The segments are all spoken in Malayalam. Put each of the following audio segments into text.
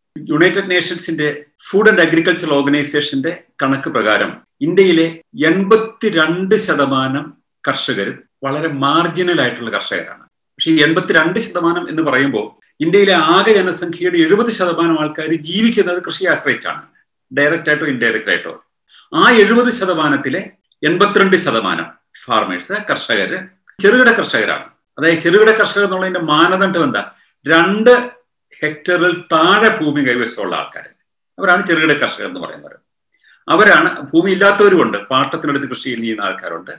യുണൈറ്റഡ് നേഷൻസിന്റെ ഫുഡ് ആൻഡ് അഗ്രികൾച്ചർ ഓർഗനൈസേഷന്റെ കണക്ക് പ്രകാരം ഇന്ത്യയിലെ എൺപത്തിരണ്ട് ശതമാനം കർഷകരും വളരെ മാർജിനൽ ആയിട്ടുള്ള കർഷകരാണ് പക്ഷേ ഈ എൺപത്തിരണ്ട് ശതമാനം എന്ന് പറയുമ്പോൾ ഇന്ത്യയിലെ ആകെ ജനസംഖ്യയുടെ എഴുപത് ശതമാനം ആൾക്കാർ ജീവിക്കുന്നത് കൃഷിയെ ആശ്രയിച്ചാണ് ഡയറക്റ്റ് ആയിട്ടോ ഇൻഡയറക്റ്റ് ആയിട്ടോ ആ എഴുപത് ശതമാനത്തിലെ എൺപത്തിരണ്ട് ശതമാനം ഫാർമേഴ്സ് കർഷകര് ചെറുകിട കർഷകരാണ് അതായത് ചെറുകിട കർഷകർ എന്നുള്ളതിന്റെ മാനദണ്ഡം എന്താ രണ്ട് ഹെക്ടറിൽ താഴെ ഭൂമി കൈവശമുള്ള ആൾക്കാർ അവരാണ് ചെറുകിട കർഷകർ എന്ന് പറയുന്നത് അവരാണ് ഭൂമി ഇല്ലാത്തവരുമുണ്ട് പാട്ടത്തിനടുത്ത് കൃഷി ചെയ്യുന്ന ആൾക്കാരുണ്ട്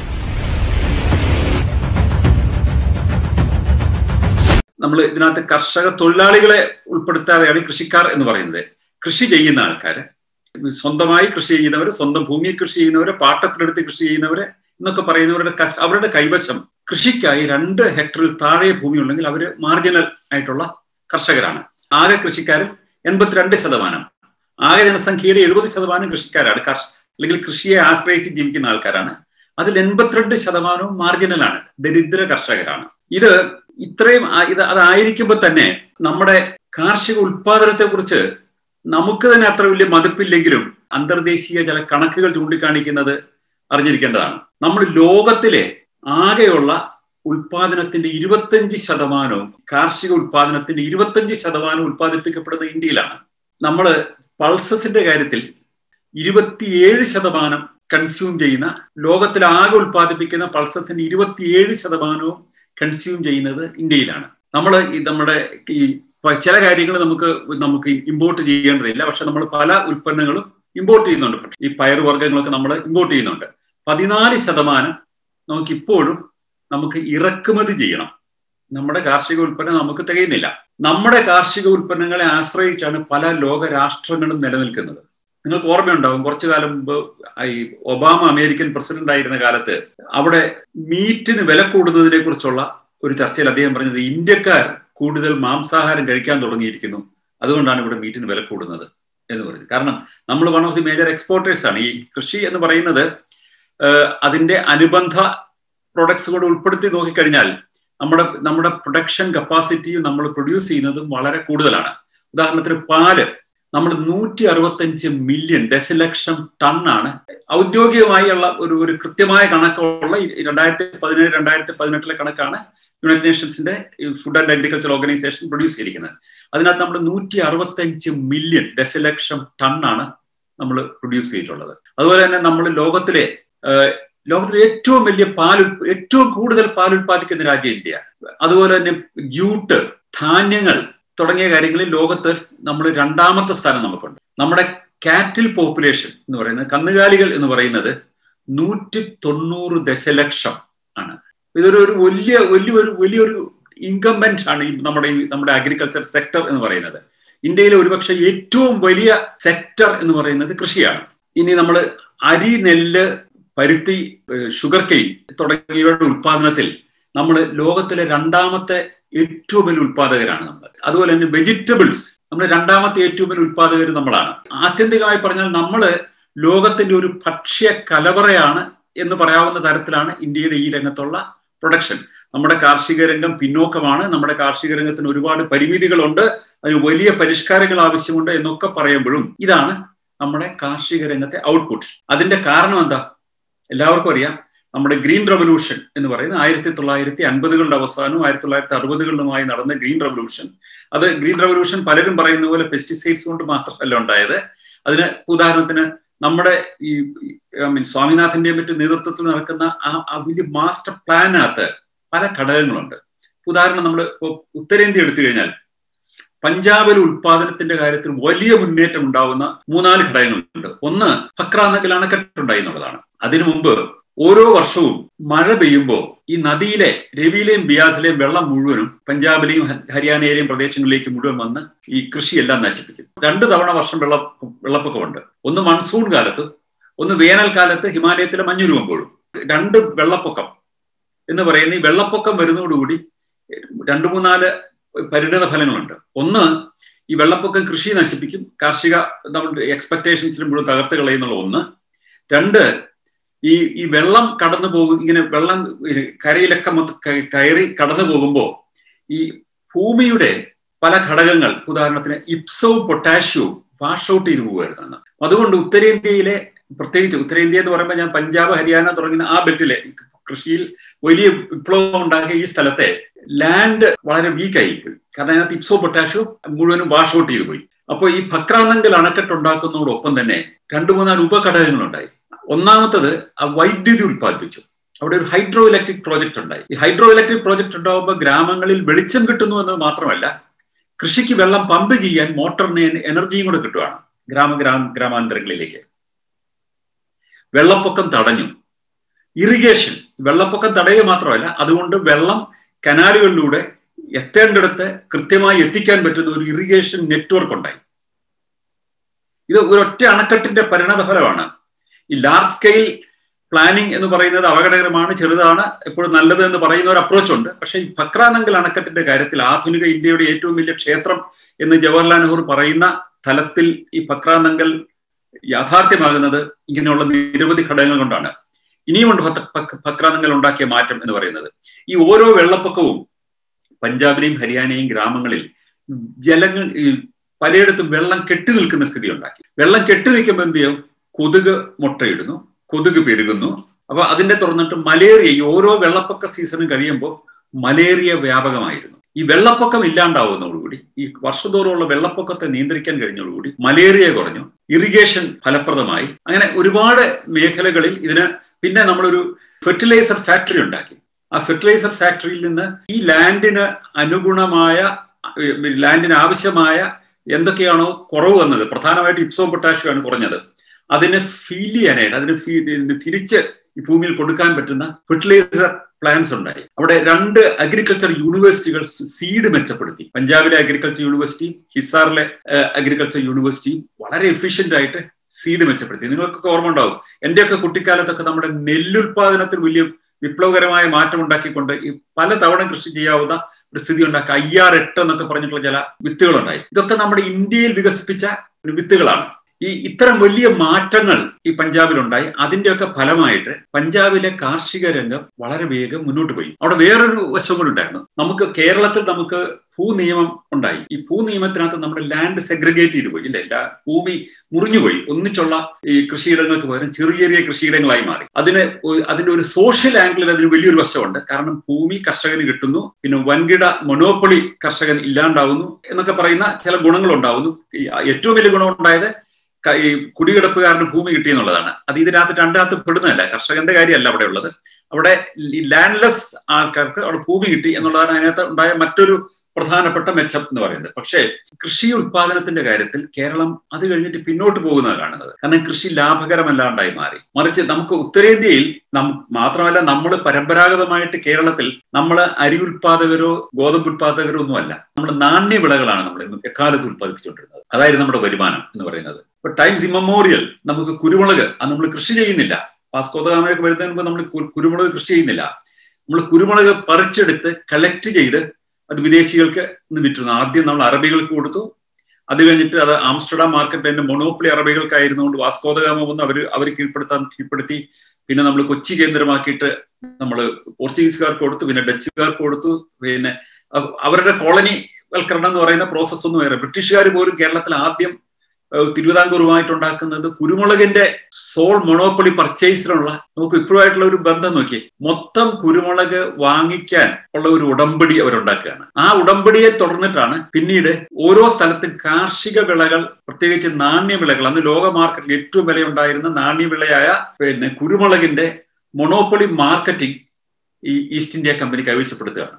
നമ്മൾ ഇതിനകത്ത് കർഷക തൊഴിലാളികളെ ഉൾപ്പെടുത്താതെയാണ് കൃഷിക്കാർ എന്ന് പറയുന്നത് കൃഷി ചെയ്യുന്ന ആൾക്കാർ സ്വന്തമായി കൃഷി ചെയ്യുന്നവർ സ്വന്തം ഭൂമിയിൽ കൃഷി ചെയ്യുന്നവര് പാട്ടത്തിനടുത്ത് കൃഷി ചെയ്യുന്നവര് എന്നൊക്കെ പറയുന്നവരുടെ അവരുടെ കൈവശം കൃഷിക്കായി രണ്ട് ഹെക്ടറിൽ താഴെ ഭൂമി ഉണ്ടെങ്കിൽ അവര് മാർജിനൽ ആയിട്ടുള്ള കർഷകരാണ് ആകെ കൃഷിക്കാരൻ എൺപത്തിരണ്ട് ശതമാനം ആകെ ജനസംഖ്യയുടെ എഴുപത് ശതമാനം കൃഷിക്കാരാണ് അല്ലെങ്കിൽ കൃഷിയെ ആശ്രയിച്ച് ജീവിക്കുന്ന ആൾക്കാരാണ് അതിൽ എൺപത്തിരണ്ട് ശതമാനവും മാർജിനലാണ് ദരിദ്ര കർഷകരാണ് ഇത് ഇത്രയും ഇത് അതായിരിക്കുമ്പോൾ തന്നെ നമ്മുടെ കാർഷിക ഉൽപാദനത്തെ കുറിച്ച് നമുക്ക് തന്നെ അത്ര വലിയ മതിപ്പില്ലെങ്കിലും അന്തർദേശീയ ചില കണക്കുകൾ ചൂണ്ടിക്കാണിക്കുന്നത് അറിഞ്ഞിരിക്കേണ്ടതാണ് നമ്മൾ ലോകത്തിലെ ആകെയുള്ള ഉൽപാദനത്തിന്റെ ഇരുപത്തഞ്ച് ശതമാനവും കാർഷിക ഉൽപാദനത്തിന്റെ ഇരുപത്തഞ്ച് ശതമാനം ഉൽപ്പാദിപ്പിക്കപ്പെടുന്നത് ഇന്ത്യയിലാണ് നമ്മൾ പൾസസിന്റെ കാര്യത്തിൽ ഇരുപത്തിയേഴ് ശതമാനം കൺസ്യൂം ചെയ്യുന്ന ലോകത്തിൽ ആകെ ഉൽപ്പാദിപ്പിക്കുന്ന പൾസസിന്റെ ഇരുപത്തിയേഴ് ശതമാനവും കൺസ്യൂം ചെയ്യുന്നത് ഇന്ത്യയിലാണ് നമ്മൾ ഈ നമ്മുടെ ഈ ചില കാര്യങ്ങൾ നമുക്ക് നമുക്ക് ഇമ്പോർട്ട് ചെയ്യേണ്ടതില്ല പക്ഷെ നമ്മൾ പല ഉൽപ്പന്നങ്ങളും ഇമ്പോർട്ട് ചെയ്യുന്നുണ്ട് ഈ പയറുവർഗ്ഗങ്ങളൊക്കെ നമ്മൾ ഇമ്പോർട്ട് ചെയ്യുന്നുണ്ട് പതിനാല് ശതമാനം നമുക്ക് ഇപ്പോഴും നമുക്ക് ഇറക്കുമതി ചെയ്യണം നമ്മുടെ കാർഷിക ഉൽപ്പന്നം നമുക്ക് തികയുന്നില്ല നമ്മുടെ കാർഷിക ഉൽപ്പന്നങ്ങളെ ആശ്രയിച്ചാണ് പല ലോക രാഷ്ട്രങ്ങളും നിലനിൽക്കുന്നത് നിങ്ങൾക്ക് ഓർമ്മയുണ്ടാവും കുറച്ചു കാലം മുമ്പ് ഈ ഒബാമ അമേരിക്കൻ പ്രസിഡന്റ് ആയിരുന്ന കാലത്ത് അവിടെ മീറ്റിന് വില കൂടുന്നതിനെ കുറിച്ചുള്ള ഒരു ചർച്ചയിൽ അദ്ദേഹം പറഞ്ഞത് ഇന്ത്യക്കാർ കൂടുതൽ മാംസാഹാരം കഴിക്കാൻ തുടങ്ങിയിരിക്കുന്നു അതുകൊണ്ടാണ് ഇവിടെ മീറ്റിന് വില കൂടുന്നത് എന്ന് പറയുന്നത് കാരണം നമ്മൾ one of the major exporters ആണ് ഈ കൃഷി എന്ന് പറയുന്നത് അതിന്റെ അനുബന്ധ പ്രൊഡക്ട്സ് കൂടെ ഉൾപ്പെടുത്തി നോക്കിക്കഴിഞ്ഞാൽ നമ്മുടെ നമ്മുടെ പ്രൊഡക്ഷൻ കപ്പാസിറ്റിയും നമ്മൾ പ്രൊഡ്യൂസ് ചെയ്യുന്നതും വളരെ കൂടുതലാണ് ഉദാഹരണത്തിന് പാല് നമ്മൾ നൂറ്റി അറുപത്തഞ്ച് മില്യൺ ദശലക്ഷം ടണ്ണാണ് ഔദ്യോഗികമായുള്ള ഒരു ഒരു കൃത്യമായ കണക്കുള്ള രണ്ടായിരത്തി പതിനേഴ് രണ്ടായിരത്തി പതിനെട്ടിലെ കണക്കാണ് യുണൈറ്റഡ് നേഷൻസിന്റെ food and agriculture organisation produce ചെയ്തിരിക്കുന്നത് അതിനകത്ത് നമ്മൾ നൂറ്റി അറുപത്തഞ്ച് മില്യൺ ദശലക്ഷം ടണ്ണാണ് നമ്മൾ പ്രൊഡ്യൂസ് ചെയ്തിട്ടുള്ളത് അതുപോലെ തന്നെ നമ്മൾ ലോകത്തിലെ ലോകത്തിലെ ഏറ്റവും വലിയ പാൽ ഏറ്റവും കൂടുതൽ പാൽ ഉൽപ്പാദിക്കുന്ന രാജ്യം ഇന്ത്യ അതുപോലെ തന്നെ ജൂട്ട് ധാന്യങ്ങൾ തുടങ്ങിയ കാര്യങ്ങളിൽ ലോകത്ത് നമ്മൾ രണ്ടാമത്തെ സ്ഥാനം നമുക്കുണ്ട് നമ്മുടെ കാറ്റിൽ പോപ്പുലേഷൻ എന്ന് പറയുന്നത് കന്നുകാലികൾ എന്ന് പറയുന്നത് നൂറ്റി തൊണ്ണൂറ് ദശലക്ഷം ആണ് ഇതൊരു ഒരു വലിയ വലിയൊരു വലിയൊരു ഇൻകംബന്റ് ആണ് ഈ നമ്മുടെ നമ്മുടെ അഗ്രികൾച്ചർ സെക്ടർ എന്ന് പറയുന്നത് ഇന്ത്യയിലെ ഒരുപക്ഷെ ഏറ്റവും വലിയ സെക്ടർ എന്ന് പറയുന്നത് കൃഷിയാണ് ഇനി നമ്മൾ അരി നെല്ല് പരുത്തി ഷുഗർ കെയിൻ തുടങ്ങിയവയുടെ ഉൽപാദനത്തിൽ നമ്മൾ ലോകത്തിലെ രണ്ടാമത്തെ ഏറ്റവും വലിയ ഉൽപാദകരാണ് നമ്മൾ അതുപോലെ തന്നെ വെജിറ്റബിൾസ് നമ്മൾ രണ്ടാമത്തെ ഏറ്റവും വലിയ ഉൽപാദകർ നമ്മളാണ് ആത്യന്തികമായി പറഞ്ഞാൽ നമ്മൾ ലോകത്തിന്റെ ഒരു ഭക്ഷ്യ കലവറയാണ് എന്ന് പറയാവുന്ന തരത്തിലാണ് ഇന്ത്യയുടെ ഈ രംഗത്തുള്ള പ്രൊഡക്ഷൻ നമ്മുടെ കാർഷിക രംഗം പിന്നോക്കമാണ് നമ്മുടെ കാർഷിക രംഗത്തിന് ഒരുപാട് പരിമിതികളുണ്ട് അതിന് വലിയ പരിഷ്കാരങ്ങൾ ആവശ്യമുണ്ട് എന്നൊക്കെ പറയുമ്പോഴും ഇതാണ് നമ്മുടെ കാർഷിക രംഗത്തെ ഔട്ട്പുട്ട് അതിന്റെ കാരണം എന്താ എല്ലാവർക്കും അറിയാം നമ്മുടെ ഗ്രീൻ റവല്യൂഷൻ എന്ന് പറയുന്നത് ആയിരത്തി തൊള്ളായിരത്തി അൻപതുകളുടെ അവസാനവും ആയിരത്തി തൊള്ളായിരത്തി അറുപതുകളിലുമായി നടന്ന ഗ്രീൻ റവല്യൂഷൻ അത് ഗ്രീൻ റവല്യൂഷൻ പലരും പറയുന്ന പോലെ പെസ്റ്റിസൈഡ്സ് കൊണ്ട് മാത്രമല്ല ഉണ്ടായത് അതിന് ഉദാഹരണത്തിന് നമ്മുടെ ഈ ഐ മീൻ സ്വാമിനാഥന്റെയും മറ്റും നേതൃത്വത്തിൽ നടക്കുന്ന ആ ആ വലിയ മാസ്റ്റർ പ്ലാനകത്ത് പല ഘടകങ്ങളുണ്ട് ഉദാഹരണം നമ്മൾ ഇപ്പോൾ ഉത്തരേന്ത്യ എടുത്തു കഴിഞ്ഞാൽ പഞ്ചാബിൽ ഉൽപാദനത്തിന്റെ കാര്യത്തിൽ വലിയ മുന്നേറ്റം ഉണ്ടാവുന്ന മൂന്നാല് ഘടകങ്ങളുണ്ട് ഒന്ന് ഫക്ര എന്നതിൽ അണക്കെട്ടുണ്ടായി എന്നുള്ളതാണ് അതിനു മുമ്പ് ഓരോ വർഷവും മഴ പെയ്യുമ്പോൾ ഈ നദിയിലെ രവിയിലെയും ബിയാസിലെയും വെള്ളം മുഴുവനും പഞ്ചാബിലെയും ഹരിയാനയിലെയും പ്രദേശങ്ങളിലേക്ക് മുഴുവൻ വന്ന് ഈ കൃഷിയെല്ലാം നശിപ്പിക്കും രണ്ടു തവണ വർഷം വെള്ള വെള്ളപ്പൊക്കമുണ്ട് ഒന്ന് മൺസൂൺ കാലത്തും ഒന്ന് വേനൽക്കാലത്ത് ഹിമാലയത്തിലെ മഞ്ഞു രൂപമ്പോഴും രണ്ട് വെള്ളപ്പൊക്കം എന്ന് പറയുന്ന ഈ വെള്ളപ്പൊക്കം വരുന്നതോടുകൂടി രണ്ടു മൂന്നാല് പരിണിത ഫലങ്ങളുണ്ട് ഒന്ന് ഈ വെള്ളപ്പൊക്കം കൃഷി നശിപ്പിക്കും കാർഷിക നമ്മുടെ എക്സ്പെക്ടേഷൻസിന് മുഴുവൻ തകർത്ത് കളയുന്നുള്ള ഒന്ന് രണ്ട് ഈ ഈ വെള്ളം കടന്നു പോകും ഇങ്ങനെ വെള്ളം കരയിലൊക്കെ മൊത്തം കയറി കടന്നു പോകുമ്പോൾ ഈ ഭൂമിയുടെ പല ഘടകങ്ങൾ ഉദാഹരണത്തിന് ഇപ്സവും പൊട്ടാഷ്യവും വാഷ് ഔട്ട് ചെയ്തു പോകുമായിരുന്നു അതുകൊണ്ട് ഉത്തരേന്ത്യയിലെ പ്രത്യേകിച്ച് ഉത്തരേന്ത്യ എന്ന് പറയുമ്പോൾ ഞാൻ പഞ്ചാബ് ഹരിയാന തുടങ്ങുന്ന ആ ബെറ്റിലെ കൃഷിയിൽ വലിയ വിപ്ലവം ഉണ്ടാക്കിയ ഈ സ്ഥലത്തെ ലാൻഡ് വളരെ വീക്കായി പോയി കാരണം അതിനകത്ത് ഇപ്സോ പൊട്ടാഷ്യോ മുഴുവനും വാഷ് ഔട്ട് ചെയ്തു പോയി അപ്പോൾ ഈ ഭക്രാനങ്കൽ അണക്കെട്ട് ഉണ്ടാക്കുന്നതോടൊപ്പം തന്നെ രണ്ടു മൂന്നാല് ഉപഘടകങ്ങളുണ്ടായി ഒന്നാമത്തത് ആ വൈദ്യുതി ഉൽപ്പാദിപ്പിച്ചു അവിടെ ഒരു ഹൈഡ്രോ ഇലക്ട്രിക് പ്രോജക്റ്റ് ഉണ്ടായി ഈ ഹൈഡ്രോ ഇലക്ട്രിക് പ്രോജക്റ്റ് ഉണ്ടാകുമ്പോൾ ഗ്രാമങ്ങളിൽ വെളിച്ചം കിട്ടുന്നു എന്ന് മാത്രമല്ല കൃഷിക്ക് വെള്ളം പമ്പ് ചെയ്യാൻ മോട്ടറിന് എനർജിയും കൂടെ കിട്ടുവാണ് ഗ്രാമ ഗ്രാമ ഗ്രാമാന്തരങ്ങളിലേക്ക് വെള്ളപ്പൊക്കം തടഞ്ഞു ഇറിഗേഷൻ വെള്ളപ്പൊക്കം തടയുക മാത്രമല്ല അതുകൊണ്ട് വെള്ളം കനാലുകളിലൂടെ എത്തേണ്ടിടത്ത് കൃത്യമായി എത്തിക്കാൻ പറ്റുന്ന ഒരു ഇറിഗേഷൻ നെറ്റ്വർക്ക് ഉണ്ടായി ഇത് ഒരൊറ്റ അണക്കെട്ടിന്റെ പരിണത ഫലമാണ് ഈ ലാർജ് സ്കെയിൽ പ്ലാനിങ് എന്ന് പറയുന്നത് അപകടകരമാണ് ചെറുതാണ് എപ്പോഴും നല്ലത് എന്ന് പറയുന്ന ഒരു അപ്രോച്ച് ഉണ്ട് പക്ഷേ ഈ ഭക്രാനങ്കൽ അണക്കെട്ടിന്റെ കാര്യത്തിൽ ആധുനിക ഇന്ത്യയുടെ ഏറ്റവും വലിയ ക്ഷേത്രം എന്ന് ജവഹർലാൽ നെഹ്റു പറയുന്ന തലത്തിൽ ഈ ഭക്രാനങ്കൽ യാഥാർത്ഥ്യമാകുന്നത് ഇങ്ങനെയുള്ള നിരവധി ഘടകങ്ങൾ കൊണ്ടാണ് ഇനിയുമുണ്ട് ഭക്രാനങ്കൽ ഉണ്ടാക്കിയ മാറ്റം എന്ന് പറയുന്നത് ഈ ഓരോ വെള്ളപ്പൊക്കവും പഞ്ചാബിലെയും ഹരിയാനയും ഗ്രാമങ്ങളിൽ ജലങ്ങൾ പലയിടത്തും വെള്ളം കെട്ടി നിൽക്കുന്ന സ്ഥിതി ഉണ്ടാക്കി വെള്ളം കെട്ടി നിൽക്കുമ്പോൾ എന്ത് ചെയ്യും കൊതുക് മുട്ടയിടുന്നു കൊതുക് പെരുകുന്നു അപ്പൊ അതിന്റെ തുറന്നിട്ട് മലേറിയ ഈ ഓരോ വെള്ളപ്പൊക്ക സീസണും കഴിയുമ്പോൾ മലേറിയ വ്യാപകമായിരുന്നു ഈ വെള്ളപ്പൊക്കം ഇല്ലാണ്ടാവുന്നതോടുകൂടി ഈ വർഷത്തോറുമുള്ള വെള്ളപ്പൊക്കത്തെ നിയന്ത്രിക്കാൻ കഴിഞ്ഞതോടുകൂടി മലേറിയ കുറഞ്ഞു ഇറിഗേഷൻ ഫലപ്രദമായി അങ്ങനെ ഒരുപാട് മേഖലകളിൽ ഇതിന് പിന്നെ നമ്മളൊരു ഫെർട്ടിലൈസർ ഫാക്ടറി ഉണ്ടാക്കി ആ ഫെർട്ടിലൈസർ ഫാക്ടറിയിൽ നിന്ന് ഈ ലാൻഡിന് അനുഗുണമായ ലാൻഡിന് ആവശ്യമായ എന്തൊക്കെയാണോ കുറവ് വന്നത് പ്രധാനമായിട്ട് ഇപ്സോ പൊട്ടാഷ്യം ആണ് കുറഞ്ഞത് അതിനെ ഫീൽ ചെയ്യാനായിട്ട് അതിന് തിരിച്ച് ഈ ഭൂമിയിൽ കൊടുക്കാൻ പറ്റുന്ന ഫെർട്ടിലൈസർ പ്ലാൻസ് ഉണ്ടായി അവിടെ രണ്ട് അഗ്രികൾച്ചർ യൂണിവേഴ്സിറ്റികൾ സീഡ് മെച്ചപ്പെടുത്തി പഞ്ചാബിലെ അഗ്രികൾച്ചർ യൂണിവേഴ്സിറ്റിയും ഹിസാറിലെ അഗ്രികൾച്ചർ യൂണിവേഴ്സിറ്റിയും വളരെ എഫിഷ്യന്റ് ആയിട്ട് സീഡ് മെച്ചപ്പെടുത്തി നിങ്ങൾക്കൊക്കെ ഓർമ്മ ഉണ്ടാവും എന്റെയൊക്കെ കുട്ടിക്കാലത്തൊക്കെ നമ്മുടെ നെല്ലുൽപാദനത്തിൽ വലിയ വിപ്ലവകരമായ മാറ്റം ഉണ്ടാക്കിക്കൊണ്ട് ഈ പല തവണ കൃഷി ചെയ്യാവുന്ന ഒരു സ്ഥിതി ഉണ്ടാക്കി അയ്യാർ എട്ട് എന്നൊക്കെ പറഞ്ഞിട്ടുള്ള ചില വിത്തുകളുണ്ടായി ഇതൊക്കെ നമ്മുടെ ഇന്ത്യയിൽ വികസിപ്പിച്ച വിത്തുകളാണ് ഈ ഇത്തരം വലിയ മാറ്റങ്ങൾ ഈ പഞ്ചാബിലുണ്ടായി അതിന്റെയൊക്കെ ഫലമായിട്ട് പഞ്ചാബിലെ കാർഷിക രംഗം വളരെ വേഗം മുന്നോട്ട് പോയി അവിടെ വേറൊരു വശം കൂടി ഉണ്ടായിരുന്നു നമുക്ക് കേരളത്തിൽ നമുക്ക് ഭൂ നിയമം ഉണ്ടായി ഈ ഭൂ നിയമത്തിനകത്ത് നമ്മുടെ ലാൻഡ് സെഗ്രിഗേറ്റ് ചെയ്തു പോയി ഇല്ല ഭൂമി മുറിഞ്ഞുപോയി ഒന്നിച്ചുള്ള ഈ കൃഷിയിടങ്ങൾക്ക് പകരം ചെറിയ ചെറിയ കൃഷിയിടങ്ങളായി മാറി അതിന് അതിന്റെ ഒരു സോഷ്യൽ ആംഗിളിൽ അതിന് വലിയൊരു വശമുണ്ട് കാരണം ഭൂമി കർഷകന് കിട്ടുന്നു പിന്നെ വൻകിട മൊനോപ്പൊളി കർഷകൻ ഇല്ലാണ്ടാവുന്നു എന്നൊക്കെ പറയുന്ന ചില ഗുണങ്ങൾ ഉണ്ടാവുന്നു ഏറ്റവും വലിയ ഗുണം ഉണ്ടായത് ഈ കുടികിടപ്പുകാരന് ഭൂമി കിട്ടിയെന്നുള്ളതാണ് അത് ഇതിനകത്ത് രണ്ടിനകത്ത് പെടുന്നതല്ല കർഷകന്റെ കാര്യമല്ല അവിടെ ഉള്ളത് അവിടെ ലാൻഡ്ലെസ് ആൾക്കാർക്ക് അവിടെ ഭൂമി കിട്ടി എന്നുള്ളതാണ് അതിനകത്ത് ഉണ്ടായ മറ്റൊരു പ്രധാനപ്പെട്ട മെച്ചം എന്ന് പറയുന്നത് പക്ഷേ കൃഷി ഉൽപാദനത്തിന്റെ കാര്യത്തിൽ കേരളം അത് കഴിഞ്ഞിട്ട് പിന്നോട്ട് പോകുന്നതാണ് കാണുന്നത് കാരണം കൃഷി ലാഭകരമല്ലാണ്ടായി മാറി മറിച്ച് നമുക്ക് ഉത്തരേന്ത്യയിൽ നം മാത്രമല്ല നമ്മൾ പരമ്പരാഗതമായിട്ട് കേരളത്തിൽ നമ്മൾ അരി ഉൽപാദകരോ ഗോതമ്പ് ഉൽപാദകരോ ഒന്നുമല്ല നമ്മൾ നാണ്യവിളകളാണ് നമ്മൾ ഇന്ന് എക്കാലത്ത് ഉൽപ്പാദിപ്പിച്ചുകൊണ്ടിരുന്നത് അതായിരുന്നു നമ്മുടെ വരുമാനം എന്ന് പറയുന്നത് ഇപ്പൊ ടൈംസ് ഇമ്മമോറിയൽ നമുക്ക് കുരുമുളക് അത് നമ്മൾ കൃഷി ചെയ്യുന്നില്ല വാസ്കോതഗാമയൊക്കെ വരുന്നതിന് മുമ്പ് നമ്മൾ കുരുമുളക് കൃഷി ചെയ്യുന്നില്ല നമ്മൾ കുരുമുളക് പറിച്ചെടുത്ത് കളക്ട് ചെയ്ത് അത് വിദേശികൾക്ക് വിറ്റിരുന്നു ആദ്യം നമ്മൾ അറബികൾക്ക് കൊടുത്തു അത് കഴിഞ്ഞിട്ട് അത് ആംസ്റ്റർഡാം മാർക്കറ്റ് അതിന്റെ മൊണോപ്പൊളി അറബികൾക്കായിരുന്നുകൊണ്ട് വാസ്കോതഗാമ വന്ന് അവർ അവർ കീഴ്പ്പെടുത്താൻ കീഴ്പ്പെടുത്തി പിന്നെ നമ്മൾ കൊച്ചി കേന്ദ്രമാക്കിയിട്ട് നമ്മൾ പോർച്ചുഗീസുകാർക്ക് കൊടുത്തു പിന്നെ ഡച്ചുകാർക്ക് കൊടുത്തു പിന്നെ അവരുടെ കോളനി വൽക്കരണം എന്ന് പറയുന്ന പ്രോസസ് ഒന്നും വേറെ ബ്രിട്ടീഷുകാർ പോലും കേരളത്തിൽ ആദ്യം തിരുവിതാംകൂറുമായിട്ടുണ്ടാക്കുന്നത് കുരുമുളകിന്റെ സോൾ മൊണോപ്പൊളി പർച്ചേസിനുള്ള നമുക്ക് ഇപ്പോഴായിട്ടുള്ള ഒരു ബന്ധം നോക്കി മൊത്തം കുരുമുളക് വാങ്ങിക്കാൻ ഉള്ള ഒരു ഉടമ്പടി അവരുണ്ടാക്കുകയാണ് ആ ഉടമ്പടിയെ തുടർന്നിട്ടാണ് പിന്നീട് ഓരോ സ്ഥലത്തും കാർഷിക വിളകൾ പ്രത്യേകിച്ച് നാണ്യവിളകൾ അന്ന് ലോക മാർക്കറ്റിൽ ഏറ്റവും വിലയുണ്ടായിരുന്ന നാണ്യവിളയായ പിന്നെ കുരുമുളകിന്റെ മൊണോപ്പൊളി മാർക്കറ്റിംഗ് ഈ ഈസ്റ്റ് ഇന്ത്യ കമ്പനി കൈവശപ്പെടുത്തുകയാണ്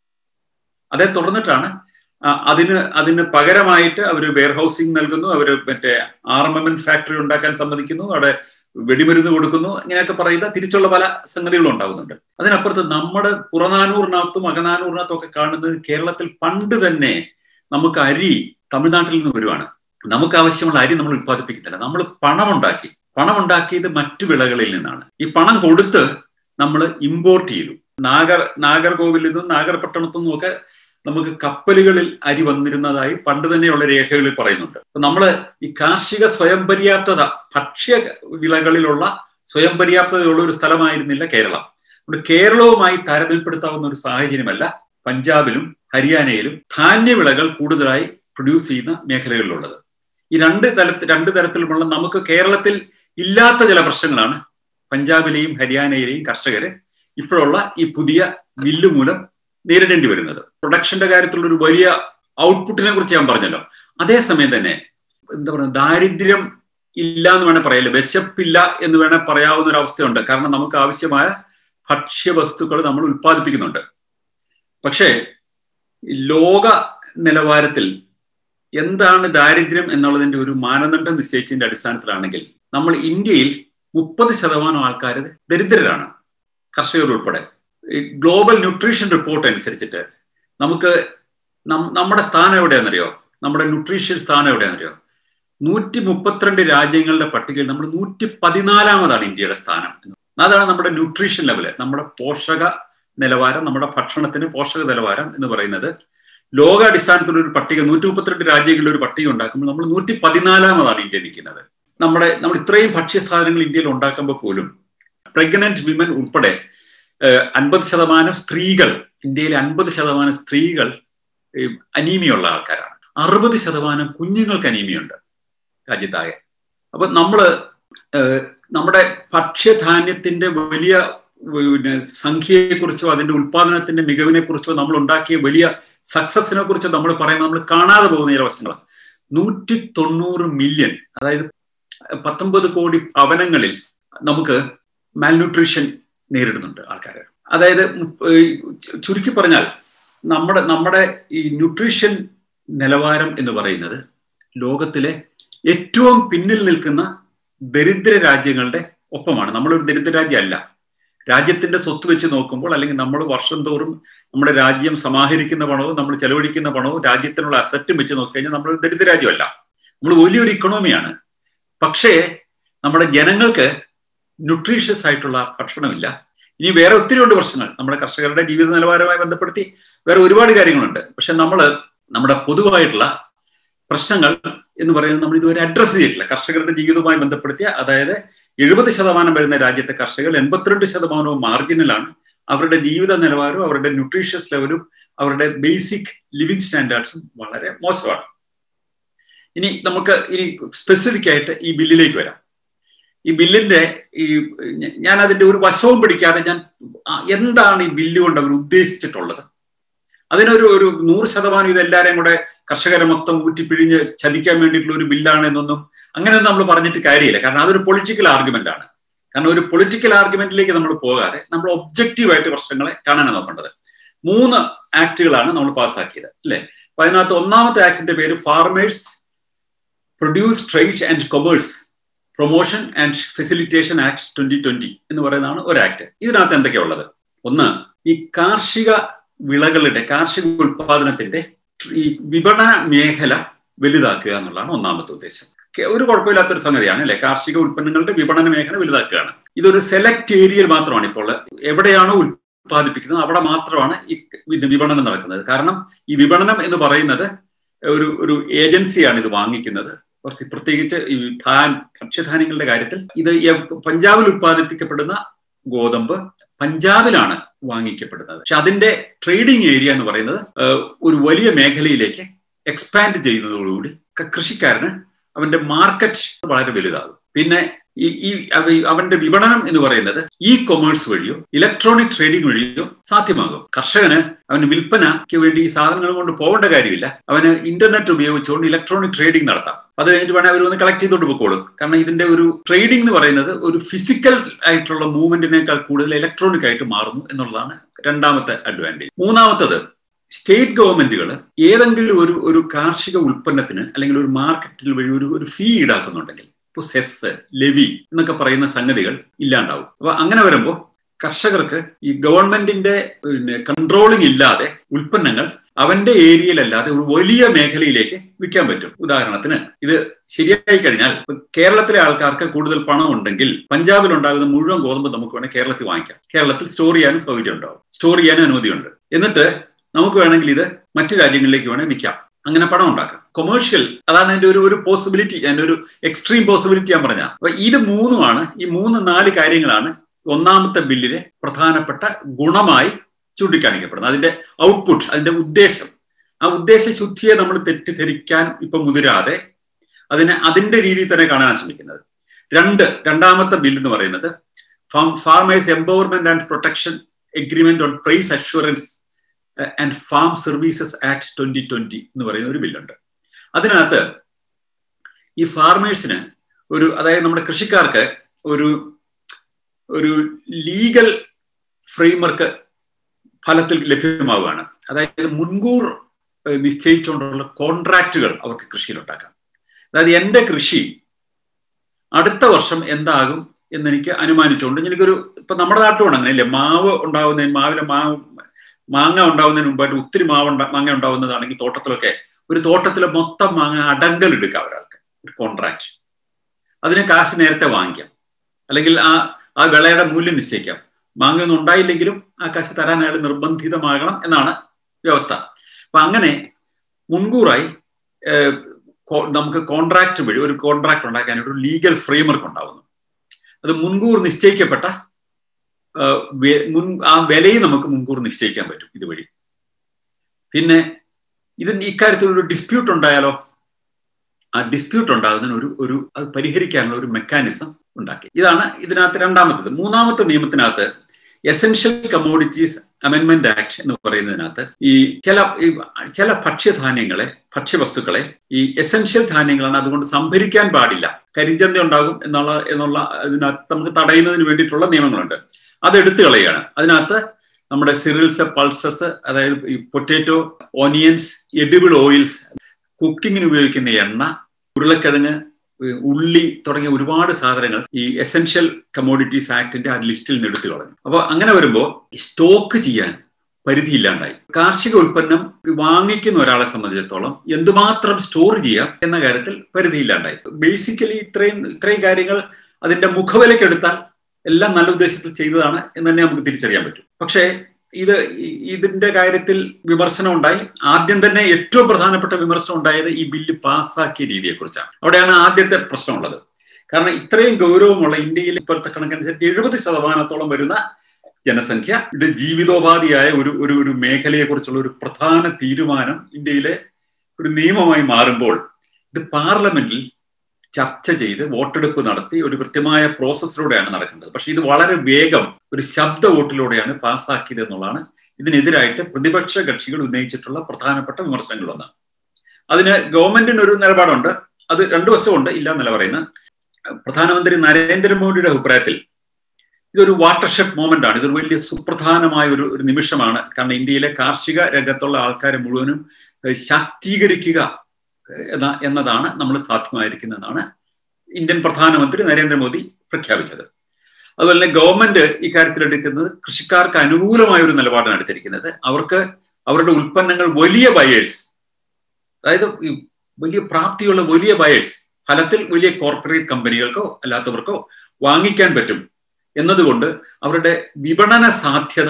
അതേ തുടർന്നിട്ടാണ് അതിന് അതിന് പകരമായിട്ട് അവർ വെയർഹൌസിംഗ് നൽകുന്നു അവർ മറ്റേ ആർമമെന്റ് ഫാക്ടറി ഉണ്ടാക്കാൻ സമ്മതിക്കുന്നു അവിടെ വെടിമരുന്ന് കൊടുക്കുന്നു ഇങ്ങനെയൊക്കെ പറയുന്ന തിരിച്ചുള്ള പല സംഗതികളും ഉണ്ടാകുന്നുണ്ട് അതിനപ്പുറത്ത് നമ്മുടെ പുറനാനൂറിനകത്തും അകനാനൂറിനകത്തും ഒക്കെ കാണുന്നത് കേരളത്തിൽ പണ്ട് തന്നെ നമുക്ക് അരി തമിഴ്നാട്ടിൽ നിന്ന് വരുവാണ് നമുക്ക് ആവശ്യമുള്ള അരി നമ്മൾ ഉത്പാദിപ്പിക്കുന്നില്ല നമ്മൾ പണം ഉണ്ടാക്കി പണം ഉണ്ടാക്കിയത് മറ്റു വിളകളിൽ നിന്നാണ് ഈ പണം കൊടുത്ത് നമ്മൾ ഇമ്പോർട്ട് ചെയ്തു നാഗർ നാഗർകോവിലിൽ നിന്നും നാഗർപട്ടണത്തു നിന്നും ഒക്കെ നമുക്ക് കപ്പലുകളിൽ അരി വന്നിരുന്നതായി പണ്ട് തന്നെയുള്ള രേഖകളിൽ പറയുന്നുണ്ട് അപ്പൊ നമ്മള് ഈ കാർഷിക സ്വയം പര്യാപ്തത ഭക്ഷ്യ വിളകളിലുള്ള സ്വയം പര്യാപ്തതയുള്ള ഒരു സ്ഥലമായിരുന്നില്ല കേരളം അതുകൊണ്ട് കേരളവുമായി താരതമ്യപ്പെടുത്താവുന്ന ഒരു സാഹചര്യമല്ല പഞ്ചാബിലും ഹരിയാനയിലും ധാന്യവിളകൾ കൂടുതലായി പ്രൊഡ്യൂസ് ചെയ്യുന്ന മേഖലകളിലുള്ളത് ഈ രണ്ട് തലത്തിൽ രണ്ട് തരത്തിലുമുള്ള നമുക്ക് കേരളത്തിൽ ഇല്ലാത്ത ചില പ്രശ്നങ്ങളാണ് പഞ്ചാബിലെയും ഹരിയാനയിലെയും കർഷകര് ഇപ്പോഴുള്ള ഈ പുതിയ ബില്ല് മൂലം നേരിടേണ്ടി വരുന്നത് പ്രൊഡക്ഷന്റെ കാര്യത്തിലുള്ള ഒരു വലിയ ഔട്ട്പുട്ടിനെ കുറിച്ച് ഞാൻ പറഞ്ഞല്ലോ അതേസമയം തന്നെ എന്താ പറയുക ദാരിദ്ര്യം ഇല്ല എന്ന് വേണേൽ പറയല്ലേ വിശപ്പില്ല എന്ന് വേണേൽ പറയാവുന്ന ഒരു അവസ്ഥയുണ്ട് കാരണം നമുക്ക് ആവശ്യമായ ഭക്ഷ്യവസ്തുക്കൾ നമ്മൾ ഉൽപ്പാദിപ്പിക്കുന്നുണ്ട് പക്ഷേ ലോക നിലവാരത്തിൽ എന്താണ് ദാരിദ്ര്യം എന്നുള്ളതിന്റെ ഒരു മാനദണ്ഡം നിശ്ചയിച്ചതിന്റെ അടിസ്ഥാനത്തിലാണെങ്കിൽ നമ്മൾ ഇന്ത്യയിൽ മുപ്പത് ശതമാനം ആൾക്കാർ ദരിദ്രരാണ് കർഷകർ ഉൾപ്പെടെ ഈ ഗ്ലോബൽ ന്യൂട്രീഷൻ റിപ്പോർട്ട് അനുസരിച്ചിട്ട് നമുക്ക് നമ്മുടെ സ്ഥാനം എവിടെയാണെന്നറിയോ നമ്മുടെ ന്യൂട്രീഷ്യൻ സ്ഥാനം എവിടെയാണെന്നറിയോ നൂറ്റി മുപ്പത്തിരണ്ട് രാജ്യങ്ങളുടെ പട്ടികയിൽ നമ്മൾ നൂറ്റി പതിനാലാമതാണ് ഇന്ത്യയുടെ സ്ഥാനം അതാണ് നമ്മുടെ ന്യൂട്രീഷൻ ലെവല് നമ്മുടെ പോഷക നിലവാരം നമ്മുടെ ഭക്ഷണത്തിന് പോഷക നിലവാരം എന്ന് പറയുന്നത് ലോകാടിസ്ഥാനത്തിൽ ഒരു പട്ടിക നൂറ്റി മുപ്പത്തിരണ്ട് രാജ്യങ്ങളിൽ ഒരു പട്ടിക ഉണ്ടാക്കുമ്പോൾ നമ്മൾ നൂറ്റി പതിനാലാമതാണ് ഇന്ത്യ നിൽക്കുന്നത് നമ്മുടെ നമ്മൾ ഇത്രയും ഭക്ഷ്യസാധനങ്ങൾ ഇന്ത്യയിൽ ഉണ്ടാക്കുമ്പോൾ പോലും പ്രഗ്നന്റ് വിമൻ ഉൾപ്പെടെ അൻപത് ശതമാനം സ്ത്രീകൾ ഇന്ത്യയിലെ അൻപത് ശതമാനം സ്ത്രീകൾ അനീമിയുള്ള ആൾക്കാരാണ് അറുപത് ശതമാനം കുഞ്ഞുങ്ങൾക്ക് അനീമിയുണ്ട് രാജ്യത്താകെ അപ്പൊ നമ്മള് നമ്മുടെ ഭക്ഷ്യധാന്യത്തിന്റെ വലിയ പിന്നെ സംഖ്യയെക്കുറിച്ചോ അതിന്റെ ഉൽപാദനത്തിന്റെ മികവിനെ കുറിച്ചോ നമ്മൾ ഉണ്ടാക്കിയ വലിയ സക്സസിനെ കുറിച്ചോ നമ്മൾ പറയുമ്പോൾ നമ്മൾ കാണാതെ പോകുന്ന ചില വശങ്ങളാണ് നൂറ്റി തൊണ്ണൂറ് മില്യൺ അതായത് പത്തൊമ്പത് കോടി ഭവനങ്ങളിൽ നമുക്ക് മാൽന്യൂട്രീഷൻ നേരിടുന്നുണ്ട് ആൾക്കാർ അതായത് ചുരുക്കി പറഞ്ഞാൽ നമ്മുടെ നമ്മുടെ ഈ ന്യൂട്രീഷൻ നിലവാരം എന്ന് പറയുന്നത് ലോകത്തിലെ ഏറ്റവും പിന്നിൽ നിൽക്കുന്ന ദരിദ്ര രാജ്യങ്ങളുടെ ഒപ്പമാണ് നമ്മളൊരു ദരിദ്ര രാജ്യമല്ല രാജ്യത്തിന്റെ സ്വത്ത് വെച്ച് നോക്കുമ്പോൾ അല്ലെങ്കിൽ നമ്മൾ വർഷം തോറും നമ്മുടെ രാജ്യം സമാഹരിക്കുന്ന പണവും നമ്മൾ ചെലവഴിക്കുന്ന പണവും രാജ്യത്തിനുള്ള അസറ്റും വെച്ച് നോക്കിക്കഴിഞ്ഞാൽ നമ്മൾ ദരിദ്ര രാജ്യമല്ല നമ്മൾ വലിയൊരു ഇക്കണോമിയാണ് പക്ഷേ നമ്മുടെ ജനങ്ങൾക്ക് ന്യൂട്രീഷ്യസ് ആയിട്ടുള്ള ഭക്ഷണമില്ല ഇനി വേറെ ഒത്തിരി ഉണ്ട് പ്രശ്നങ്ങൾ നമ്മുടെ കർഷകരുടെ ജീവിത നിലവാരവുമായി ബന്ധപ്പെടുത്തി വേറെ ഒരുപാട് കാര്യങ്ങളുണ്ട് പക്ഷെ നമ്മൾ നമ്മുടെ പൊതുവായിട്ടുള്ള പ്രശ്നങ്ങൾ എന്ന് പറയുന്നത് നമ്മൾ ഇതുവരെ അഡ്രസ്സ് ചെയ്തിട്ടില്ല കർഷകരുടെ ജീവിതവുമായി ബന്ധപ്പെടുത്തിയ അതായത് എഴുപത് ശതമാനം വരുന്ന രാജ്യത്തെ കർഷകർ എൺപത്തിരണ്ട് ശതമാനവും മാർജിനലാണ് അവരുടെ ജീവിത നിലവാരവും അവരുടെ ന്യൂട്രീഷ്യസ് ലെവലും അവരുടെ ബേസിക് ലിവിങ് സ്റ്റാൻഡേർഡ്സും വളരെ മോശമാണ് ഇനി നമുക്ക് ഇനി സ്പെസിഫിക് ആയിട്ട് ഈ ബില്ലിലേക്ക് വരാം ഈ ബില്ലിന്റെ ഈ ഞാൻ അതിന്റെ ഒരു വശവും പിടിക്കാതെ ഞാൻ എന്താണ് ഈ ബില്ല് കൊണ്ട് അവർ ഉദ്ദേശിച്ചിട്ടുള്ളത് അതിനൊരു ഒരു നൂറ് ശതമാനം ഇതെല്ലാരെയും കൂടെ കർഷകരെ മൊത്തം ഊറ്റിപ്പിഴിഞ്ഞ് ചതിക്കാൻ വേണ്ടിയിട്ടുള്ള ഒരു ബില്ലാണ് എന്നൊന്നും അങ്ങനെയൊന്നും നമ്മൾ പറഞ്ഞിട്ട് കാര്യമില്ല കാരണം അതൊരു പൊളിറ്റിക്കൽ ആർഗ്യുമെന്റ് ആണ് കാരണം ഒരു പൊളിറ്റിക്കൽ ആർഗ്യുമെന്റിലേക്ക് നമ്മൾ പോകാതെ നമ്മൾ ഒബ്ജക്റ്റീവായിട്ട് പ്രശ്നങ്ങളെ കാണാനാണ് നോക്കേണ്ടത് മൂന്ന് ആക്ടുകളാണ് നമ്മൾ പാസ്സാക്കിയത് അല്ലെ അപ്പൊ അതിനകത്ത് ഒന്നാമത്തെ ആക്ടിന്റെ പേര് farmers produce trade and commerce promotion and facilitation act twenty twenty എന്ന് പറയുന്നതാണ് ഒരു ആക്ട് ഇതിനകത്ത് എന്തൊക്കെയുള്ളത് ഒന്ന് ഈ കാർഷിക വിളകളുടെ കാർഷിക ഉൽപാദനത്തിന്റെ ഈ വിപണന മേഖല വലുതാക്കുക എന്നുള്ളതാണ് ഒന്നാമത്തെ ഉദ്ദേശം ഒരു കുഴപ്പമില്ലാത്തൊരു സംഗതിയാണ് അല്ലെ കാർഷിക ഉൽപ്പന്നങ്ങളുടെ വിപണന മേഖല വലുതാക്കുകയാണ് ഇതൊരു സെലക്ട് ഏരിയയിൽ മാത്രമാണ് ഇപ്പോൾ എവിടെയാണോ ഉൽപ്പാദിപ്പിക്കുന്നത് അവിടെ മാത്രമാണ് ഈ വിപണനം നടക്കുന്നത് കാരണം ഈ വിപണനം എന്ന് പറയുന്നത് ഒരു ഒരു ഏജൻസിയാണ് ഇത് വാങ്ങിക്കുന്നത് പ്രത്യേകിച്ച് ഈ ധാൻ ഭക്ഷ്യധാന്യങ്ങളുടെ കാര്യത്തിൽ ഇത് പഞ്ചാബിൽ ഉൽപ്പാദിപ്പിക്കപ്പെടുന്ന ഗോതമ്പ് പഞ്ചാബിലാണ് വാങ്ങിക്കപ്പെടുന്നത് പക്ഷെ അതിന്റെ ട്രേഡിംഗ് ഏരിയ എന്ന് പറയുന്നത് ഒരു വലിയ മേഖലയിലേക്ക് എക്സ്പാൻഡ് ചെയ്യുന്നതോടുകൂടി കൃഷിക്കാരന് അവന്റെ മാർക്കറ്റ് വളരെ വലുതാകും പിന്നെ ഈ ഈ അവന്റെ വിപണനം എന്ന് പറയുന്നത് ഇ കൊമേഴ്സ് വഴിയോ ഇലക്ട്രോണിക് ട്രേഡിംഗ് വഴിയോ സാധ്യമാകും കർഷകന് അവന് വിൽപ്പനയ്ക്ക് വേണ്ടി ഈ സാധനങ്ങൾ കൊണ്ട് പോകേണ്ട കാര്യമില്ല അവന് ഇന്റർനെറ്റ് ഉപയോഗിച്ചുകൊണ്ട് ഇലക്ട്രോണിക് ട്രേഡിംഗ് നടത്താം അത് കഴിഞ്ഞിട്ട് വേണേൽ അവർ വന്ന് കളക്ട് ചെയ്തുകൊണ്ട് പോയിക്കോളും കാരണം ഇതിന്റെ ഒരു ട്രേഡിംഗ് എന്ന് പറയുന്നത് ഒരു ഫിസിക്കൽ ആയിട്ടുള്ള മൂവ്മെന്റിനേക്കാൾ കൂടുതൽ ഇലക്ട്രോണിക് ആയിട്ട് മാറുന്നു എന്നുള്ളതാണ് രണ്ടാമത്തെ അഡ്വാൻറ്റേജ് മൂന്നാമത്തത് സ്റ്റേറ്റ് ഗവൺമെന്റുകൾ ഏതെങ്കിലും ഒരു ഒരു കാർഷിക ഉൽപ്പന്നത്തിന് അല്ലെങ്കിൽ ഒരു മാർക്കറ്റിൽ വഴി ഒരു ഒരു ഫീ ഈടാക്കുന്നുണ്ടെങ്കിൽ ഇപ്പോൾ സെസ് ലെവി എന്നൊക്കെ പറയുന്ന സംഗതികൾ ഇല്ലാണ്ടാവും അപ്പൊ അങ്ങനെ വരുമ്പോൾ കർഷകർക്ക് ഈ ഗവൺമെന്റിന്റെ പിന്നെ കൺട്രോളിംഗ് ഇല്ലാതെ ഉൽപ്പന്നങ്ങൾ അവന്റെ ഏരിയയിലല്ലാതെ ഒരു വലിയ മേഖലയിലേക്ക് വിൽക്കാൻ പറ്റും ഉദാഹരണത്തിന് ഇത് ശരിയായി കഴിഞ്ഞാൽ കേരളത്തിലെ ആൾക്കാർക്ക് കൂടുതൽ പണം ഉണ്ടെങ്കിൽ പഞ്ചാബിൽ ഉണ്ടാകുന്ന മുഴുവൻ ഗോതമ്പ് നമുക്ക് വേണമെങ്കിൽ കേരളത്തിൽ വാങ്ങിക്കാം കേരളത്തിൽ സ്റ്റോർ ചെയ്യാനും സൗകര്യം ഉണ്ടാവും സ്റ്റോർ ചെയ്യാനും അനുമതിയുണ്ട് എന്നിട്ട് നമുക്ക് വേണമെങ്കിൽ ഇത് മറ്റു രാജ്യങ്ങളിലേക്ക് വേണമെങ്കിൽ വിൽക്കാം അങ്ങനെ പണം ഉണ്ടാക്കാം കൊമേഴ്ഷ്യൽ അതാണ് അതിന്റെ ഒരു ഒരു പോസിബിലിറ്റി അതിന്റെ ഒരു എക്സ്ട്രീം പോസിബിലിറ്റി ഞാൻ പറഞ്ഞ അപ്പൊ ഇത് മൂന്നുമാണ് ഈ മൂന്ന് നാല് കാര്യങ്ങളാണ് ഒന്നാമത്തെ ബില്ലിലെ പ്രധാനപ്പെട്ട ഗുണമായി ചൂണ്ടിക്കാണിക്കപ്പെടുന്നത് അതിന്റെ ഔട്ട്പുട്ട് അതിന്റെ ഉദ്ദേശം ആ ഉദ്ദേശ ശുദ്ധിയെ നമ്മൾ തെറ്റിദ്ധരിക്കാൻ ഇപ്പൊ മുതിരാതെ അതിനെ അതിന്റെ രീതിയിൽ തന്നെ കാണാൻ ശ്രമിക്കുന്നത് രണ്ട് രണ്ടാമത്തെ ബിൽ എന്ന് പറയുന്നത് farmers empowerment and protection agreement on price assurance and farm services act twenty twenty എന്ന് പറയുന്ന ഒരു ബില്ലുണ്ട് അതിനകത്ത് ഈ ഫാർമേഴ്സിന് ഒരു അതായത് നമ്മുടെ കൃഷിക്കാർക്ക് ഒരു ഒരു ലീഗൽ ഫ്രെയിംവർക്ക് ഫലത്തിൽ ലഭ്യമാവുകയാണ് അതായത് മുൻകൂർ നിശ്ചയിച്ചുകൊണ്ടുള്ള കോൺട്രാക്റ്റുകൾ അവർക്ക് കൃഷിയിൽ ഉണ്ടാക്കാം അതായത് എൻ്റെ കൃഷി അടുത്ത വർഷം എന്താകും എന്നെനിക്ക് അനുമാനിച്ചുകൊണ്ട് എനിക്കൊരു ഇപ്പൊ നമ്മുടെ നാട്ടിലും അങ്ങനെയല്ലേ മാവ് ഉണ്ടാവുന്നതിന് മാവിലെ മാവ് മാങ്ങ ഉണ്ടാവുന്നതിന് മുമ്പായിട്ട് ഒത്തിരി മാവ് മാങ്ങ ഉണ്ടാവുന്നതാണെങ്കിൽ തോട്ടത്തിലൊക്കെ ഒരു തോട്ടത്തിലെ മൊത്തം മാങ്ങ അടങ്കൽ എടുക്കാം ഒരാൾക്ക് ഒരു കോൺട്രാക്ട് അതിന് കാശ് നേരത്തെ വാങ്ങിക്കാം അല്ലെങ്കിൽ ആ ആ വിളയുടെ മൂല്യം നിശ്ചയിക്കാം മാങ്ങയൊന്നും ഉണ്ടായില്ലെങ്കിലും ആ കാശ് തരാൻ അയാൾ നിർബന്ധിതമാകണം എന്നാണ് വ്യവസ്ഥ അപ്പൊ അങ്ങനെ മുൻകൂറായി നമുക്ക് കോൺട്രാക്ട് വഴി ഒരു കോൺട്രാക്ട് ഉണ്ടാക്കാൻ ഒരു ലീഗൽ ഫ്രെയിംവർക്ക് ഉണ്ടാവുന്നു അത് മുൻകൂർ നിശ്ചയിക്കപ്പെട്ട മുൻ ആ വിലയും നമുക്ക് മുൻകൂർ നിശ്ചയിക്കാൻ പറ്റും ഇതുവഴി പിന്നെ ഇതിന് ഇക്കാര്യത്തിൽ ഒരു ഡിസ്പ്യൂട്ട് ഉണ്ടായാലോ ആ ഡിസ്പ്യൂട്ട് ഉണ്ടാകുന്നതിന് ഒരു ഒരു അത് പരിഹരിക്കാനുള്ള ഒരു മെക്കാനിസം ഉണ്ടാക്കി ഇതാണ് ഇതിനകത്ത് രണ്ടാമത്തത് മൂന്നാമത്തെ നിയമത്തിനകത്ത് എസെൻഷ്യൽ കമ്മോഡിറ്റീസ് അമെന്റ്മെന്റ് ആക്ട് എന്ന് പറയുന്നതിനകത്ത് ഈ ചില ചില ഭക്ഷ്യധാന്യങ്ങളെ ഭക്ഷ്യവസ്തുക്കളെ ഈ എസെൻഷ്യൽ ധാന്യങ്ങളാണ് അതുകൊണ്ട് സംഭരിക്കാൻ പാടില്ല കരിഞ്ചന്ത ഉണ്ടാകും എന്നുള്ള എന്നുള്ള അതിനകത്ത് നമുക്ക് തടയുന്നതിന് വേണ്ടിയിട്ടുള്ള നിയമങ്ങളുണ്ട് അത് എടുത്തു കളയുകയാണ് അതിനകത്ത് നമ്മുടെ സിറിൽസ് പൾസസ് അതായത് ഈ പൊറ്റേറ്റോ ഓനിയൻസ് എഡിബിൾ ഓയിൽസ് കുക്കിങ്ങിന് ഉപയോഗിക്കുന്ന എണ്ണ ഉരുളക്കിഴങ്ങ് ഉള്ളി തുടങ്ങിയ ഒരുപാട് സാധനങ്ങൾ ഈ എസെൻഷ്യൽ കമ്മോഡിറ്റീസ് ആക്ടിന്റെ ആ ലിസ്റ്റിൽ നിന്ന് എടുത്തു കളഞ്ഞു അപ്പോൾ അങ്ങനെ വരുമ്പോൾ സ്റ്റോക്ക് ചെയ്യാൻ പരിധിയില്ലാണ്ടായി കാർഷിക ഉൽപ്പന്നം വാങ്ങിക്കുന്ന ഒരാളെ സംബന്ധിച്ചിടത്തോളം എന്തുമാത്രം സ്റ്റോർ ചെയ്യാം എന്ന കാര്യത്തിൽ പരിധിയില്ലാണ്ടായി ബേസിക്കലി ഇത്രയും ഇത്രയും കാര്യങ്ങൾ അതിന്റെ മുഖവിലക്കെടുത്താൽ എല്ലാം നല്ല ഉദ്ദേശത്തിൽ ചെയ്തതാണ് എന്ന് തന്നെ നമുക്ക് തിരിച്ചറിയാൻ പറ്റും പക്ഷേ ഇത് ഇതിന്റെ കാര്യത്തിൽ വിമർശനം ഉണ്ടായി ആദ്യം തന്നെ ഏറ്റവും പ്രധാനപ്പെട്ട വിമർശനം ഉണ്ടായത് ഈ ബില്ല് പാസ്സാക്കിയ രീതിയെക്കുറിച്ചാണ് അവിടെയാണ് ആദ്യത്തെ പ്രശ്നമുള്ളത് കാരണം ഇത്രയും ഗൗരവമുള്ള ഇന്ത്യയിൽ ഇപ്പോഴത്തെ കണക്കനുസരിച്ച് എഴുപത് ശതമാനത്തോളം വരുന്ന ജനസംഖ്യ ഇത് ജീവിതോപാധിയായ ഒരു ഒരു ഒരു മേഖലയെക്കുറിച്ചുള്ള ഒരു പ്രധാന തീരുമാനം ഇന്ത്യയിലെ ഒരു നിയമമായി മാറുമ്പോൾ ഇത് പാർലമെന്റിൽ ചർച്ച ചെയ്ത് വോട്ടെടുപ്പ് നടത്തി ഒരു കൃത്യമായ പ്രോസസ്സിലൂടെയാണ് നടക്കുന്നത് പക്ഷെ ഇത് വളരെ വേഗം ഒരു ശബ്ദ വോട്ടിലൂടെയാണ് പാസ്സാക്കിയത് എന്നുള്ളതാണ് ഇതിനെതിരായിട്ട് പ്രതിപക്ഷ കക്ഷികൾ ഉന്നയിച്ചിട്ടുള്ള പ്രധാനപ്പെട്ട വിമർശനങ്ങളൊന്ന് അതിന് ഗവൺമെന്റിന് ഒരു നിലപാടുണ്ട് അത് രണ്ടു വശമുണ്ട് ഇല്ല എന്നല്ല പറയുന്നത് പ്രധാനമന്ത്രി നരേന്ദ്രമോദിയുടെ അഭിപ്രായത്തിൽ ഇതൊരു വാട്ടർഷെപ്പ് മോമെന്റ് ആണ് ഇതൊരു വലിയ സുപ്രധാനമായ ഒരു ഒരു നിമിഷമാണ് കാരണം ഇന്ത്യയിലെ കാർഷിക രംഗത്തുള്ള ആൾക്കാരെ മുഴുവനും ശാക്തീകരിക്കുക എന്ന എന്നതാണ് നമ്മൾ സാധ്യമായിരിക്കുന്നതെന്നാണ് ഇന്ത്യൻ പ്രധാനമന്ത്രി നരേന്ദ്രമോദി പ്രഖ്യാപിച്ചത് അതുപോലെ തന്നെ ഗവൺമെന്റ് ഇക്കാര്യത്തിൽ എടുക്കുന്നത് കൃഷിക്കാർക്ക് അനുകൂലമായ ഒരു നിലപാടാണ് എടുത്തിരിക്കുന്നത് അവർക്ക് അവരുടെ ഉൽപ്പന്നങ്ങൾ വലിയ ബയേഴ്സ് അതായത് വലിയ പ്രാപ്തിയുള്ള വലിയ ബയേഴ്സ് ഫലത്തിൽ വലിയ കോർപ്പറേറ്റ് കമ്പനികൾക്കോ അല്ലാത്തവർക്കോ വാങ്ങിക്കാൻ പറ്റും എന്നതുകൊണ്ട് അവരുടെ വിപണന സാധ്യത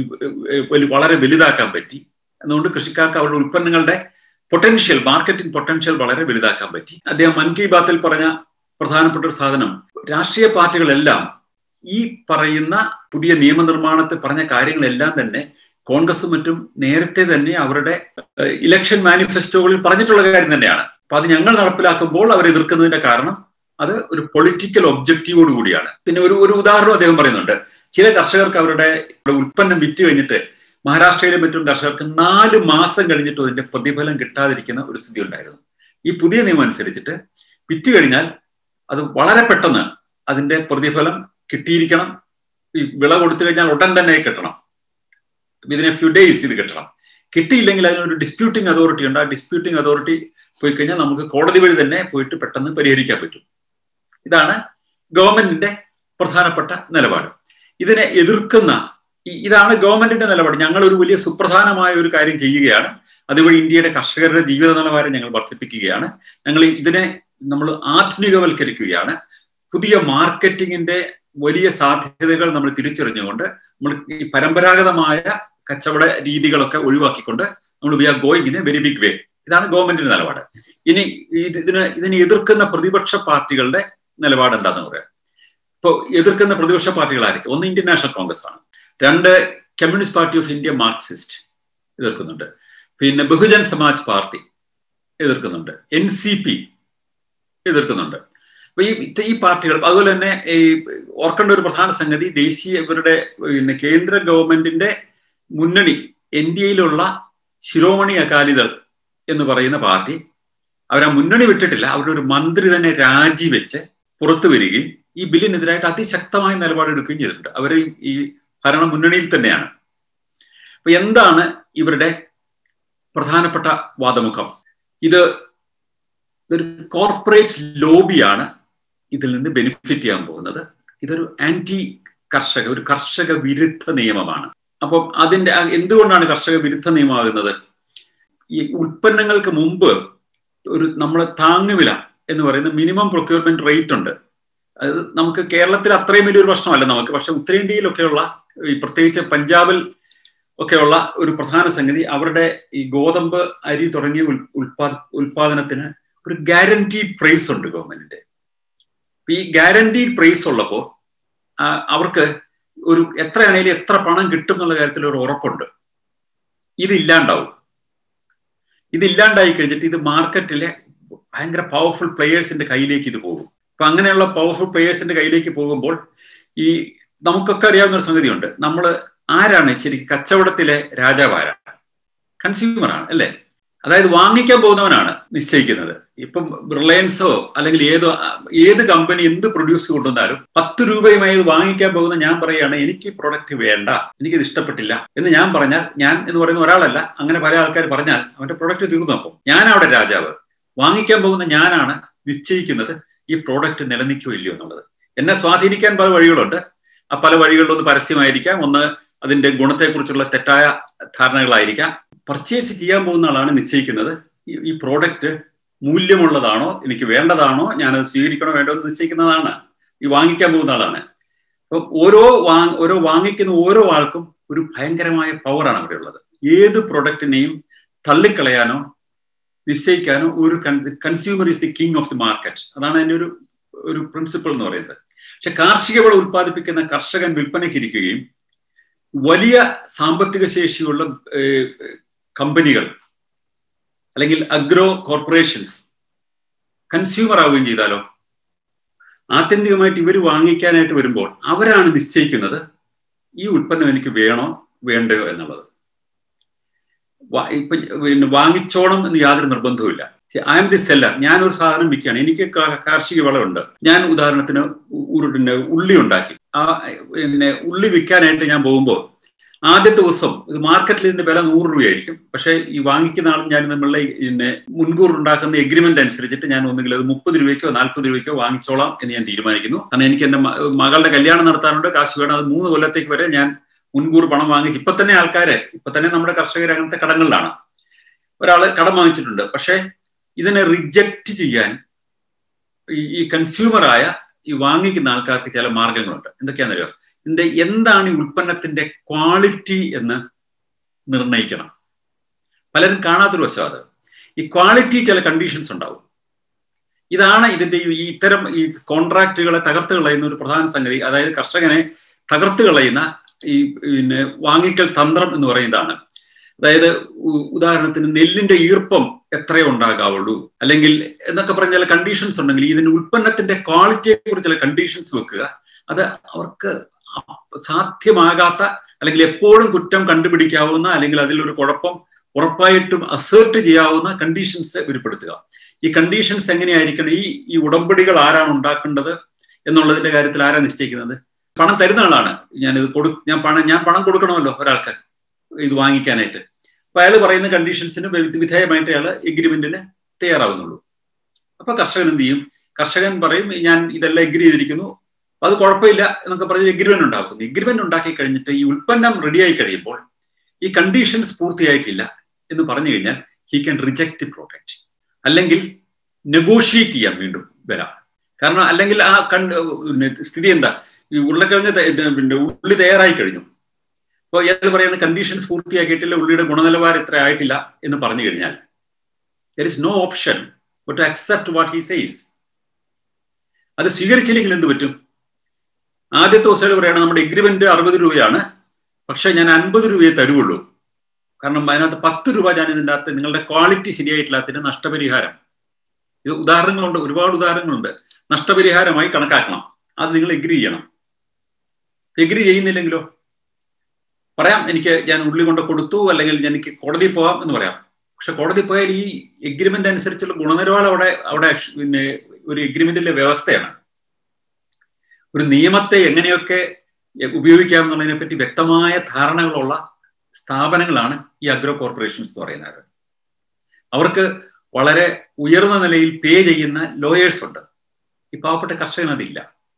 വളരെ വലുതാക്കാൻ പറ്റി അതുകൊണ്ട് കൃഷിക്കാർക്ക് അവരുടെ ഉൽപ്പന്നങ്ങളുടെ പൊട്ടൻഷ്യൽ മാർക്കറ്റിംഗ് പൊട്ടൻഷ്യൽ വളരെ വലുതാക്കാൻ പറ്റി അദ്ദേഹം മൻ കി ബാത്തിൽ പറഞ്ഞ പ്രധാനപ്പെട്ട ഒരു സാധനം രാഷ്ട്രീയ പാർട്ടികളെല്ലാം ഈ പറയുന്ന പുതിയ നിയമനിർമ്മാണത്തിൽ പറഞ്ഞ കാര്യങ്ങളെല്ലാം തന്നെ കോൺഗ്രസും മറ്റും നേരത്തെ തന്നെ അവരുടെ ഇലക്ഷൻ മാനിഫെസ്റ്റോകളിൽ പറഞ്ഞിട്ടുള്ള കാര്യം തന്നെയാണ് അപ്പൊ അത് ഞങ്ങൾ നടപ്പിലാക്കുമ്പോൾ അവർ എതിർക്കുന്നതിന്റെ കാരണം അത് ഒരു പൊളിറ്റിക്കൽ ഒബ്ജക്റ്റീവോട് കൂടിയാണ് പിന്നെ ഒരു ഒരു ഉദാഹരണം അദ്ദേഹം പറയുന്നുണ്ട് ചില കർഷകർക്ക് അവരുടെ ഉൽപ്പന്നം വിറ്റ് കഴിഞ്ഞിട്ട് മഹാരാഷ്ട്രയിലെ മറ്റും കർഷകർക്ക് നാല് മാസം കഴിഞ്ഞിട്ടും അതിന്റെ പ്രതിഫലം കിട്ടാതിരിക്കുന്ന ഒരു സ്ഥിതി ഉണ്ടായിരുന്നു ഈ പുതിയ നിയമം അനുസരിച്ചിട്ട് വിറ്റ് കഴിഞ്ഞാൽ അത് വളരെ പെട്ടെന്ന് അതിന്റെ പ്രതിഫലം കിട്ടിയിരിക്കണം ഈ വിള കൊടുത്തു കഴിഞ്ഞാൽ ഉടൻ തന്നെ കിട്ടണം ഇതിനെ ഫ്യൂ ഡേയ്സ് ഇത് കിട്ടണം കിട്ടിയില്ലെങ്കിൽ അതിനൊരു ഡിസ്പ്യൂട്ടിംഗ് അതോറിറ്റി ഉണ്ട് ആ ഡിസ്പ്യൂട്ടിംഗ് അതോറിറ്റി പോയി കഴിഞ്ഞാൽ നമുക്ക് കോടതി വഴി തന്നെ പോയിട്ട് പെട്ടെന്ന് പരിഹരിക്കാൻ പറ്റും ഇതാണ് ഗവൺമെന്റിന്റെ പ്രധാനപ്പെട്ട നിലപാട് ഇതിനെ എതിർക്കുന്ന ഇതാണ് ഗവൺമെന്റിന്റെ നിലപാട് ഞങ്ങൾ ഒരു വലിയ സുപ്രധാനമായ ഒരു കാര്യം ചെയ്യുകയാണ് അതുവഴി ഇന്ത്യയുടെ കർഷകരുടെ ജീവിത നിലവാരം ഞങ്ങൾ വർദ്ധിപ്പിക്കുകയാണ് ഞങ്ങൾ ഇതിനെ നമ്മൾ ആധുനികവൽക്കരിക്കുകയാണ് പുതിയ മാർക്കറ്റിങ്ങിന്റെ വലിയ സാധ്യതകൾ നമ്മൾ തിരിച്ചറിഞ്ഞുകൊണ്ട് നമ്മൾ ഈ പരമ്പരാഗതമായ കച്ചവട രീതികളൊക്കെ ഒഴിവാക്കിക്കൊണ്ട് നമ്മൾ we are going in a very big way ഇതാണ് ഗവൺമെന്റിന്റെ നിലപാട് ഇനി ഇതിന് ഇതിനെ എതിർക്കുന്ന പ്രതിപക്ഷ പാർട്ടികളുടെ നിലപാട് എന്താണെന്ന് പറയാം ഇപ്പോൾ എതിർക്കുന്ന പ്രതിപക്ഷ പാർട്ടികളായിരിക്കും ഒന്ന് ഇന്ത്യൻ നാഷണൽ കോൺഗ്രസ് ആണ് രണ്ട് Communist Party of India Marxist എതിർക്കുന്നുണ്ട് പിന്നെ ബഹുജൻ സമാജ് പാർട്ടി എതിർക്കുന്നുണ്ട് എൻ സി പി എതിർക്കുന്നുണ്ട് അപ്പൊ ഈ ഈ പാർട്ടികൾ അതുപോലെ തന്നെ ഈ ഓർക്കേണ്ട ഒരു പ്രധാന സംഗതി ദേശീയ ഇവരുടെ പിന്നെ കേന്ദ്ര ഗവൺമെന്റിന്റെ മുന്നണി എൻ ഡി എയിലുള്ള ശിരോമണി അകാലിദൾ എന്ന് പറയുന്ന പാർട്ടി അവർ ആ മുന്നണി വിട്ടിട്ടില്ല അവരുടെ ഒരു മന്ത്രി തന്നെ രാജിവെച്ച് പുറത്തു വരികയും ഈ ബില്ലിനെതിരായിട്ട് അതിശക്തമായ നിലപാടെടുക്കുകയും ചെയ്തിട്ടുണ്ട് അവർ ഈ ഭരണ മുന്നണിയിൽ തന്നെയാണ് അപ്പൊ എന്താണ് ഇവരുടെ പ്രധാനപ്പെട്ട വാദമുഖം ഇത് ഇതൊരു കോർപ്പറേറ്റ് ലോബിയാണ് ഇതിൽ നിന്ന് ബെനിഫിറ്റ് ചെയ്യാൻ പോകുന്നത് ഇതൊരു ആന്റി കർഷക ഒരു കർഷക വിരുദ്ധ നിയമമാണ് അപ്പം അതിന്റെ എന്തുകൊണ്ടാണ് കർഷക വിരുദ്ധ നിയമമാകുന്നത് ഈ ഉൽപ്പന്നങ്ങൾക്ക് മുമ്പ് ഒരു നമ്മൾ താങ്ങുവില എന്ന് പറയുന്ന മിനിമം പ്രൊക്യൂർമെന്റ് റേറ്റ് ഉണ്ട് അത് നമുക്ക് കേരളത്തിൽ അത്രയും വലിയൊരു പ്രശ്നമല്ല നമുക്ക് പക്ഷെ ഉത്തരേന്ത്യയിലൊക്കെയുള്ള ഈ പ്രത്യേകിച്ച് പഞ്ചാബിൽ ഒക്കെയുള്ള ഒരു പ്രധാന സംഗതി അവരുടെ ഈ ഗോതമ്പ് അരി തുടങ്ങിയ ഉൽപാ ഉൽപാദനത്തിന് ഒരു ഗ്യാരണ്ടീഡ് പ്രൈസ് ഉണ്ട് ഗവൺമെന്റിന്റെ ഈ ഗ്യാരണ്ടീഡ് പ്രൈസ് ഉള്ളപ്പോൾ അവർക്ക് ഒരു എത്രയാണേലും എത്ര പണം കിട്ടും എന്നുള്ള കാര്യത്തിൽ ഒരു ഉറപ്പുണ്ട് ഇതില്ലാണ്ടാവും ഇതില്ലാണ്ടായി കഴിഞ്ഞിട്ട് ഇത് മാർക്കറ്റിലെ ഭയങ്കര പവർഫുൾ പ്ലെയേഴ്സിന്റെ കയ്യിലേക്ക് ഇത് പോകും അപ്പൊ അങ്ങനെയുള്ള പവർഫുൾ പ്ലെയേഴ്സിന്റെ കയ്യിലേക്ക് പോകുമ്പോൾ ഈ നമുക്കൊക്കെ അറിയാവുന്ന ഒരു സംഗതിയുണ്ട് നമ്മൾ ആരാണ് ശരിക്കും കച്ചവടത്തിലെ രാജാവ് ആരാണ് കൺസ്യൂമറാണ് അല്ലേ അതായത് വാങ്ങിക്കാൻ പോകുന്നവനാണ് നിശ്ചയിക്കുന്നത് ഇപ്പം റിലയൻസോ അല്ലെങ്കിൽ ഏതോ ഏത് കമ്പനി എന്ത് പ്രൊഡ്യൂസ് കൊണ്ടുവന്നാലും പത്ത് രൂപയുമായി ഇത് വാങ്ങിക്കാൻ പോകുന്ന ഞാൻ പറയുകയാണ് എനിക്ക് പ്രൊഡക്റ്റ് വേണ്ട എനിക്കിത് ഇഷ്ടപ്പെട്ടില്ല എന്ന് ഞാൻ പറഞ്ഞാൽ ഞാൻ എന്ന് പറയുന്ന ഒരാളല്ല അങ്ങനെ പല ആൾക്കാർ പറഞ്ഞാൽ അവന്റെ പ്രൊഡക്റ്റ് തീർന്നു അപ്പം ഞാൻ അവിടെ രാജാവ് വാങ്ങിക്കാൻ പോകുന്ന ഞാനാണ് നിശ്ചയിക്കുന്നത് ഈ പ്രോഡക്റ്റ് നിലനിൽക്കോ ഇല്ലയോ എന്നുള്ളത് എന്നെ സ്വാധീനിക്കാൻ പല വഴികളുണ്ട് ആ പല വഴികളിലൊന്ന് പരസ്യമായിരിക്കാം ഒന്ന് അതിന്റെ ഗുണത്തെക്കുറിച്ചുള്ള തെറ്റായ ധാരണകളായിരിക്കാം പർച്ചേസ് ചെയ്യാൻ പോകുന്ന ആളാണ് നിശ്ചയിക്കുന്നത് ഈ പ്രോഡക്റ്റ് മൂല്യമുള്ളതാണോ എനിക്ക് വേണ്ടതാണോ ഞാനത് സ്വീകരിക്കണോ വേണ്ടോ എന്ന് നിശ്ചയിക്കുന്നതാണ് ഈ വാങ്ങിക്കാൻ പോകുന്ന ആളാണ് അപ്പൊ ഓരോ വാ ഓരോ വാങ്ങിക്കുന്ന ഓരോ ആൾക്കും ഒരു ഭയങ്കരമായ പവറാണ് അവിടെ ഉള്ളത് ഏത് പ്രൊഡക്റ്റിനെയും തള്ളിക്കളയാനോ നിശ്ചയിക്കാനോ ഒരു consumer is the king of the market അതാണ് അതിന്റെ ഒരു ഒരു പ്രിൻസിപ്പിൾ എന്ന് പറയുന്നത് പക്ഷെ കാർഷിക വിള ഉൽപ്പാദിപ്പിക്കുന്ന കർഷകൻ വിൽപ്പനയ്ക്കിരിക്കുകയും വലിയ സാമ്പത്തിക ശേഷിയുള്ള കമ്പനികൾ അല്ലെങ്കിൽ അഗ്രോ കോർപ്പറേഷൻസ് കൺസ്യൂമർ ആവുകയും ചെയ്താലോ ആത്യന്തികമായിട്ട് ഇവർ വാങ്ങിക്കാനായിട്ട് വരുമ്പോൾ അവരാണ് നിശ്ചയിക്കുന്നത് ഈ ഉൽപ്പന്നം എനിക്ക് വേണോ വേണ്ടയോ എന്നുള്ളത് ഇപ്പൊ പിന്നെ വാങ്ങിച്ചോണം എന്ന് യാതൊരു നിർബന്ധവുമില്ല ഐ എം ദി സെല്ലർ ഞാൻ ഒരു സാധനം വിൽക്കുകയാണ് എനിക്ക് കാർഷിക വിളവുണ്ട് ഞാൻ ഉദാഹരണത്തിന് പിന്നെ ഉള്ളി ഉണ്ടാക്കി ആ പിന്നെ ഉള്ളി വിൽക്കാനായിട്ട് ഞാൻ പോകുമ്പോൾ ആദ്യത്തെ ദിവസം ഇത് മാർക്കറ്റിൽ ഇതിന്റെ വില നൂറ് രൂപയായിരിക്കും പക്ഷേ ഈ വാങ്ങിക്കുന്ന ആളും ഞാൻ നമ്മളുടെ പിന്നെ മുൻകൂർ ഉണ്ടാക്കുന്ന എഗ്രിമെന്റ് അനുസരിച്ചിട്ട് ഞാൻ ഒന്നുകിൽ അത് മുപ്പത് രൂപയ്ക്കോ നാൽപ്പത് രൂപയ്ക്കോ വാങ്ങിച്ചോളാം എന്ന് ഞാൻ തീരുമാനിക്കുന്നു കാരണം എനിക്ക് എന്റെ മകളുടെ കല്യാണം നടത്താനുണ്ട് കാശ് വേണം അത് മൂന്ന് കൊല്ലത്തേക്ക് വരെ ഞാൻ മുൻകൂർ പണം വാങ്ങിച്ച് ഇപ്പൊ തന്നെ ആൾക്കാര് ഇപ്പൊ തന്നെ നമ്മുടെ കർഷകർ അങ്ങനത്തെ കടങ്ങളിലാണ് ഒരാള് കടം വാങ്ങിച്ചിട്ടുണ്ട് പക്ഷേ ഇതിനെ റിജക്റ്റ് ചെയ്യാൻ ഈ കൺസ്യൂമറായ ഈ വാങ്ങിക്കുന്ന ആൾക്കാർക്ക് ചില മാർഗങ്ങളുണ്ട് എന്തൊക്കെയാണെന്നറിയോ ഇതിന്റെ എന്താണ് ഈ ഉൽപ്പന്നത്തിന്റെ ക്വാളിറ്റി എന്ന് നിർണ്ണയിക്കണം പലരും കാണാത്തൊരു വശം അത് ഈ ക്വാളിറ്റി ചില കണ്ടീഷൻസ് ഉണ്ടാവും ഇതാണ് ഇതിന്റെ ഈ ഇത്തരം ഈ കോൺട്രാക്റ്റുകളെ തകർത്ത് കളയുന്ന ഒരു പ്രധാന സംഗതി അതായത് കർഷകനെ തകർത്ത് കളയുന്ന ഈ പിന്നെ വാങ്ങിക്കൽ തന്ത്രം എന്ന് പറയുന്നതാണ് അതായത് ഉദാഹരണത്തിന് നെല്ലിന്റെ ഈർപ്പം എത്രയോ ഉണ്ടാകാവുള്ളൂ അല്ലെങ്കിൽ എന്നൊക്കെ പറഞ്ഞ ചില കണ്ടീഷൻസ് ഉണ്ടെങ്കിൽ ഇതിന്റെ ഉൽപ്പന്നത്തിന്റെ ക്വാളിറ്റിയെ കുറിച്ച് ചില കണ്ടീഷൻസ് വെക്കുക അത് അവർക്ക് സാധ്യമാകാത്ത അല്ലെങ്കിൽ എപ്പോഴും കുറ്റം കണ്ടുപിടിക്കാവുന്ന അല്ലെങ്കിൽ അതിലൊരു കുഴപ്പം ഉറപ്പായിട്ടും അസേർട്ട് ചെയ്യാവുന്ന കണ്ടീഷൻസ് ഉരുപ്പെടുത്തുക ഈ കണ്ടീഷൻസ് എങ്ങനെയായിരിക്കണം ഈ ഈ ഉടമ്പടികൾ ആരാണ് ഉണ്ടാക്കേണ്ടത് എന്നുള്ളതിന്റെ കാര്യത്തിൽ ആരാ നിശ്ചയിക്കുന്നത് പണം തരുന്ന ആളാണ് ഞാൻ ഇത് കൊടു ഞാൻ പണം ഞാൻ പണം കൊടുക്കണമല്ലോ ഒരാൾക്ക് ഇത് വാങ്ങിക്കാനായിട്ട് അപ്പൊ അയാൾ പറയുന്ന കണ്ടീഷൻസിന് വിധേയമായിട്ട് അയാൾ എഗ്രിമെന്റിന് തയ്യാറാവുന്നുള്ളൂ അപ്പൊ കർഷകൻ എന്ത് ചെയ്യും കർഷകൻ പറയും ഞാൻ ഇതെല്ലാം എഗ്രി ചെയ്തിരിക്കുന്നു അത് കുഴപ്പമില്ല എന്നൊക്കെ പറഞ്ഞ് എഗ്രിമെന്റ് ഉണ്ടാക്കുന്നു എഗ്രിമെന്റ് ഉണ്ടാക്കി കഴിഞ്ഞിട്ട് ഈ ഉൽപ്പന്നം റെഡിയായി കഴിയുമ്പോൾ ഈ കണ്ടീഷൻസ് പൂർത്തിയായിട്ടില്ല എന്ന് പറഞ്ഞു കഴിഞ്ഞാൽ he can reject the product അല്ലെങ്കിൽ നെഗോഷിയേറ്റ് ചെയ്യാം വീണ്ടും വരാം കാരണം അല്ലെങ്കിൽ ആ കണ്ട് സ്ഥിതി എന്താ ഈ ഉരുളക്കിഴങ്ങ് പിന്നെ ഉള്ളി തയ്യാറായി കഴിഞ്ഞു അപ്പോൾ ഇയാൾ പറയുന്ന കണ്ടീഷൻസ് പൂർത്തിയാക്കിയിട്ടില്ല ഉള്ളിയുടെ ഗുണനിലവാരം ഇത്ര ആയിട്ടില്ല എന്ന് പറഞ്ഞു കഴിഞ്ഞാൽ there is no option but to accept what he says അത് സ്വീകരിച്ചില്ലെങ്കിൽ എന്ത് പറ്റും ആദ്യത്തെ ദിവസം പറയുകയാണ് നമ്മുടെ എഗ്രിമെന്റ് അറുപത് രൂപയാണ് പക്ഷെ ഞാൻ അൻപത് രൂപയെ തരുവുള്ളൂ കാരണം അതിനകത്ത് പത്ത് രൂപ ഞാൻ ഇതിൻ്റെ അകത്ത് നിങ്ങളുടെ ക്വാളിറ്റി ശരിയായിട്ടില്ലാത്തതിന് നഷ്ടപരിഹാരം ഇത് ഉദാഹരണങ്ങളുണ്ട് ഒരുപാട് ഉദാഹരണങ്ങളുണ്ട് നഷ്ടപരിഹാരമായി കണക്കാക്കണം അത് നിങ്ങൾ എഗ്രി ചെയ്യണം എഗ്രി ചെയ്യുന്നില്ലെങ്കിലോ പറയാം എനിക്ക് ഞാൻ ഉള്ളി കൊണ്ട് കൊടുത്തു അല്ലെങ്കിൽ എനിക്ക് കോടതിയിൽ പോകാം എന്ന് പറയാം പക്ഷെ കോടതി പോയാൽ ഈ എഗ്രിമെന്റ് അനുസരിച്ചുള്ള ഗുണനിലവാരം അവിടെ അവിടെ പിന്നെ ഒരു എഗ്രിമെന്റിലെ വ്യവസ്ഥയാണ് ഒരു നിയമത്തെ എങ്ങനെയൊക്കെ ഉപയോഗിക്കാം എന്നുള്ളതിനെ പറ്റി വ്യക്തമായ ധാരണകളുള്ള സ്ഥാപനങ്ങളാണ് ഈ അഗ്രോ കോർപ്പറേഷൻസ് എന്ന് പറയുന്നത് അവർക്ക് വളരെ ഉയർന്ന നിലയിൽ പേ ചെയ്യുന്ന ലോയേഴ്സ് ഉണ്ട് ഈ പാവപ്പെട്ട കർഷകൻ അതില്ല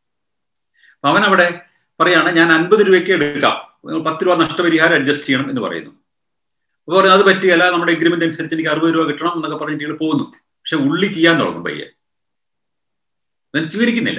അവൻ അവിടെ പറയാണ് ഞാൻ അൻപത് രൂപയ്ക്ക് എടുക്കാം പത്ത് രൂപ നഷ്ടപരിഹാരം അഡ്ജസ്റ്റ് ചെയ്യണം എന്ന് പറയുന്നു അപ്പോൾ അത് പറ്റുകയല്ല നമ്മുടെ എഗ്രിമെന്റ് അനുസരിച്ച് എനിക്ക് അറുപത് രൂപ കിട്ടണം എന്നൊക്കെ പറഞ്ഞിട്ട് ഇയാൾ പോകുന്നു പക്ഷെ ഉള്ളി ചെയ്യാൻ തുടങ്ങും പയ്യെ അവൻ സ്വീകരിക്കുന്നില്ല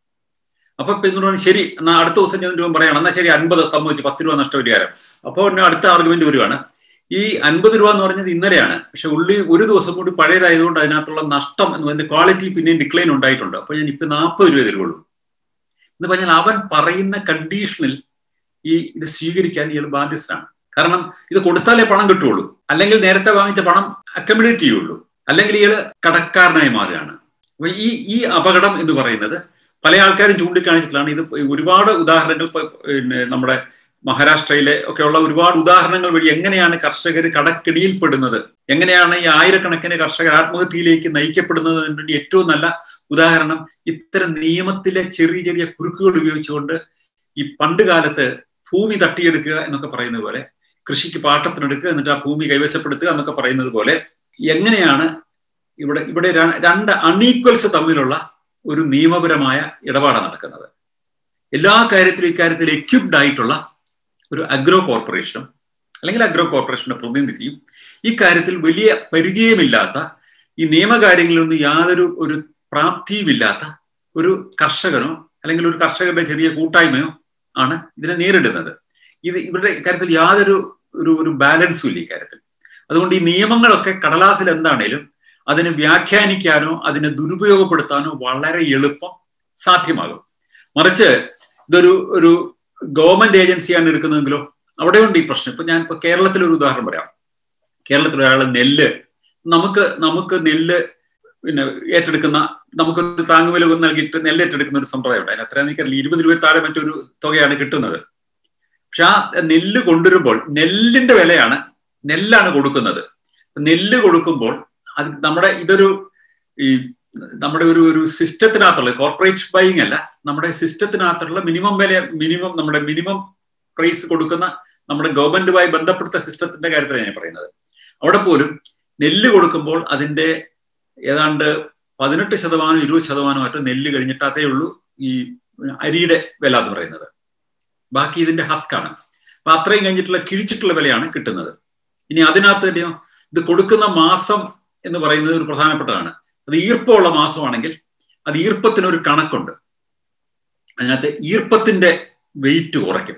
അപ്പൊ പിന്നെ ശരി എന്നാ അടുത്ത ദിവസം ഞാൻ രൂപ പറയണം എന്നാ ശരി അൻപത് സംഭവിച്ചു പത്ത് രൂപ നഷ്ടപരിഹാരം അപ്പോൾ എന്നെ അടുത്ത ആർഗ്യുമെന്റ് വരുവാണ് ഈ അൻപത് രൂപ എന്ന് പറഞ്ഞത് ഇന്നലെയാണ് പക്ഷെ ഉള്ളി ഒരു ദിവസം കൂടി പഴയതായതുകൊണ്ട് അതിനകത്തുള്ള നഷ്ടം എന്ന് പറയുന്ന ക്വാളിറ്റി പിന്നെയും ഡിക്ലൈൻ ഉണ്ടായിട്ടുണ്ട് അപ്പൊ ഞാൻ ഇപ്പൊ നാൽപ്പത് രൂപ തരുള്ളൂ എന്ന് പറഞ്ഞാൽ അവൻ പറയുന്ന കണ്ടീഷനിൽ ഈ ഇത് സ്വീകരിക്കാൻ ഇയാൾ ബാധ്യസ്ഥനാണ് കാരണം ഇത് കൊടുത്താലേ പണം കിട്ടുള്ളൂ അല്ലെങ്കിൽ നേരത്തെ വാങ്ങിച്ച പണം അക്കമിഡേറ്റ് ചെയ്യുള്ളൂ അല്ലെങ്കിൽ ഇയാൾ കടക്കാരനായി മാറുകയാണ് അപ്പൊ ഈ ഈ അപകടം എന്ന് പറയുന്നത് പല ആൾക്കാരും ചൂണ്ടിക്കാണിച്ചിട്ടുള്ളതാണ് ഇത് ഒരുപാട് ഉദാഹരണങ്ങൾ പിന്നെ നമ്മുടെ മഹാരാഷ്ട്രയിലെ ഒക്കെയുള്ള ഒരുപാട് ഉദാഹരണങ്ങൾ വഴി എങ്ങനെയാണ് കർഷകർ കടക്കെടിയിൽപ്പെടുന്നത് എങ്ങനെയാണ് ഈ ആയിരക്കണക്കിന് കർഷകർ ആത്മഹത്യയിലേക്ക് നയിക്കപ്പെടുന്നത് എന്നതിന്റെ ഏറ്റവും നല്ല ഉദാഹരണം ഇത്തരം നിയമത്തിലെ ചെറിയ ചെറിയ കുറുക്കുകൾ ഉപയോഗിച്ചുകൊണ്ട് ഈ പണ്ട് കാലത്ത് ഭൂമി തട്ടിയെടുക്കുക എന്നൊക്കെ പറയുന്നത് പോലെ കൃഷിക്ക് പാട്ടത്തിനെടുക്കുക എന്നിട്ട് ആ ഭൂമി കൈവശപ്പെടുത്തുക എന്നൊക്കെ പറയുന്നത് പോലെ എങ്ങനെയാണ് ഇവിടെ ഇവിടെ രണ്ട് അൺഈക്വൽസ് തമ്മിലുള്ള ഒരു നിയമപരമായ ഇടപാടാണ് നടക്കുന്നത് എല്ലാ കാര്യത്തിലും ഇക്കാര്യത്തിൽ എക്യുപ്ഡ് ആയിട്ടുള്ള ഒരു അഗ്രോ കോർപ്പറേഷനും അല്ലെങ്കിൽ അഗ്രോ കോർപ്പറേഷന്റെ പ്രതിനിധിയും ഈ കാര്യത്തിൽ വലിയ പരിചയമില്ലാത്ത ഈ നിയമകാര്യങ്ങളിലൊന്നും യാതൊരു ഒരു പ്രാപ്തിയുമില്ലാത്ത ഒരു കർഷകനോ അല്ലെങ്കിൽ ഒരു കർഷകരുടെ ചെറിയ കൂട്ടായ്മയോ ആണ് ഇതിനെ നേരിടുന്നത് ഇത് ഇവരുടെ കാര്യത്തിൽ യാതൊരു ഒരു ഒരു ബാലൻസും ഇല്ല ഇക്കാര്യത്തിൽ അതുകൊണ്ട് ഈ നിയമങ്ങളൊക്കെ കടലാസിൽ എന്താണേലും അതിനെ വ്യാഖ്യാനിക്കാനോ അതിനെ ദുരുപയോഗപ്പെടുത്താനോ വളരെ എളുപ്പം സാധ്യമാകും മറിച്ച് ഇതൊരു ഒരു ഗവൺമെന്റ് ഏജൻസിയാണ് എടുക്കുന്നതെങ്കിലോ അവിടെയുണ്ട് ഈ പ്രശ്നം ഇപ്പൊ ഞാൻ ഇപ്പൊ കേരളത്തിൽ ഒരു ഉദാഹരണം പറയാം കേരളത്തിൽ ഒരാൾ നെല്ല് നമുക്ക് നമുക്ക് നെല്ല് പിന്നെ ഏറ്റെടുക്കുന്ന നമുക്കൊരു താങ്ങുവില നൽകിയിട്ട് നെല്ല് ഏറ്റെടുക്കുന്ന ഒരു സമ്പ്രദായം ഉണ്ട് അതിന് അത്ര എനിക്കറിയില്ല ഇരുപത് രൂപ താഴെ മറ്റൊരു തുകയാണ് കിട്ടുന്നത് പക്ഷെ ആ നെല്ല് കൊണ്ടുവരുമ്പോൾ നെല്ലിന്റെ വിലയാണ് നെല്ലാണ് കൊടുക്കുന്നത് നെല്ല് കൊടുക്കുമ്പോൾ അത് നമ്മുടെ ഇതൊരു ഈ നമ്മുടെ ഒരു ഒരു സിസ്റ്റത്തിനകത്തുള്ള കോർപ്പറേറ്റ് ബൈങ് അല്ല നമ്മുടെ സിസ്റ്റത്തിനകത്തുള്ള മിനിമം വില മിനിമം നമ്മുടെ മിനിമം പ്രൈസ് കൊടുക്കുന്ന നമ്മുടെ ഗവൺമെന്റുമായി ബന്ധപ്പെടുത്ത സിസ്റ്റത്തിന്റെ കാര്യത്തിലാണ് ഞാൻ പറയുന്നത് അവിടെ പോലും നെല്ല് കൊടുക്കുമ്പോൾ അതിന്റെ ഏതാണ്ട് പതിനെട്ട് ശതമാനം ഇരുപത് ശതമാനം മറ്റോ നെല്ല് കഴിഞ്ഞിട്ടതേ ഉള്ളൂ ഈ അരിയുടെ വില എന്ന് പറയുന്നത് ബാക്കി ഇതിന്റെ ഹസ്കാണ് അപ്പൊ അത്രയും കഴിഞ്ഞിട്ടുള്ള കിഴിച്ചിട്ടുള്ള വിലയാണ് കിട്ടുന്നത് ഇനി അതിനകത്ത് തന്നെയോ ഇത് കൊടുക്കുന്ന മാസം എന്ന് പറയുന്നത് ഒരു പ്രധാനപ്പെട്ടതാണ് അത് ഈർപ്പമുള്ള മാസമാണെങ്കിൽ അത് ഈർപ്പത്തിനൊരു കണക്കുണ്ട് അതിനകത്ത് ഈർപ്പത്തിന്റെ വെയിറ്റ് കുറയ്ക്കും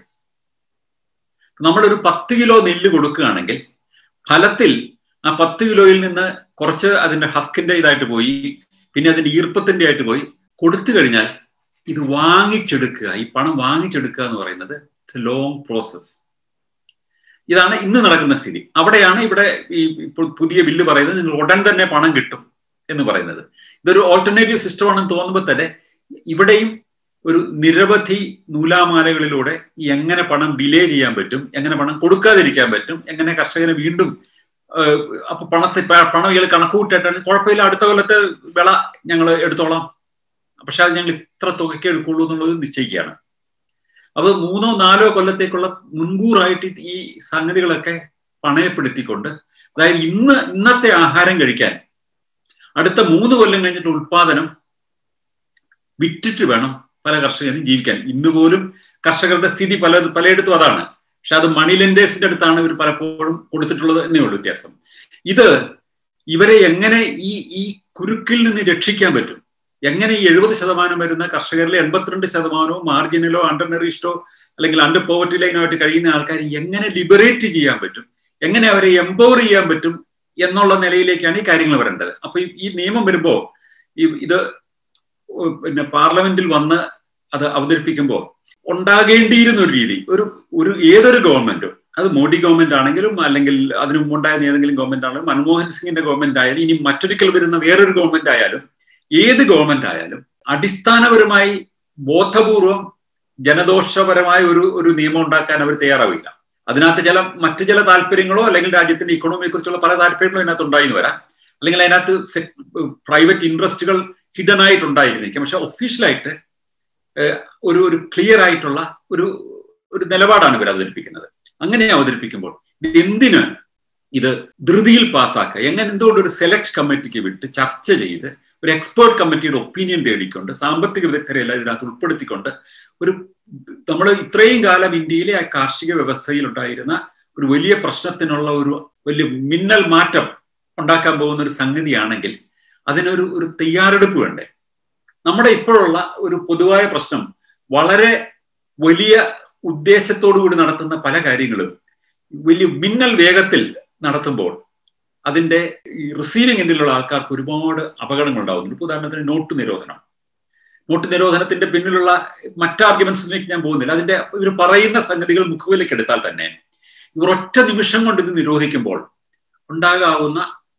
നമ്മളൊരു പത്ത് കിലോ നെല്ല് കൊടുക്കുകയാണെങ്കിൽ ഫലത്തിൽ ആ പത്ത് കിലോയിൽ നിന്ന് കുറച്ച് അതിന്റെ ഹസ്കിന്റെ ഇതായിട്ട് പോയി പിന്നെ അതിന്റെ ഈർപ്പത്തിന്റെ ആയിട്ട് പോയി കൊടുത്തു കഴിഞ്ഞാൽ ഇത് വാങ്ങിച്ചെടുക്കുക ഈ പണം വാങ്ങിച്ചെടുക്കുക എന്ന് പറയുന്നത് ഇറ്റ്സ് എ ലോങ് പ്രോസസ് ഇതാണ് ഇന്ന് നടക്കുന്ന സ്ഥിതി അവിടെയാണ് ഇവിടെ ഈ ഇപ്പോൾ പുതിയ ബില്ല് പറയുന്നത് നിങ്ങൾ ഉടൻ തന്നെ പണം കിട്ടും എന്ന് പറയുന്നത് ഇതൊരു ഓൾട്ടർനേറ്റീവ് സിസ്റ്റം ആണെന്ന് തോന്നുമ്പോൾ തന്നെ ഇവിടെയും ഒരു നിരവധി നൂലാമാലകളിലൂടെ എങ്ങനെ പണം ഡിലേ ചെയ്യാൻ പറ്റും എങ്ങനെ പണം കൊടുക്കാതിരിക്കാൻ പറ്റും എങ്ങനെ കർഷകനെ വീണ്ടും അപ്പൊ പണത്തെ പണം ഇയാൾ കണക്കുകൂട്ടിയിട്ടാണ് കുഴപ്പമില്ല അടുത്ത കൊല്ലത്തെ വിള ഞങ്ങൾ എടുത്തോളാം പക്ഷെ അത് ഞങ്ങൾ ഇത്ര തുകയ്ക്ക് എടുക്കുള്ളൂ എന്നുള്ളത് നിശ്ചയിക്കുകയാണ് അത് മൂന്നോ നാലോ കൊല്ലത്തേക്കുള്ള മുൻകൂറായിട്ട് ഈ സംഗതികളൊക്കെ പണയപ്പെടുത്തിക്കൊണ്ട് അതായത് ഇന്ന് ഇന്നത്തെ ആഹാരം കഴിക്കാൻ അടുത്ത മൂന്ന് കൊല്ലം കഴിഞ്ഞിട്ട് ഉൽപാദനം വിറ്റിട്ട് വേണം പല കർഷകരും ജീവിക്കാൻ ഇന്ന് പോലും കർഷകരുടെ സ്ഥിതി പല പലയിടത്തും അതാണ് പക്ഷെ അത് മണി ലെൻഡേഴ്സിന്റെ അടുത്താണ് ഇവർ പലപ്പോഴും കൊടുത്തിട്ടുള്ളത് എന്നേ ഉള്ളൂ വ്യത്യാസം ഇത് ഇവരെ എങ്ങനെ ഈ ഈ കുരുക്കിൽ നിന്ന് രക്ഷിക്കാൻ പറ്റും എങ്ങനെ ഈ എഴുപത് ശതമാനം വരുന്ന കർഷകരിലെ എൺപത്തിരണ്ട് ശതമാനവും മാർജിനിലോ അണ്ടർ നെറിഷ്ടോ അല്ലെങ്കിൽ അണ്ടർ പോവർട്ടി ലൈനായിട്ട് കഴിയുന്ന ആൾക്കാർ എങ്ങനെ ലിബറേറ്റ് ചെയ്യാൻ പറ്റും എങ്ങനെ അവരെ എംപവർ ചെയ്യാൻ പറ്റും എന്നുള്ള നിലയിലേക്കാണ് ഈ കാര്യങ്ങൾ വരേണ്ടത് അപ്പൊ ഈ നിയമം വരുമ്പോ ഈ ഇത് പിന്നെ പാർലമെന്റിൽ വന്ന് അത് അവതരിപ്പിക്കുമ്പോൾ ഉണ്ടാകേണ്ടിയിരുന്ന ഒരു രീതി ഒരു ഒരു ഏതൊരു ഗവൺമെന്റും അത് മോഡി ഗവൺമെന്റ് ആണെങ്കിലും അല്ലെങ്കിൽ അതിനു മുമ്പുണ്ടായ ഏതെങ്കിലും ഗവൺമെന്റ് ആണെങ്കിലും മൻമോഹൻ സിംഗിന്റെ ഗവൺമെന്റ് ആയാലും ഇനി മറ്റൊരിക്കൽ വരുന്ന വേറൊരു ഗവൺമെന്റ് ആയാലും ഏത് ഗവൺമെന്റ് ആയാലും അടിസ്ഥാനപരമായി ബോധപൂർവം ജനദോഷപരമായ ഒരു ഒരു നിയമം ഉണ്ടാക്കാൻ അവർ തയ്യാറാവില്ല അതിനകത്ത് ചില മറ്റു ചില താല്പര്യങ്ങളോ അല്ലെങ്കിൽ രാജ്യത്തിന്റെ ഇക്കണോമിയെ കുറിച്ചുള്ള പല താല്പര്യങ്ങളോ അതിനകത്ത് ഉണ്ടായിന്ന് വരാം അല്ലെങ്കിൽ അതിനകത്ത് പ്രൈവറ്റ് ഇൻട്രസ്റ്റുകൾ ഹിഡൻ ആയിട്ടുണ്ടായിരിക്കും പക്ഷെ ഒഫീഷ്യലായിട്ട് ഒരു ഒരു ക്ലിയർ ആയിട്ടുള്ള ഒരു ഒരു നിലപാടാണ് ഇവർ അവതരിപ്പിക്കുന്നത് അങ്ങനെ അവതരിപ്പിക്കുമ്പോൾ ഇത് എന്തിന് ഇത് ധൃതിയിൽ പാസ്സാക്കുക എങ്ങനെ എന്തുകൊണ്ട് ഒരു സെലക്ട് കമ്മിറ്റിക്ക് വിട്ട് ചർച്ച ചെയ്ത് ഒരു എക്സ്പേർട്ട് കമ്മിറ്റിയുടെ ഒപ്പീനിയൻ തേടിക്കൊണ്ട് സാമ്പത്തിക വിദഗ്ധരെല്ലാം ഇതിനകത്ത് ഉൾപ്പെടുത്തിക്കൊണ്ട് ഒരു നമ്മൾ ഇത്രയും കാലം ഇന്ത്യയിലെ ആ കാർഷിക വ്യവസ്ഥയിൽ ഉണ്ടായിരുന്ന ഒരു വലിയ പ്രശ്നത്തിനുള്ള ഒരു വലിയ മിന്നൽ മാറ്റം ഉണ്ടാക്കാൻ പോകുന്ന ഒരു സംഗതിയാണെങ്കിൽ അതിനൊരു ഒരു തയ്യാറെടുപ്പ് വേണ്ടേ നമ്മുടെ ഇപ്പോഴുള്ള ഒരു പൊതുവായ പ്രശ്നം വളരെ വലിയ ഉദ്ദേശത്തോടു കൂടി നടത്തുന്ന പല കാര്യങ്ങളും വലിയ മിന്നൽ വേഗത്തിൽ നടത്തുമ്പോൾ അതിന്റെ ഈ റിസീവിംഗ് എൻഡിലുള്ള ആൾക്കാർക്ക് ഒരുപാട് അപകടങ്ങൾ ഉണ്ടാകുന്നുണ്ട് ഇപ്പോൾ ഉദാഹരണത്തിന് നോട്ട് നിരോധനം നോട്ട് നിരോധനത്തിന്റെ പിന്നിലുള്ള മറ്റ് ആർഗ്യുമെന്റ്സിലേക്ക് ഞാൻ പോകുന്നില്ല അതിന്റെ ഇവർ പറയുന്ന സംഗതികൾ മുഖവിലേക്ക് എടുത്താൽ തന്നെ ഇവർ ഒറ്റ നിമിഷം കൊണ്ട് ഇത് നിരോധിക്കുമ്പോൾ ഉണ്ടാകാവുന്ന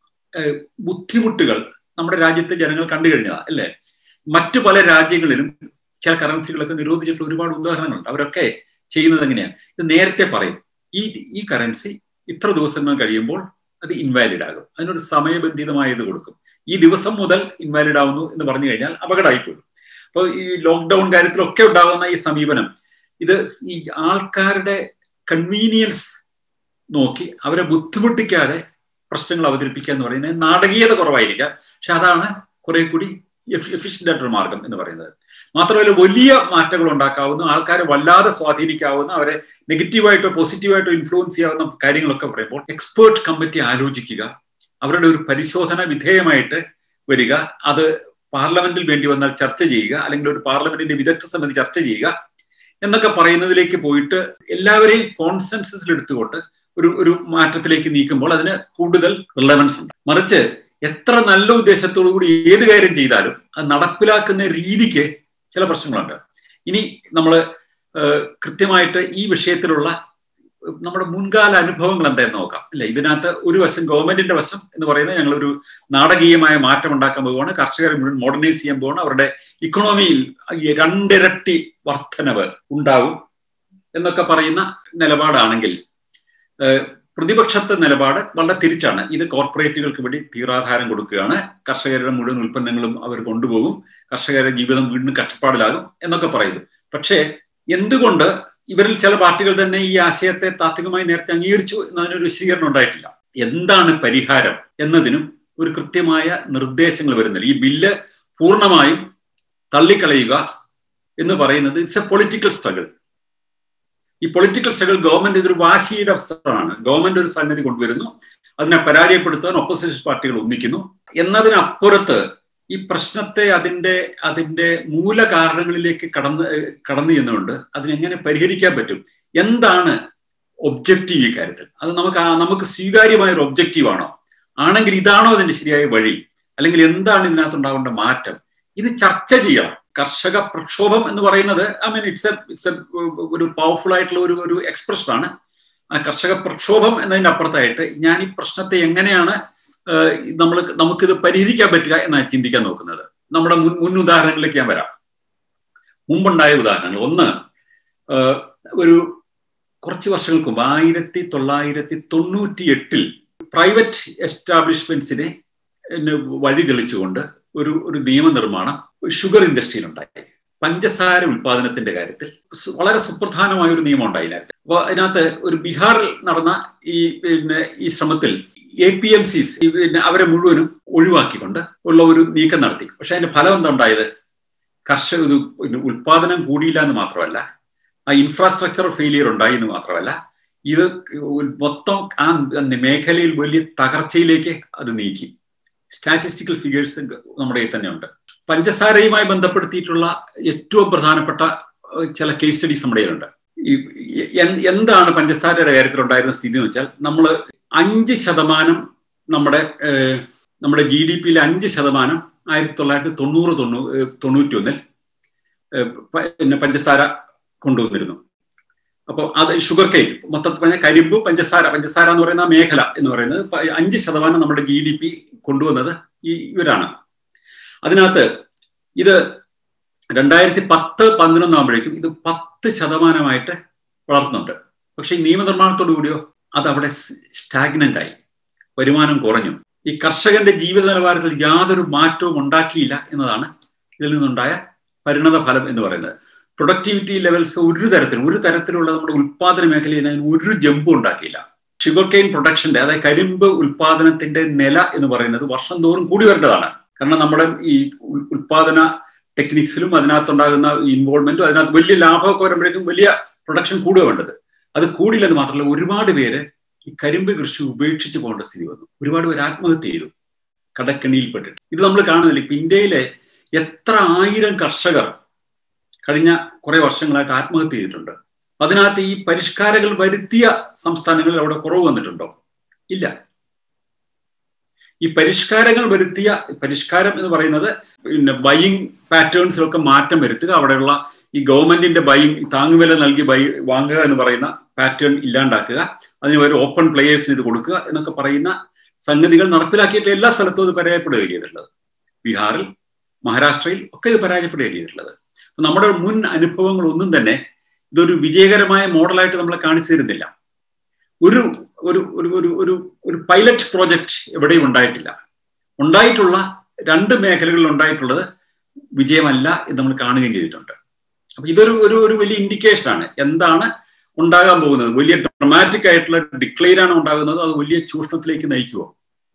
ബുദ്ധിമുട്ടുകൾ നമ്മുടെ രാജ്യത്തെ ജനങ്ങൾ കണ്ടു കഴിഞ്ഞതാണ് അല്ലേ മറ്റു പല രാജ്യങ്ങളിലും ചില കറൻസികളൊക്കെ നിരോധിച്ചിട്ടുള്ള ഒരുപാട് ഉദാഹരണങ്ങളുണ്ട് അവരൊക്കെ ചെയ്യുന്നത് എങ്ങനെയാണ് ഇത് നേരത്തെ പറയും ഈ ഈ കറൻസി ഇത്ര ദിവസങ്ങൾ കഴിയുമ്പോൾ അത് ഇൻവാലിഡ് ആകും അതിനൊരു സമയബന്ധിതമായ ഇത് കൊടുക്കും ഈ ദിവസം മുതൽ ഇൻവാലിഡ് ആവുന്നു എന്ന് പറഞ്ഞു കഴിഞ്ഞാൽ അപകടമായിപ്പോഴും അപ്പോൾ ഈ ലോക്ക്ഡൌൺ കാര്യത്തിലൊക്കെ ഉണ്ടാകുന്ന ഈ സമീപനം ഇത് ഈ ആൾക്കാരുടെ കൺവീനിയൻസ് നോക്കി അവരെ ബുദ്ധിമുട്ടിക്കാതെ പ്രശ്നങ്ങൾ അവതരിപ്പിക്കുക എന്ന് പറയുന്നത് നാടകീയത കുറവായിരിക്കാം പക്ഷെ അതാണ് കുറെ കൂടി എഫിഷ്യന്റ് ആയിട്ടൊരു മാർഗം എന്ന് പറയുന്നത് മാത്രമല്ല വലിയ മാറ്റങ്ങൾ ഉണ്ടാക്കാവുന്ന ആൾക്കാരെ വല്ലാതെ സ്വാധീനിക്കാവുന്ന അവരെ നെഗറ്റീവായിട്ടോ പോസിറ്റീവായിട്ടോ ഇൻഫ്ലുവൻസ് ചെയ്യാവുന്ന കാര്യങ്ങളൊക്കെ പറയുമ്പോൾ എക്സ്പേർട്ട് കമ്മിറ്റി ആലോചിക്കുക അവരുടെ ഒരു പരിശോധന വിധേയമായിട്ട് വരിക അത് പാർലമെന്റിൽ വേണ്ടി വന്നാൽ ചർച്ച ചെയ്യുക അല്ലെങ്കിൽ ഒരു പാർലമെന്റിന്റെ വിദഗ്ധ സമിതി ചർച്ച ചെയ്യുക എന്നൊക്കെ പറയുന്നതിലേക്ക് പോയിട്ട് എല്ലാവരെയും കോൺസെൻസസിൽ എടുത്തുകൊണ്ട് ഒരു ഒരു മാറ്റത്തിലേക്ക് നീക്കുമ്പോൾ അതിന് കൂടുതൽ റിലവൻസ് ഉണ്ട് മറിച്ച് എത്ര നല്ല ഉദ്ദേശത്തോടു കൂടി ഏത് കാര്യം ചെയ്താലും അത് നടപ്പിലാക്കുന്ന രീതിക്ക് ചില പ്രശ്നങ്ങളുണ്ട് ഇനി നമ്മൾ കൃത്യമായിട്ട് ഈ വിഷയത്തിലുള്ള നമ്മുടെ മുൻകാല അനുഭവങ്ങൾ എന്തായെന്ന് നോക്കാം അല്ലെ ഇതിനകത്ത് ഒരു വശം ഗവൺമെന്റിന്റെ വശം എന്ന് പറയുന്നത് ഞങ്ങൾ ഒരു നാടകീയമായ മാറ്റം ഉണ്ടാക്കാൻ പോവുകയാണ് കർഷകരെ മുഴുവൻ മോഡർണൈസ് ചെയ്യാൻ പോവുകയാണ് അവരുടെ ഇക്കണോമിയിൽ രണ്ടിരട്ടി വർധനവ് ഉണ്ടാവും എന്നൊക്കെ പറയുന്ന നിലപാടാണെങ്കിൽ പ്രതിപക്ഷത്തെ നിലപാട് വളരെ തിരിച്ചാണ് ഇത് കോർപ്പറേറ്റുകൾക്ക് വേണ്ടി തീരാധാരം കൊടുക്കുകയാണ് കർഷകരുടെ മുഴുവൻ ഉൽപ്പന്നങ്ങളും അവർ കൊണ്ടുപോകും കർഷകരുടെ ജീവിതം വീണ്ടും കഷ്ടപ്പാടിലാകും എന്നൊക്കെ പറയുന്നു പക്ഷേ എന്തുകൊണ്ട് ഇവരിൽ ചില പാർട്ടികൾ തന്നെ ഈ ആശയത്തെ താത്വികമായി നേരത്തെ അംഗീകരിച്ചു എന്നതിനൊരു വിശദീകരണം ഉണ്ടായിട്ടില്ല എന്താണ് പരിഹാരം എന്നതിനും ഒരു കൃത്യമായ നിർദ്ദേശങ്ങൾ വരുന്നില്ല ഈ ബില്ല് പൂർണ്ണമായും തള്ളിക്കളയുക എന്ന് പറയുന്നത് ഇറ്റ്സ് എ പൊളിറ്റിക്കൽ സ്ട്രഗിൾ ഈ പൊളിറ്റിക്കൽ സ്ട്രഗിൾ ഗവൺമെന്റ് ഇതൊരു വാശിയുടെ അവസ്ഥയാണ് ഗവൺമെന്റ് ഒരു സംഗതി കൊണ്ടുവരുന്നു അതിനെ പരാജയപ്പെടുത്താൻ ഒപ്പോസിഷൻ പാർട്ടികൾ ഒന്നിക്കുന്നു എന്നതിനപ്പുറത്ത് ഈ പ്രശ്നത്തെ അതിന്റെ അതിന്റെ മൂല കാരണങ്ങളിലേക്ക് കടന്ന് കടന്നു ചെന്നുകൊണ്ട് അതിനെങ്ങനെ പരിഹരിക്കാൻ പറ്റും എന്താണ് ഒബ്ജക്റ്റീവ് ഈ കാര്യത്തിൽ അത് നമുക്ക് നമുക്ക് സ്വീകാര്യമായ ഒരു ഒബ്ജക്റ്റീവ് ആണോ ആണെങ്കിൽ ഇതാണോ അതിന്റെ ശരിയായ വഴി അല്ലെങ്കിൽ എന്താണ് ഇതിനകത്ത് ഉണ്ടാവേണ്ട മാറ്റം ഇത് ചർച്ച ചെയ്യണം കർഷക പ്രക്ഷോഭം എന്ന് പറയുന്നത് I mean it's a it's a ഒരു പവർഫുൾ ആയിട്ടുള്ള ഒരു ഒരു എക്സ്പ്രഷൻ ആണ് ആ കർഷക പ്രക്ഷോഭം എന്നതിന്റെ അപ്പുറത്തായിട്ട് ഞാൻ ഈ പ്രശ്നത്തെ എങ്ങനെയാണ് നമ്മൾ നമുക്കിത് പരിഹരിക്കാൻ പറ്റുക എന്നാണ് ചിന്തിക്കാൻ നോക്കുന്നത് നമ്മുടെ മുൻ മുൻ ഉദാഹരണങ്ങളിലേക്ക് ഞാൻ വരാം മുമ്പുണ്ടായ ഉദാഹരണങ്ങൾ ഒന്ന് ഒരു കുറച്ച് വർഷങ്ങൾക്ക് മുമ്പ് ആയിരത്തി തൊള്ളായിരത്തി തൊണ്ണൂറ്റി എട്ടിൽ പ്രൈവറ്റ് എസ്റ്റാബ്ലിഷ്മെന്റ്സിനെ വഴി തെളിച്ചുകൊണ്ട് ഒരു ഒരു നിയമനിർമ്മാണം ഷുഗർ ഇൻഡസ്ട്രിയിൽ ഉണ്ടായി പഞ്ചസാര ഉൽപാദനത്തിന്റെ കാര്യത്തിൽ വളരെ സുപ്രധാനമായ ഒരു നിയമം ഉണ്ടായി നേരത്തെ അപ്പൊ അതിനകത്ത് ഒരു ബീഹാറിൽ നടന്ന ഈ പിന്നെ ഈ ശ്രമത്തിൽ എ പി എം സിസ് പിന്നെ അവരെ മുഴുവനും ഒഴിവാക്കിക്കൊണ്ട് ഉള്ള ഒരു നീക്കം നടത്തി പക്ഷെ അതിന്റെ ഫലം എന്താ ഉണ്ടായത് കർഷക ഇത് ഉൽപാദനം കൂടിയില്ല എന്ന് മാത്രമല്ല ആ ഇൻഫ്രാസ്ട്രക്ചർ ഫെയിലിയർ ഉണ്ടായി എന്ന് മാത്രമല്ല ഇത് മൊത്തം ആ മേഖലയിൽ വലിയ തകർച്ചയിലേക്ക് അത് നീക്കി സ്റ്റാറ്റിസ്റ്റിക്കൽ ഫിഗേഴ്സ് നമ്മുടെ കയ്യിൽ തന്നെ ഉണ്ട് പഞ്ചസാരയുമായി ബന്ധപ്പെടുത്തിയിട്ടുള്ള ഏറ്റവും പ്രധാനപ്പെട്ട ചില കേസ് സ്റ്റഡീസ് നമ്മുടെ കയ്യിലുണ്ട് എന്താണ് പഞ്ചസാരയുടെ കാര്യത്തിൽ ഉണ്ടായിരുന്ന സ്ഥിതി എന്ന് വെച്ചാൽ നമ്മൾ അഞ്ച് ശതമാനം നമ്മുടെ നമ്മുടെ ജി ഡി പിയിലെ അഞ്ച് ശതമാനം ആയിരത്തി തൊള്ളായിരത്തി തൊണ്ണൂറ് തൊണ്ണൂ തൊണ്ണൂറ്റി ഒന്നിൽ പിന്നെ പഞ്ചസാര കൊണ്ടുവന്നിരുന്നു അപ്പോൾ അത് ഷുഗർ കെയിൻ മൊത്തത്തിൽ പറഞ്ഞാൽ കരിമ്പ് പഞ്ചസാര പഞ്ചസാര എന്ന് പറയുന്ന മേഖല എന്ന് പറയുന്നത് അഞ്ച് ശതമാനം നമ്മുടെ ജി ഡി പി കൊണ്ടുവന്നത് ഈ ഇവരാണ് അതിനകത്ത് ഇത് രണ്ടായിരത്തി പത്ത് പതിനൊന്ന് ആകുമ്പോഴേക്കും ഇത് പത്ത് ശതമാനമായിട്ട് വളർന്നുണ്ട് പക്ഷേ ഈ നിയമനിർമ്മാണത്തോടു കൂടിയോ അത് അവിടെ സ്റ്റാഗ്നന്റ് ആയി വരുമാനം കുറഞ്ഞു ഈ കർഷകന്റെ ജീവിത നിലവാരത്തിൽ യാതൊരു മാറ്റവും ഉണ്ടാക്കിയില്ല എന്നതാണ് ഇതിൽ നിന്നുണ്ടായ പരിണത ഫലം എന്ന് പറയുന്നത് പ്രൊഡക്ടിവിറ്റി ലെവൽസ് ഒരു തരത്തിലും ഒരു തരത്തിലുള്ള നമ്മുടെ ഉൽപാദന മേഖലയിൽ അതിന് ഒരു ജമ്പും ഉണ്ടാക്കിയില്ല ഷുഗർ കെയിൻ പ്രൊഡക്ഷന്റെ അതായത് കരിമ്പ് ഉൽപാദനത്തിന്റെ നില എന്ന് പറയുന്നത് വർഷം തോറും കൂടി വരേണ്ടതാണ് കാരണം നമ്മുടെ ഈ ഉൽപാദന ടെക്നിക്സിലും അതിനകത്തുണ്ടാകുന്ന ഇൻവോൾവ്മെന്റും അതിനകത്ത് വലിയ ലാഭമൊക്കെ വരുമ്പോഴേക്കും വലിയ പ്രൊഡക്ഷൻ കൂടുക വേണ്ടത് അത് കൂടില്ലെന്ന് മാത്രമല്ല ഒരുപാട് പേര് ഈ കരിമ്പ് കൃഷി ഉപേക്ഷിച്ച് പോകേണ്ട സ്ഥിതി വന്നു ഒരുപാട് പേര് ആത്മഹത്യ ചെയ്തു കടക്കണിയിൽപ്പെട്ടിട്ട് ഇത് നമ്മൾ കാണുന്നില്ല ഇപ്പൊ ഇന്ത്യയിലെ എത്ര ആയിരം കർഷകർ കഴിഞ്ഞ കുറെ വർഷങ്ങളായിട്ട് ആത്മഹത്യ ചെയ്തിട്ടുണ്ട് അതിനകത്ത് ഈ പരിഷ്കാരങ്ങൾ വരുത്തിയ സംസ്ഥാനങ്ങളിൽ അവിടെ കുറവ് വന്നിട്ടുണ്ടോ ഇല്ല ഈ പരിഷ്കാരങ്ങൾ വരുത്തിയ പരിഷ്കാരം എന്ന് പറയുന്നത് പിന്നെ ബൈയിങ് പാറ്റേൺസിലൊക്കെ മാറ്റം വരുത്തുക അവിടെയുള്ള ഈ ഗവൺമെന്റിന്റെ ബൈയിങ് താങ്ങുവില നൽകി ബൈ വാങ്ങുക എന്ന് പറയുന്ന പാറ്റേൺ ഇല്ലാണ്ടാക്കുക അതിന് ഒരു ഓപ്പൺ പ്ലേയേഴ്സിന് ഇത് കൊടുക്കുക എന്നൊക്കെ പറയുന്ന സംഗതികൾ നടപ്പിലാക്കിയിട്ട് എല്ലാ സ്ഥലത്തും ഇത് പരാജയപ്പെടുകയാണ് ചെയ്തിട്ടുള്ളത് ബീഹാറിൽ മഹാരാഷ്ട്രയിൽ ഒക്കെ ഇത് പരാജയപ്പെടുകയാണ് ചെയ്തിട്ടുള്ളത് നമ്മുടെ മുൻ അനുഭവങ്ങൾ ഒന്നും തന്നെ ഇതൊരു വിജയകരമായ മോഡലായിട്ട് നമ്മളെ കാണിച്ചു തരുന്നില്ല ഒരു ഒരു ഒരു ഒരു ഒരു ഒരു പൈലറ്റ് പ്രോജക്റ്റ് എവിടെയും ഉണ്ടായിട്ടില്ല ഉണ്ടായിട്ടുള്ള രണ്ട് മേഖലകളിൽ ഉണ്ടായിട്ടുള്ളത് വിജയമല്ല എന്ന് നമ്മൾ കാണുകയും ചെയ്തിട്ടുണ്ട് അപ്പൊ ഇതൊരു ഒരു ഒരു വലിയ ഇൻഡിക്കേഷൻ ആണ് എന്താണ് ഉണ്ടാകാൻ പോകുന്നത് വലിയ ഡ്രമാറ്റിക് ആയിട്ടുള്ള ഡിക്ലെയർ ആണ് ഉണ്ടാകുന്നത് അത് വലിയ ചൂഷണത്തിലേക്ക് നയിക്കുമോ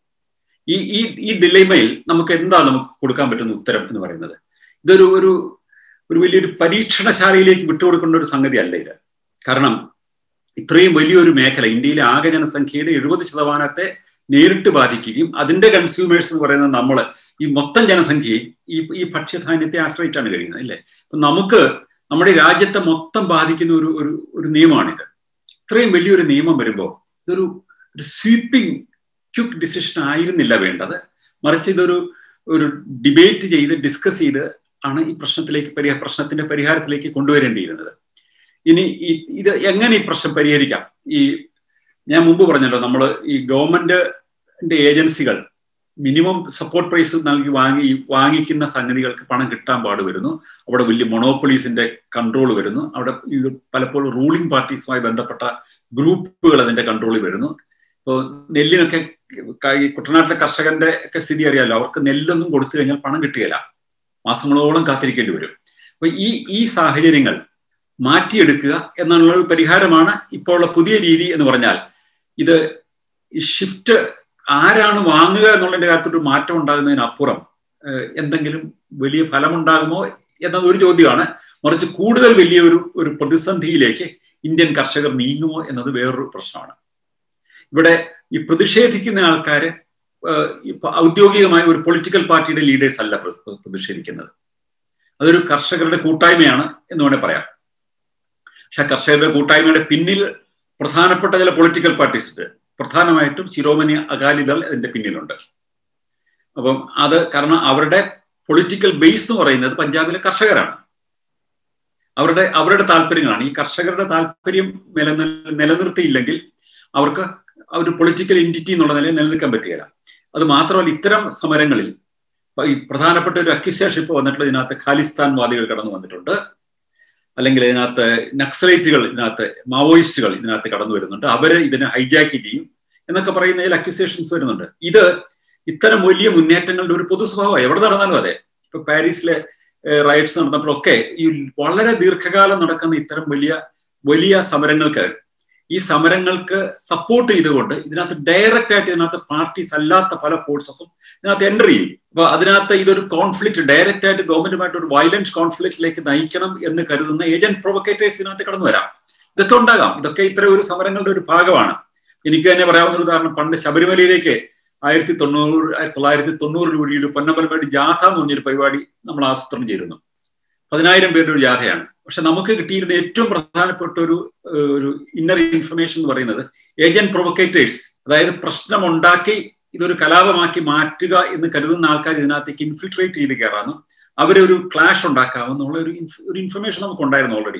ഈ ഈ ഈ ഡിലൈമയിൽ നമുക്ക് എന്താ നമുക്ക് കൊടുക്കാൻ പറ്റുന്ന ഉത്തരം എന്ന് പറയുന്നത് ഇതൊരു ഒരു ഒരു വലിയൊരു പരീക്ഷണശാലയിലേക്ക് വിട്ടുകൊടുക്കേണ്ട ഒരു സംഗതി അല്ല ഇത് കാരണം ഇത്രയും വലിയൊരു മേഖല ഇന്ത്യയിലെ ആകെ ജനസംഖ്യയുടെ എഴുപത് ശതമാനത്തെ നേരിട്ട് ബാധിക്കുകയും അതിന്റെ കൺസ്യൂമേഴ്സ് എന്ന് പറയുന്നത് നമ്മൾ ഈ മൊത്തം ജനസംഖ്യയും ഈ ഈ ഭക്ഷ്യധാന്യത്തെ ആശ്രയിച്ചാണ് കഴിയുന്നത് അല്ലേ അപ്പൊ നമുക്ക് നമ്മുടെ രാജ്യത്തെ മൊത്തം ബാധിക്കുന്ന ഒരു ഒരു ഒരു നിയമമാണിത് ഇത്രയും വലിയൊരു നിയമം വരുമ്പോൾ ഇതൊരു ഒരു സ്വീപ്പിംഗ് ക്യുക്ക് ഡിസിഷൻ ആയിരുന്നില്ല വേണ്ടത് മറിച്ച് ഇതൊരു ഒരു ഡിബേറ്റ് ചെയ്ത് ഡിസ്കസ് ചെയ്ത് ആണ് ഈ പ്രശ്നത്തിലേക്ക് പരിഹാര പ്രശ്നത്തിന്റെ പരിഹാരത്തിലേക്ക് കൊണ്ടുവരേണ്ടിയിരുന്നത് ഇനി ഈ ഇത് എങ്ങനെ ഈ പ്രശ്നം പരിഹരിക്കാം ഈ ഞാൻ മുമ്പ് പറഞ്ഞല്ലോ നമ്മൾ ഈ ഗവൺമെന്റിന്റെ ഏജൻസികൾ മിനിമം സപ്പോർട്ട് പ്രൈസ് നൽകി വാങ്ങി വാങ്ങിക്കുന്ന സംഗതികൾക്ക് പണം കിട്ടാൻ പാട് വരുന്നു അവിടെ വലിയ മൊണോപ്പൊളീസിന്റെ കൺട്രോൾ വരുന്നു അവിടെ ഇത് പലപ്പോഴും റൂളിംഗ് പാർട്ടീസുമായി ബന്ധപ്പെട്ട ഗ്രൂപ്പുകൾ അതിന്റെ കൺട്രോളിൽ വരുന്നു ഇപ്പോൾ നെല്ലിനൊക്കെ കുട്ടനാട്ടിലെ കർഷകന്റെ ഒക്കെ സ്ഥിതി അറിയാമല്ലോ അവർക്ക് നെല്ലൊന്നും കൊടുത്തു കഴിഞ്ഞാൽ പണം കിട്ടുകയില്ല മാസങ്ങളോളം കാത്തിരിക്കേണ്ടി വരും അപ്പൊ ഈ ഈ സാഹചര്യങ്ങൾ മാറ്റിയെടുക്കുക എന്നുള്ള ഒരു പരിഹാരമാണ് ഇപ്പോൾ ഉള്ള പുതിയ രീതി എന്ന് പറഞ്ഞാൽ ഇത് ഷിഫ്റ്റ് ആരാണ് വാങ്ങുക എന്നുള്ളതിന്റെ കാര്യത്തൊരു മാറ്റം ഉണ്ടാകുന്നതിനപ്പുറം എന്തെങ്കിലും വലിയ ഫലമുണ്ടാകുമോ എന്നത് ഒരു ചോദ്യമാണ് മറിച്ച് കൂടുതൽ വലിയ ഒരു ഒരു പ്രതിസന്ധിയിലേക്ക് ഇന്ത്യൻ കർഷകർ നീങ്ങുമോ എന്നത് വേറൊരു പ്രശ്നമാണ് ഇവിടെ ഈ പ്രതിഷേധിക്കുന്ന ആൾക്കാര് ഔദ്യോഗികമായ ഒരു പൊളിറ്റിക്കൽ പാർട്ടിയുടെ ലീഡേഴ്സ് അല്ല പ്രതിഷേധിക്കുന്നത് അതൊരു കർഷകരുടെ കൂട്ടായ്മയാണ് എന്ന് വേണേൽ പറയാം പക്ഷെ കർഷകരുടെ കൂട്ടായ്മയുടെ പിന്നിൽ പ്രധാനപ്പെട്ട ചില പൊളിറ്റിക്കൽ പാർട്ടീസ് ഉണ്ട് പ്രധാനമായിട്ടും ശിരോമണി അകാലിദൾ അതിന്റെ പിന്നിലുണ്ട് അപ്പം അത് കാരണം അവരുടെ പൊളിറ്റിക്കൽ ബേസ് എന്ന് പറയുന്നത് പഞ്ചാബിലെ കർഷകരാണ് അവരുടെ അവരുടെ താല്പര്യങ്ങളാണ് ഈ കർഷകരുടെ താല്പര്യം നിലനിൽ നിലനിർത്തിയില്ലെങ്കിൽ അവർക്ക് ഒരു പൊളിറ്റിക്കൽ എൻറ്റിറ്റി എന്നുള്ള നിലയിൽ നിലനിൽക്കാൻ പറ്റുകയില്ല അത് മാത്രമല്ല ഇത്തരം സമരങ്ങളിൽ ഈ പ്രധാനപ്പെട്ട ഒരു അക്യുസേഷൻ ഇപ്പോൾ വന്നിട്ടുള്ള ഇതിനകത്ത് ഖാലിസ്ഥാൻ വാദികൾ കടന്നു വന്നിട്ടുണ്ട് അല്ലെങ്കിൽ ഇതിനകത്ത് നക്സലൈറ്റുകൾ ഇതിനകത്ത് മാവോയിസ്റ്റുകൾ ഇതിനകത്ത് കടന്നു വരുന്നുണ്ട് അവര് ഇതിനെ ഹൈജാക്ക് ചെയ്യും എന്നൊക്കെ പറയുന്നതിൽ അക്യുസേഷൻസ് വരുന്നുണ്ട് ഇത് ഇത്തരം വലിയ മുന്നേറ്റങ്ങളുടെ ഒരു പൊതു സ്വഭാവം എവിടെ നടന്നാലും അതെ ഇപ്പൊ പാരീസിലെ റൈറ്റ്സ് നടന്നപ്പോഴൊക്കെ ഈ വളരെ ദീർഘകാലം നടക്കുന്ന ഇത്തരം വലിയ വലിയ സമരങ്ങൾക്ക് ഈ സമരങ്ങൾക്ക് സപ്പോർട്ട് ചെയ്തുകൊണ്ട് ഇതിനകത്ത് ഡയറക്റ്റ് ആയിട്ട് ഇതിനകത്ത് പാർട്ടീസ് അല്ലാത്ത പല ഫോഴ്സസും ഇതിനകത്ത് എൻ്റർ ചെയ്യും അപ്പൊ അതിനകത്ത് ഇതൊരു കോൺഫ്ലിക്റ്റ് ഡയറക്റ്റ് ആയിട്ട് ഗവൺമെന്റുമായിട്ട് ഒരു വയലന്റ് കോൺഫ്ലിക്റ്റിലേക്ക് നയിക്കണം എന്ന് കരുതുന്ന ഏജന്റ് പ്രൊവക്കേറ്റേഴ്സ് ഇതിനകത്ത് കടന്നു വരാം ഇതൊക്കെ ഉണ്ടാകാം ഇതൊക്കെ ഇത്ര ഒരു സമരങ്ങളുടെ ഒരു ഭാഗമാണ് എനിക്ക് തന്നെ പറയാവുന്ന ഒരു ഉദാഹരണം പണ്ട് ശബരിമലയിലേക്ക് ആയിരത്തി തൊണ്ണൂറ് ആയിരത്തി തൊള്ളായിരത്തി തൊണ്ണൂറിൽ കൂടിയിട്ട് പൊന്നമ്പലമേട് ജാഥ എന്ന് പറഞ്ഞൊരു പരിപാടി നമ്മൾ ആസൂത്രണം ചെയ്തിരുന്നു പതിനായിരം പേരുടെ ഒരു ജാഥയാണ് പക്ഷെ നമുക്ക് കിട്ടിയിരുന്ന ഏറ്റവും പ്രധാനപ്പെട്ട ഒരു ഒരു ഇന്നർ ഇൻഫർമേഷൻ എന്ന് പറയുന്നത് ഏജന്റ് പ്രൊവക്കേറ്റേഴ്സ് അതായത് പ്രശ്നം ഉണ്ടാക്കി ഇതൊരു കലാപമാക്കി മാറ്റുക എന്ന് കരുതുന്ന ആൾക്കാർ ഇതിനകത്തേക്ക് ഇൻഫിൽട്രേറ്റ് ചെയ്ത് കയറാമെന്നും അവരൊരു ക്ലാഷ് ഉണ്ടാക്കാമെന്നുള്ള ഒരു ഒരു ഇൻഫർമേഷൻ നമുക്ക് ഉണ്ടായിരുന്നു ഓൾറെഡി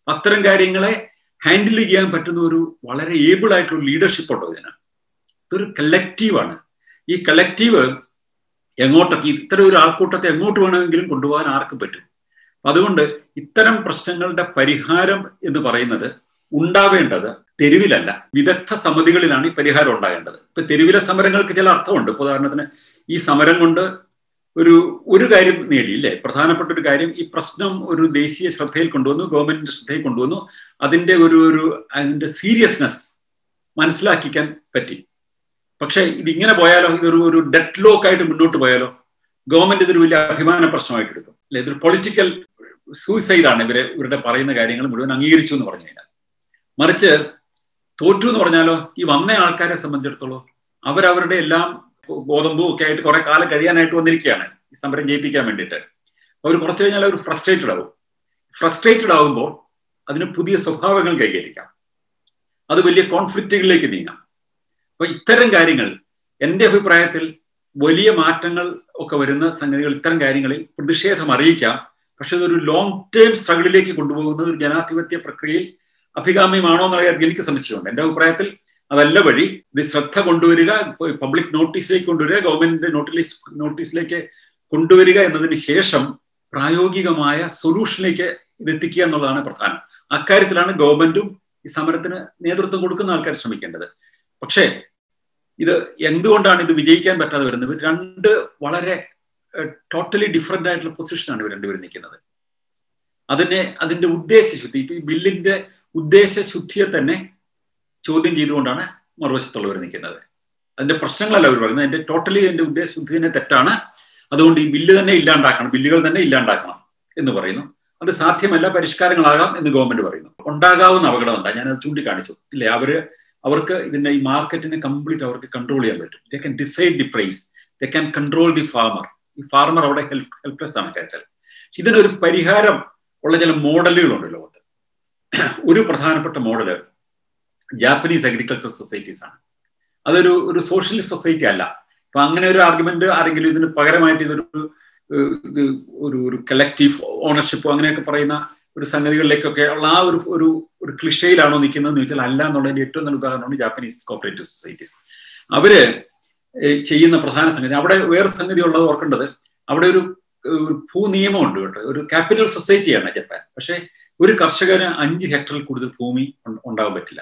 അത്തരം കാര്യങ്ങളെ ഹാൻഡിൽ ചെയ്യാൻ പറ്റുന്ന ഒരു വളരെ ഏബിൾ ആയിട്ടുള്ള ലീഡർഷിപ്പ് ഉണ്ടോ ഇതിന് ഇതൊരു കളക്റ്റീവാണ് ഈ കളക്റ്റീവ് എങ്ങോട്ടൊക്കെ ഇത്തരം ഒരു ആൾക്കൂട്ടത്തെ എങ്ങോട്ട് വേണമെങ്കിലും കൊണ്ടുപോകാൻ ആർക്കും പറ്റും അതുകൊണ്ട് ഇത്തരം പ്രശ്നങ്ങളുടെ പരിഹാരം എന്ന് പറയുന്നത് ഉണ്ടാവേണ്ടത് തെരുവിലല്ല വിദഗ്ധ സമിതികളിലാണ് ഈ പരിഹാരം ഉണ്ടാകേണ്ടത് ഇപ്പൊ തെരുവിലെ സമരങ്ങൾക്ക് ചില അർത്ഥമുണ്ട് ഇപ്പൊ ഉദാഹരണത്തിന് ഈ സമരം കൊണ്ട് ഒരു ഒരു കാര്യം നേടിയില്ലേ പ്രധാനപ്പെട്ട ഒരു കാര്യം ഈ പ്രശ്നം ഒരു ദേശീയ ശ്രദ്ധയിൽ കൊണ്ടുവന്നു ഗവൺമെന്റിന്റെ ശ്രദ്ധയിൽ കൊണ്ടുവന്നു അതിന്റെ ഒരു ഒരു അതിന്റെ സീരിയസ്നെസ് മനസ്സിലാക്കിക്കാൻ പറ്റി പക്ഷെ ഇതിങ്ങനെ പോയാലോ ഇതൊരു ഒരു ഡെഡ് ലോക്ക് ആയിട്ട് മുന്നോട്ട് പോയാലോ ഗവൺമെന്റ് ഇതൊരു വലിയ അഭിമാന പ്രശ്നമായിട്ട് എടുക്കും അല്ലെ ഇതൊരു പൊളിറ്റിക്കൽ സൂയിസൈഡ് ആണ് ഇവരെ ഇവരുടെ പറയുന്ന കാര്യങ്ങൾ മുഴുവൻ അംഗീകരിച്ചു എന്ന് പറഞ്ഞു കഴിഞ്ഞാൽ മറിച്ച് തോറ്റു എന്ന് പറഞ്ഞാലോ ഈ വന്ന ആൾക്കാരെ സംബന്ധിച്ചിടത്തോളം അവരവരുടെ എല്ലാം ഗോതമ്പും ഒക്കെ ആയിട്ട് കുറെ കാലം കഴിയാനായിട്ട് വന്നിരിക്കുകയാണ് ഈ സമരം ജയിപ്പിക്കാൻ വേണ്ടിയിട്ട് അവർ കുറച്ച് കഴിഞ്ഞാൽ അവർ ഫ്രസ്ട്രേറ്റഡ് ആവും ഫ്രസ്ട്രേറ്റഡ് ആകുമ്പോൾ അതിന് പുതിയ സ്വഭാവങ്ങൾ കൈകരിക്കാം അത് വലിയ കോൺഫ്ലിക്റ്റുകളിലേക്ക് നീങ്ങാം അപ്പൊ ഇത്തരം കാര്യങ്ങൾ എൻ്റെ അഭിപ്രായത്തിൽ വലിയ മാറ്റങ്ങൾ ഒക്കെ വരുന്ന സംഗതികൾ ഇത്തരം കാര്യങ്ങളിൽ പ്രതിഷേധം അറിയിക്കാം പക്ഷെ ഇതൊരു ലോങ് ടേം സ്ട്രഗിളിലേക്ക് കൊണ്ടുപോകുന്നത് ഒരു ജനാധിപത്യ പ്രക്രിയയിൽ അഭികാമ്യമാണോ എന്നുള്ള കാര്യത്തിൽ എനിക്ക് സംശയമുണ്ട് എൻ്റെ അഭിപ്രായത്തിൽ അതല്ല വഴി ഇത് ശ്രദ്ധ കൊണ്ടുവരിക പബ്ലിക് നോട്ടീസിലേക്ക് കൊണ്ടുവരിക ഗവൺമെന്റ് നോട്ടീസ് നോട്ടീസിലേക്ക് കൊണ്ടുവരിക എന്നതിന് ശേഷം പ്രായോഗികമായ സൊല്യൂഷനിലേക്ക് ഇത് എത്തിക്കുക എന്നുള്ളതാണ് പ്രധാനം അക്കാര്യത്തിലാണ് ഗവൺമെന്റും ഈ സമരത്തിന് നേതൃത്വം കൊടുക്കുന്ന ആൾക്കാർ ശ്രമിക്കേണ്ടത് പക്ഷേ ഇത് എന്തുകൊണ്ടാണ് ഇത് വിജയിക്കാൻ പറ്റാതെ വരുന്നത് രണ്ട് വളരെ ടോട്ടലി ഡിഫറെന്റ് ആയിട്ടുള്ള പൊസിഷനാണ് ഇവർ രണ്ടുപേരും നിൽക്കുന്നത് അതിനെ അതിന്റെ ഉദ്ദേശശുദ്ധി ഇപ്പൊ ഈ ബില്ലിന്റെ ഉദ്ദേശശുദ്ധിയെ തന്നെ ചോദ്യം ചെയ്തുകൊണ്ടാണ് മറുവശത്തുള്ളവർ നിൽക്കുന്നത് അതിന്റെ പ്രശ്നങ്ങളല്ല അവർ പറയുന്നത് അതിന്റെ ടോട്ടലി അതിന്റെ ഉദ്ദേശശുദ്ധി തന്നെ തെറ്റാണ് അതുകൊണ്ട് ഈ ബില്ല് തന്നെ ഇല്ലാണ്ടാക്കണം ബില്ലുകൾ തന്നെ ഇല്ലാണ്ടാക്കണം എന്ന് പറയുന്നു അത് സാധ്യമല്ല പരിഷ്കാരങ്ങളാകാം എന്ന് ഗവൺമെന്റ് പറയുന്നു ഉണ്ടാകാവുന്ന അപകടം എന്താ ഞാൻ അത് ചൂണ്ടിക്കാണിച്ചു ഇല്ലേ അവര് അവർക്ക് ഇതിന്റെ ഈ മാർക്കറ്റിനെ കംപ്ലീറ്റ് അവർക്ക് കൺട്രോൾ ചെയ്യാൻ പറ്റും they can decide the price they can control the farmer ഈ ഫാർമർ അവിടെ ഹെൽപ്പ് ഹെൽപ്ലെസ് ആണ് കാര്യത്തിൽ ഇതിനൊരു പരിഹാരം ഉള്ള ചില മോഡലുകളുണ്ട് ലോകത്ത് ഒരു പ്രധാനപ്പെട്ട മോഡല് ജാപ്പനീസ് അഗ്രികൾച്ചർ സൊസൈറ്റീസ് ആണ് അതൊരു ഒരു സോഷ്യലിസ്റ്റ് സൊസൈറ്റി അല്ല അപ്പൊ അങ്ങനെ ഒരു ആർഗ്യുമെന്റ് ആരെങ്കിലും ഇതിന് പകരമായിട്ട് ഇതൊരു ഇത് ഒരു ഒരു കളക്റ്റീവ് ഓണർഷിപ്പോ അങ്ങനെയൊക്കെ പറയുന്ന ഒരു സംഗതികളിലേക്കൊക്കെ ഉള്ള ആ ഒരു ഒരു ഒരു ക്ലിഷയിലാണോ നിൽക്കുന്നതെന്ന് ചോദിച്ചാൽ അല്ല എന്നുള്ളതിന്റെ ഏറ്റവും നല്ല ഉദാഹരണമാണ് ജാപ്പനീസ് കോപ്പറേറ്റീവ് സൊസൈറ്റീസ് അവര് ചെയ്യുന്ന പ്രധാന സംഗതി അവിടെ വേറെ സംഗതി ഉള്ളത് ഓർക്കേണ്ടത് അവിടെ ഒരു ഭൂ നിയമമുണ്ട് കേട്ടോ ഒരു ക്യാപിറ്റൽ സൊസൈറ്റിയാണ് ജപ്പാൻ പക്ഷെ ഒരു കർഷകന് അഞ്ച് ഹെക്ടറിൽ കൂടുതൽ ഭൂമി ഉണ്ടാകാൻ പറ്റില്ല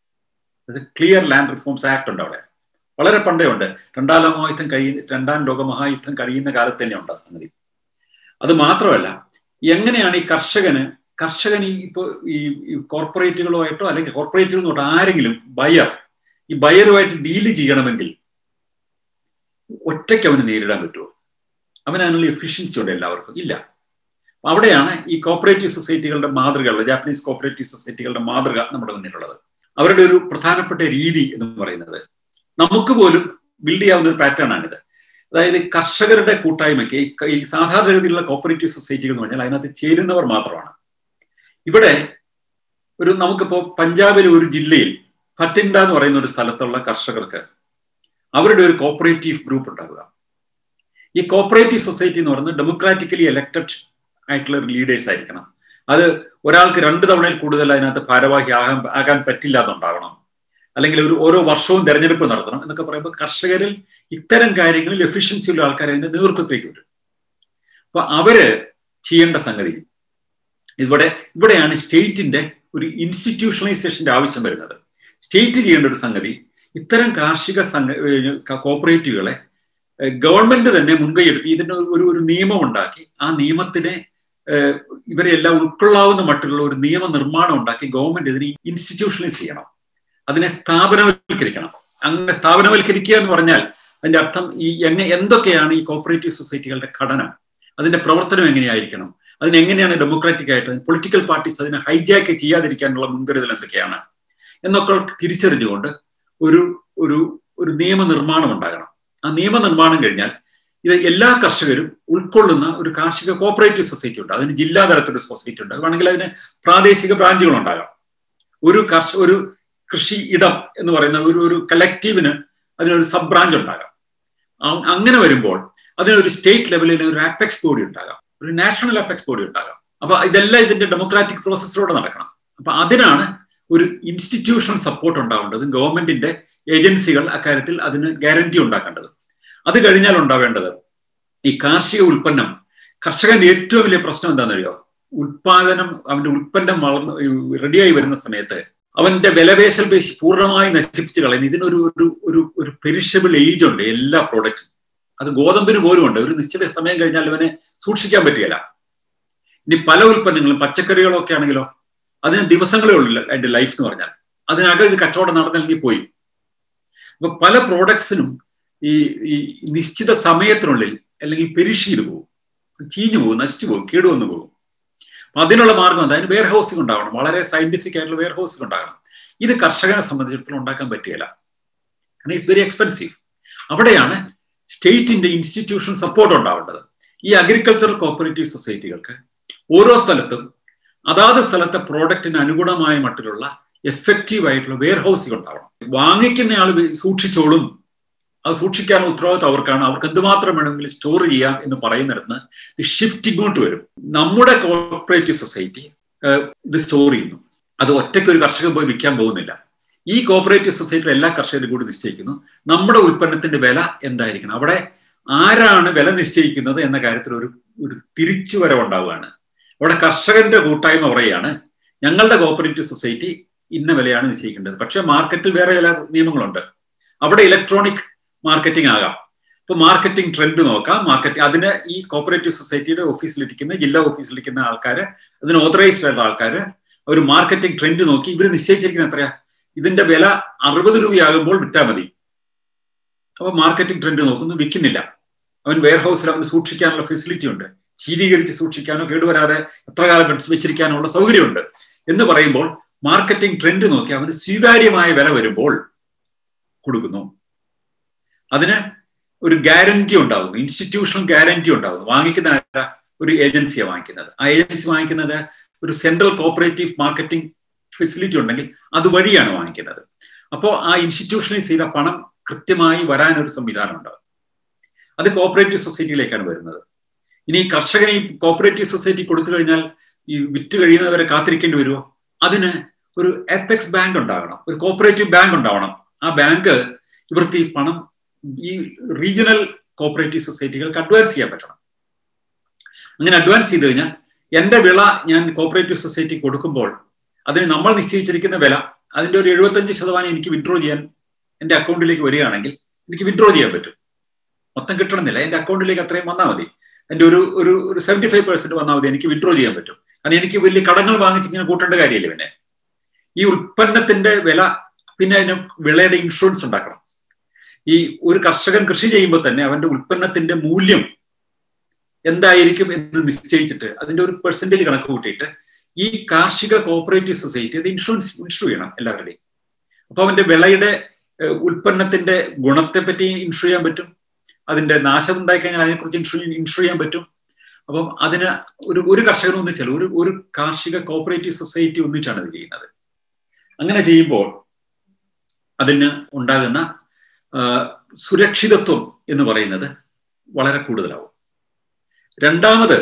ക്ലിയർ ലാൻഡ് റിഫോംസ് ആക്ട് ഉണ്ട് അവിടെ വളരെ പണ്ടേ ഉണ്ട് രണ്ടാം ലോകമഹായുദ്ധം കഴിയ രണ്ടാം ലോകമഹായുദ്ധം കഴിയുന്ന കാലത്ത് തന്നെ ഉണ്ട് ആ സംഗതി അത് മാത്രമല്ല എങ്ങനെയാണ് ഈ കർഷകന് കർഷകൻ ഈ ഇപ്പോൾ ഈ കോർപ്പറേറ്റുകളുമായിട്ടോ അല്ലെങ്കിൽ കോർപ്പറേറ്റുകൾ തൊട്ട് ആരെങ്കിലും ബയർ ഈ ബയറുമായിട്ട് ഡീല് ചെയ്യണമെങ്കിൽ ഒറ്റയ്ക്ക് അവന് നേരിടാൻ പറ്റുമോ അവന് അതിനുള്ള എഫിഷ്യൻസി ഉണ്ട് എല്ലാവർക്കും ഇല്ല അവിടെയാണ് ഈ കോപ്പറേറ്റീവ് സൊസൈറ്റികളുടെ മാതൃകകൾ ജാപ്പനീസ് കോപ്പറേറ്റീവ് സൊസൈറ്റികളുടെ മാതൃക നമ്മുടെ മുന്നിലുള്ളത് അവരുടെ ഒരു പ്രധാനപ്പെട്ട രീതി എന്ന് പറയുന്നത് നമുക്ക് പോലും ബിൽഡ് ചെയ്യാവുന്ന ഒരു പാറ്റേൺ ആണിത് അതായത് കർഷകരുടെ കൂട്ടായ്മയ്ക്ക് ഈ സാധാരണഗതിയിലുള്ള കോപ്പറേറ്റീവ് സൊസൈറ്റികൾ എന്ന് പറഞ്ഞാൽ അതിനകത്ത് ചേരുന്നവർ മാത്രമാണ് ഇവിടെ ഒരു നമുക്കിപ്പോ പഞ്ചാബിലെ ഒരു ജില്ലയിൽ ഭറ്റിൻഡ എന്ന് പറയുന്ന ഒരു സ്ഥലത്തുള്ള കർഷകർക്ക് അവരുടെ ഒരു കോപ്പറേറ്റീവ് ഗ്രൂപ്പ് ഉണ്ടാവുക ഈ കോപ്പറേറ്റീവ് സൊസൈറ്റി എന്ന് പറയുന്നത് ഡെമോക്രാറ്റിക്കലി എലക്റ്റഡ് ആയിട്ടുള്ള ലീഡേഴ്സ് ആയിരിക്കണം അത് ഒരാൾക്ക് രണ്ട് തവണയിൽ കൂടുതൽ അതിനകത്ത് ഭാരവാഹി ആകാൻ ആകാൻ പറ്റില്ല എന്നുണ്ടാകണം അല്ലെങ്കിൽ ഒരു ഓരോ വർഷവും തെരഞ്ഞെടുപ്പ് നടത്തണം എന്നൊക്കെ പറയുമ്പോൾ കർഷകരിൽ ഇത്തരം കാര്യങ്ങളിൽ എഫിഷ്യൻസി ഉള്ള ആൾക്കാർ അതിന്റെ നേതൃത്വത്തിലേക്ക് വരും അപ്പൊ അവര് ചെയ്യേണ്ട സംഗതി ഇവിടെ ഇവിടെയാണ് സ്റ്റേറ്റിന്റെ ഒരു ഇൻസ്റ്റിറ്റ്യൂഷണലൈസേഷന്റെ ആവശ്യം വരുന്നത് സ്റ്റേറ്റ് ചെയ്യേണ്ട ഒരു സംഗതി ഇത്തരം കാർഷിക സംഘ കോപ്പറേറ്റീവുകളെ ഗവൺമെന്റ് തന്നെ മുൻകൈ എടുത്ത് ഇതിന് ഒരു ഒരു നിയമം ഉണ്ടാക്കി ആ നിയമത്തിനെ ഇവരെ എല്ലാം ഉൾക്കൊള്ളാവുന്ന മട്ടിലുള്ള ഒരു നിയമ നിർമ്മാണം ഉണ്ടാക്കി ഗവൺമെന്റ് ഇതിനെ ഇൻസ്റ്റിറ്റ്യൂഷണലൈസ് ചെയ്യണം അതിനെ സ്ഥാപനവൽക്കരിക്കണം അങ്ങനെ സ്ഥാപനവൽക്കരിക്കുക എന്ന് പറഞ്ഞാൽ അതിന്റെ അർത്ഥം ഈ എങ്ങനെ എന്തൊക്കെയാണ് ഈ കോപ്പറേറ്റീവ് സൊസൈറ്റികളുടെ ഘടന അതിന്റെ പ്രവർത്തനം എങ്ങനെയായിരിക്കണം അതിനെങ്ങനെയാണ് ഡെമോക്രാറ്റിക് ആയിട്ട് പൊളിറ്റിക്കൽ പാർട്ടീസ് അതിനെ ഹൈജാക്ക് ചെയ്യാതിരിക്കാനുള്ള മുൻകരുതൽ എന്തൊക്കെയാണ് എന്നൊക്കെ തിരിച്ചറിഞ്ഞുകൊണ്ട് ഒരു ഒരു ഒരു നിയമനിർമ്മാണം ഉണ്ടാകണം ആ നിയമനിർമ്മാണം കഴിഞ്ഞാൽ ഇത് എല്ലാ കർഷകരും ഉൾക്കൊള്ളുന്ന ഒരു കാർഷിക കോപ്പറേറ്റീവ് സൊസൈറ്റി ഉണ്ട് അതിന് ജില്ലാ തലത്തിലൊരു സൊസൈറ്റി ഉണ്ട് വേണമെങ്കിൽ അതിന് പ്രാദേശിക ബ്രാഞ്ചുകൾ ഉണ്ടാകാം ഒരു കർഷ ഒരു കൃഷി ഇടം എന്ന് പറയുന്ന ഒരു ഒരു കളക്റ്റീവിന് അതിനൊരു സബ് ബ്രാഞ്ച് ഉണ്ടാകാം അങ്ങനെ വരുമ്പോൾ അതിനൊരു സ്റ്റേറ്റ് ലെവലിൽ ഒരു അപ്പെക്സ് ബോഡി ഉണ്ടാകാം ഒരു നാഷണൽ അപ്പെക്സ് ബോഡി ഉണ്ടാകാം അപ്പൊ ഇതെല്ലാം ഇതിന്റെ ഡെമോക്രാറ്റിക് പ്രോസസ്സിലൂടെ നടക്കണം അപ്പൊ അതിനാണ് ഒരു ഇൻസ്റ്റിറ്റ്യൂഷണൽ സപ്പോർട്ട് ഉണ്ടാവേണ്ടത് ഗവൺമെന്റിന്റെ ഏജൻസികൾ അക്കാര്യത്തിൽ അതിന് ഗ്യാരണ്ടി ഉണ്ടാക്കേണ്ടത് അത് കഴിഞ്ഞാൽ ഉണ്ടാവേണ്ടത് ഈ കാർഷിക ഉൽപ്പന്നം കർഷകന്റെ ഏറ്റവും വലിയ പ്രശ്നം എന്താണെന്നറിയോ ഉൽപാദനം അവന്റെ ഉൽപ്പന്നം വളർന്ന് റെഡിയായി വരുന്ന സമയത്ത് അവന്റെ വിലപേശൽ പേശി പൂർണ്ണമായി നശിപ്പിച്ച് കളയുന്നു ഇതിനൊരു ഒരു ഒരു ഒരു പെരിഷബിൾ ഏജ് ഉണ്ട് എല്ലാ പ്രോഡക്റ്റും അത് ഗോതമ്പിന് പോലും ഉണ്ട് ഒരു നിശ്ചിത സമയം കഴിഞ്ഞാൽ അവനെ സൂക്ഷിക്കാൻ പറ്റുകയില്ല ഇനി പല ഉൽപ്പന്നങ്ങളും പച്ചക്കറികളൊക്കെ ആണെങ്കിലോ അതിന് ദിവസങ്ങളേ ഉള്ളൂ അതിന്റെ ലൈഫ് എന്ന് പറഞ്ഞാൽ അതിനകം ഇത് കച്ചവടം നടന്നില്ലെങ്കിൽ പോയി അപ്പൊ പല പ്രോഡക്ട്സിനും ഈ ഈ നിശ്ചിത സമയത്തിനുള്ളിൽ അല്ലെങ്കിൽ പെരിഷ് ചെയ്തു പോകും ചീഞ്ഞു പോകും നശിച്ചു പോകും കേടുവന്നു പോകും അപ്പൊ അതിനുള്ള മാർഗം എന്താ അതിന് വെയർ ഹൗസിംഗ് ഉണ്ടാവണം വളരെ സയന്റിഫിക് ആയിട്ടുള്ള വെയർ ഹൗസിംഗ് ഉണ്ടാകണം ഇത് കർഷകനെ സംബന്ധിച്ചിടത്തോളം ഉണ്ടാക്കാൻ പറ്റുകയില്ല കാരണം ഇറ്റ്സ് വെരി എക്സ്പെൻസീവ് അവിടെയാണ് സ്റ്റേറ്റിന്റെ ഇൻസ്റ്റിറ്റ്യൂഷൻ സപ്പോർട്ട് ഉണ്ടാവേണ്ടത് ഈ അഗ്രികൾച്ചറൽ കോപ്പറേറ്റീവ് സൊസൈറ്റികൾക്ക് ഓരോ സ്ഥലത്തും അതാത് സ്ഥലത്തെ പ്രോഡക്റ്റിന് അനുഗുണമായ മട്ടിലുള്ള എഫക്റ്റീവ് ആയിട്ടുള്ള വെയർ ഹൗസിംഗ് ഉണ്ടാവണം വാങ്ങിക്കുന്ന ആൾ സൂക്ഷിച്ചോളും അത് സൂക്ഷിക്കാൻ ഉത്തരവാദിത്വം അവർക്കാണ് അവർക്ക് എന്തുമാത്രം വേണമെങ്കിലും സ്റ്റോർ ചെയ്യാം എന്ന് പറയുന്നിടത്ത് ഷിഫ്റ്റ് ഇങ്ങോട്ട് വരും നമ്മുടെ കോർപ്പറേറ്റീവ് സൊസൈറ്റി ഇത് സ്റ്റോർ ചെയ്യുന്നു അത് ഒറ്റയ്ക്ക് ഒരു കർഷകൻ പോയി വിൽക്കാൻ പോകുന്നില്ല ഈ കോപ്പറേറ്റീവ് സൊസൈറ്റിയിൽ എല്ലാ കർഷകരും കൂടി നിശ്ചയിക്കുന്നു നമ്മുടെ ഉൽപ്പന്നത്തിന്റെ വില എന്തായിരിക്കണം അവിടെ ആരാണ് വില നിശ്ചയിക്കുന്നത് എന്ന കാര്യത്തിൽ ഒരു ഒരു തിരിച്ചുവരവുണ്ടാവുകയാണ് അവിടെ കർഷകന്റെ കൂട്ടായ്മ പറയുകയാണ് ഞങ്ങളുടെ കോപ്പറേറ്റീവ് സൊസൈറ്റി ഇന്ന വിലയാണ് നിശ്ചയിക്കേണ്ടത് പക്ഷേ മാർക്കറ്റിൽ വേറെ ചില നിയമങ്ങളുണ്ട് അവിടെ ഇലക്ട്രോണിക് മാർക്കറ്റിംഗ് ആകാം ഇപ്പൊ മാർക്കറ്റിംഗ് ട്രെൻഡ് നോക്കാം മാർക്കറ്റ് അതിന് ഈ കോപ്പറേറ്റീവ് സൊസൈറ്റിയുടെ ഓഫീസിലിരിക്കുന്ന ജില്ലാ ഓഫീസിലിരിക്കുന്ന ആൾക്കാര് അതിന് ഓതറൈസ്ഡ് ആയിട്ടുള്ള ആൾക്കാര് ഒരു മാർക്കറ്റിംഗ് ട്രെൻഡ് നോക്കി ഇവർ നിശ്ചയിച്ചിരിക്കുന്ന എത്രയാ ഇതിന്റെ വില അറുപത് രൂപയാകുമ്പോൾ വിറ്റാൽ മതി അപ്പൊ മാർക്കറ്റിംഗ് ട്രെൻഡ് നോക്കുന്നു വിൽക്കുന്നില്ല അവൻ വെയർ ഹൗസിൽ അവന് സൂക്ഷിക്കാനുള്ള ഫെസിലിറ്റി ഉണ്ട് ശീതീകരിച്ച് സൂക്ഷിക്കാനോ കേടുവരാതെ എത്ര കാലം വെച്ചിരിക്കാനുള്ള സൗകര്യമുണ്ട് എന്ന് പറയുമ്പോൾ മാർക്കറ്റിംഗ് ട്രെൻഡ് നോക്കി അവന് സ്വീകാര്യമായ വില വരുമ്പോൾ കൊടുക്കുന്നു അതിന് ഒരു ഗ്യാരണ്ടി ഉണ്ടാകുന്നു ഇൻസ്റ്റിറ്റ്യൂഷണൽ ഗ്യാരണ്ടി ഉണ്ടാകുന്നു വാങ്ങിക്കുന്ന ഒരു ഏജൻസിയാണ് വാങ്ങിക്കുന്നത് ആ ഏജൻസി വാങ്ങിക്കുന്നത് ഒരു സെൻട്രൽ കോപ്പറേറ്റീവ് മാർക്കറ്റിംഗ് ഫെസിലിറ്റി ഉണ്ടെങ്കിൽ അതുവഴിയാണ് വാങ്ങിക്കുന്നത് അപ്പോൾ ആ ഇൻസ്റ്റിറ്റ്യൂഷനിൽ ചെയ്ത പണം കൃത്യമായി വരാനൊരു സംവിധാനം ഉണ്ടാകും അത് കോപ്പറേറ്റീവ് സൊസൈറ്റിയിലേക്കാണ് വരുന്നത് ഇനി കർഷകനെ ഈ കോപ്പറേറ്റീവ് സൊസൈറ്റി കൊടുത്തു കഴിഞ്ഞാൽ ഈ വിറ്റ് കഴിയുന്നവരെ കാത്തിരിക്കേണ്ടി വരുമോ അതിന് ഒരു എപ്പെക്സ് ബാങ്ക് ഉണ്ടാകണം ഒരു കോപ്പറേറ്റീവ് ബാങ്ക് ഉണ്ടാവണം ആ ബാങ്ക് ഇവർക്ക് ഈ പണം ഈ റീജിയണൽ കോപ്പറേറ്റീവ് സൊസൈറ്റികൾക്ക് അഡ്വാൻസ് ചെയ്യാൻ പറ്റണം അങ്ങനെ അഡ്വാൻസ് ചെയ്ത് കഴിഞ്ഞാൽ എന്റെ വിള ഞാൻ കോപ്പറേറ്റീവ് സൊസൈറ്റി കൊടുക്കുമ്പോൾ അതിന് നമ്മൾ നിശ്ചയിച്ചിരിക്കുന്ന വില അതിന്റെ ഒരു എഴുപത്തഞ്ച് ശതമാനം എനിക്ക് വിഡ്രോ ചെയ്യാൻ എന്റെ അക്കൗണ്ടിലേക്ക് വരികയാണെങ്കിൽ എനിക്ക് വിഡ്രോ ചെയ്യാൻ പറ്റും മൊത്തം കിട്ടണമെന്നില്ല എന്റെ അക്കൗണ്ടിലേക്ക് അത്രയും വന്നാൽ മതി എന്റെ ഒരു ഒരു ഒരു സെവന്റി ഫൈവ് പെർസെന്റ് വന്നാൽ മതി എനിക്ക് വിഡ്രോ ചെയ്യാൻ പറ്റും കാരണം എനിക്ക് വലിയ കടങ്ങൾ വാങ്ങിച്ച് ഇങ്ങനെ കൂട്ടേണ്ട കാര്യമില്ല പിന്നെ ഈ ഉൽപ്പന്നത്തിന്റെ വില പിന്നെ അതിന് വിളയുടെ ഇൻഷുറൻസ് ഉണ്ടാക്കണം ഈ ഒരു കർഷകൻ കൃഷി ചെയ്യുമ്പോൾ തന്നെ അവന്റെ ഉൽപ്പന്നത്തിന്റെ മൂല്യം എന്തായിരിക്കും എന്ന് നിശ്ചയിച്ചിട്ട് അതിന്റെ ഒരു പെർസെന്റേജ് കണക്ക് കൂട്ടിയിട്ട് ഈ കാർഷിക കോപ്പറേറ്റീവ് സൊസൈറ്റി അത് ഇൻഷുറൻസ് ഇൻഷുർ ചെയ്യണം എല്ലാവരുടെയും അപ്പൊ അവന്റെ വിളയുടെ ഉൽപ്പന്നത്തിന്റെ ഗുണത്തെ പറ്റി ഇൻഷുർ ചെയ്യാൻ പറ്റും അതിന്റെ നാശം ഉണ്ടായി കഴിഞ്ഞാൽ അതിനെക്കുറിച്ച് ഇൻഷുർ ഇൻഷുർ ചെയ്യാൻ പറ്റും അപ്പം അതിന് ഒരു ഒരു കർഷകൻ ഒന്നിച്ചല്ല ഒരു ഒരു കാർഷിക കോപ്പറേറ്റീവ് സൊസൈറ്റി ഒന്നിച്ചാണ് ഇത് ചെയ്യുന്നത് അങ്ങനെ ചെയ്യുമ്പോൾ അതിന് ഉണ്ടാകുന്ന സുരക്ഷിതത്വം എന്ന് പറയുന്നത് വളരെ കൂടുതലാവും രണ്ടാമത്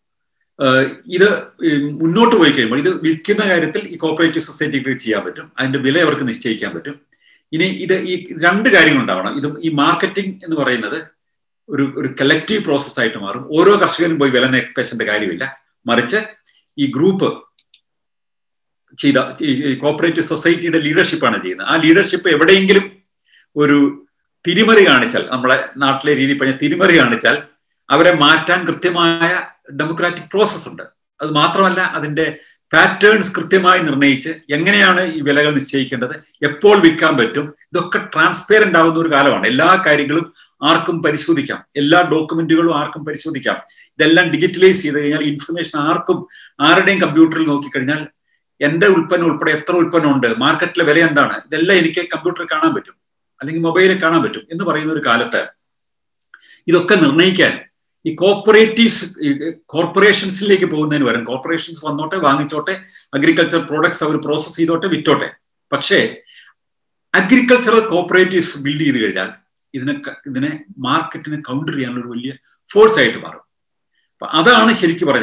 ഇത് മുന്നോട്ട് പോയി കഴിയുമ്പോൾ ഇത് വിൽക്കുന്ന കാര്യത്തിൽ ഈ കോപ്പറേറ്റീവ് സൊസൈറ്റിക്ക് ചെയ്യാൻ പറ്റും അതിന്റെ വില അവർക്ക് നിശ്ചയിക്കാൻ പറ്റും ഇനി ഇത് ഈ രണ്ട് കാര്യങ്ങൾ ഉണ്ടാവണം ഇത് ഈ മാർക്കറ്റിംഗ് എന്ന് പറയുന്നത് ഒരു ഒരു കളക്റ്റീവ് പ്രോസസ് ആയിട്ട് മാറും ഓരോ കർഷകനും പോയി വില പേശേണ്ട കാര്യമില്ല മറിച്ച് ഈ ഗ്രൂപ്പ് ചെയ്ത കോപ്പറേറ്റീവ് സൊസൈറ്റിയുടെ ലീഡർഷിപ്പാണ് ചെയ്യുന്നത് ആ ലീഡർഷിപ്പ് എവിടെയെങ്കിലും ഒരു തിരിമറി കാണിച്ചാൽ നമ്മളെ നാട്ടിലെ രീതി പറഞ്ഞ തിരിമറി കാണിച്ചാൽ അവരെ മാറ്റാൻ കൃത്യമായ ഡെമോക്രാറ്റിക് പ്രോസസ് ഉണ്ട് അത് മാത്രമല്ല അതിന്റെ പാറ്റേൺസ് കൃത്യമായി നിർണ്ണയിച്ച് എങ്ങനെയാണ് ഈ വിലകൾ നിശ്ചയിക്കേണ്ടത് എപ്പോൾ വിൽക്കാൻ പറ്റും ഇതൊക്കെ ട്രാൻസ്പെയറന്റ് ആവുന്ന ഒരു കാലമാണ് എല്ലാ കാര്യങ്ങളും ആർക്കും പരിശോധിക്കാം എല്ലാ ഡോക്യുമെന്റുകളും ആർക്കും പരിശോധിക്കാം ഇതെല്ലാം ഡിജിറ്റലൈസ് ചെയ്ത് കഴിഞ്ഞാൽ ഇൻഫർമേഷൻ ആർക്കും ആരുടെയും കമ്പ്യൂട്ടറിൽ നോക്കിക്കഴിഞ്ഞാൽ എന്റെ ഉൽപ്പന്നം ഉൾപ്പെടെ എത്ര ഉൽപ്പന്നം ഉണ്ട് മാർക്കറ്റിലെ വില എന്താണ് ഇതെല്ലാം എനിക്ക് കമ്പ്യൂട്ടറിൽ കാണാൻ പറ്റും അല്ലെങ്കിൽ മൊബൈലിൽ കാണാൻ പറ്റും എന്ന് പറയുന്ന ഒരു കാലത്ത് ഇതൊക്കെ നിർണ്ണയിക്കാൻ ഈ കോപ്പറേറ്റീവ്സ് കോർപ്പറേഷൻസിലേക്ക് പോകുന്നതിന് പകരം കോർപ്പറേഷൻസ് വന്നോട്ടെ വാങ്ങിച്ചോട്ടെ അഗ്രികൾച്ചർ പ്രോഡക്ട്സ് അവർ പ്രോസസ് ചെയ്തോട്ടെ വിറ്റോട്ടെ പക്ഷേ അഗ്രികൾച്ചറൽ കോപ്പറേറ്റീവ്സ് ബിൽഡ് ചെയ്ത് കഴിഞ്ഞാൽ ഇതിനെ ഇതിനെ മാർക്കറ്റിനെ കൗണ്ടർ ചെയ്യാനുള്ള ഒരു വലിയ ഫോഴ്സ് ആയിട്ട് മാറും അപ്പൊ അതാണ് ശരിക്കും പറഞ്ഞാൽ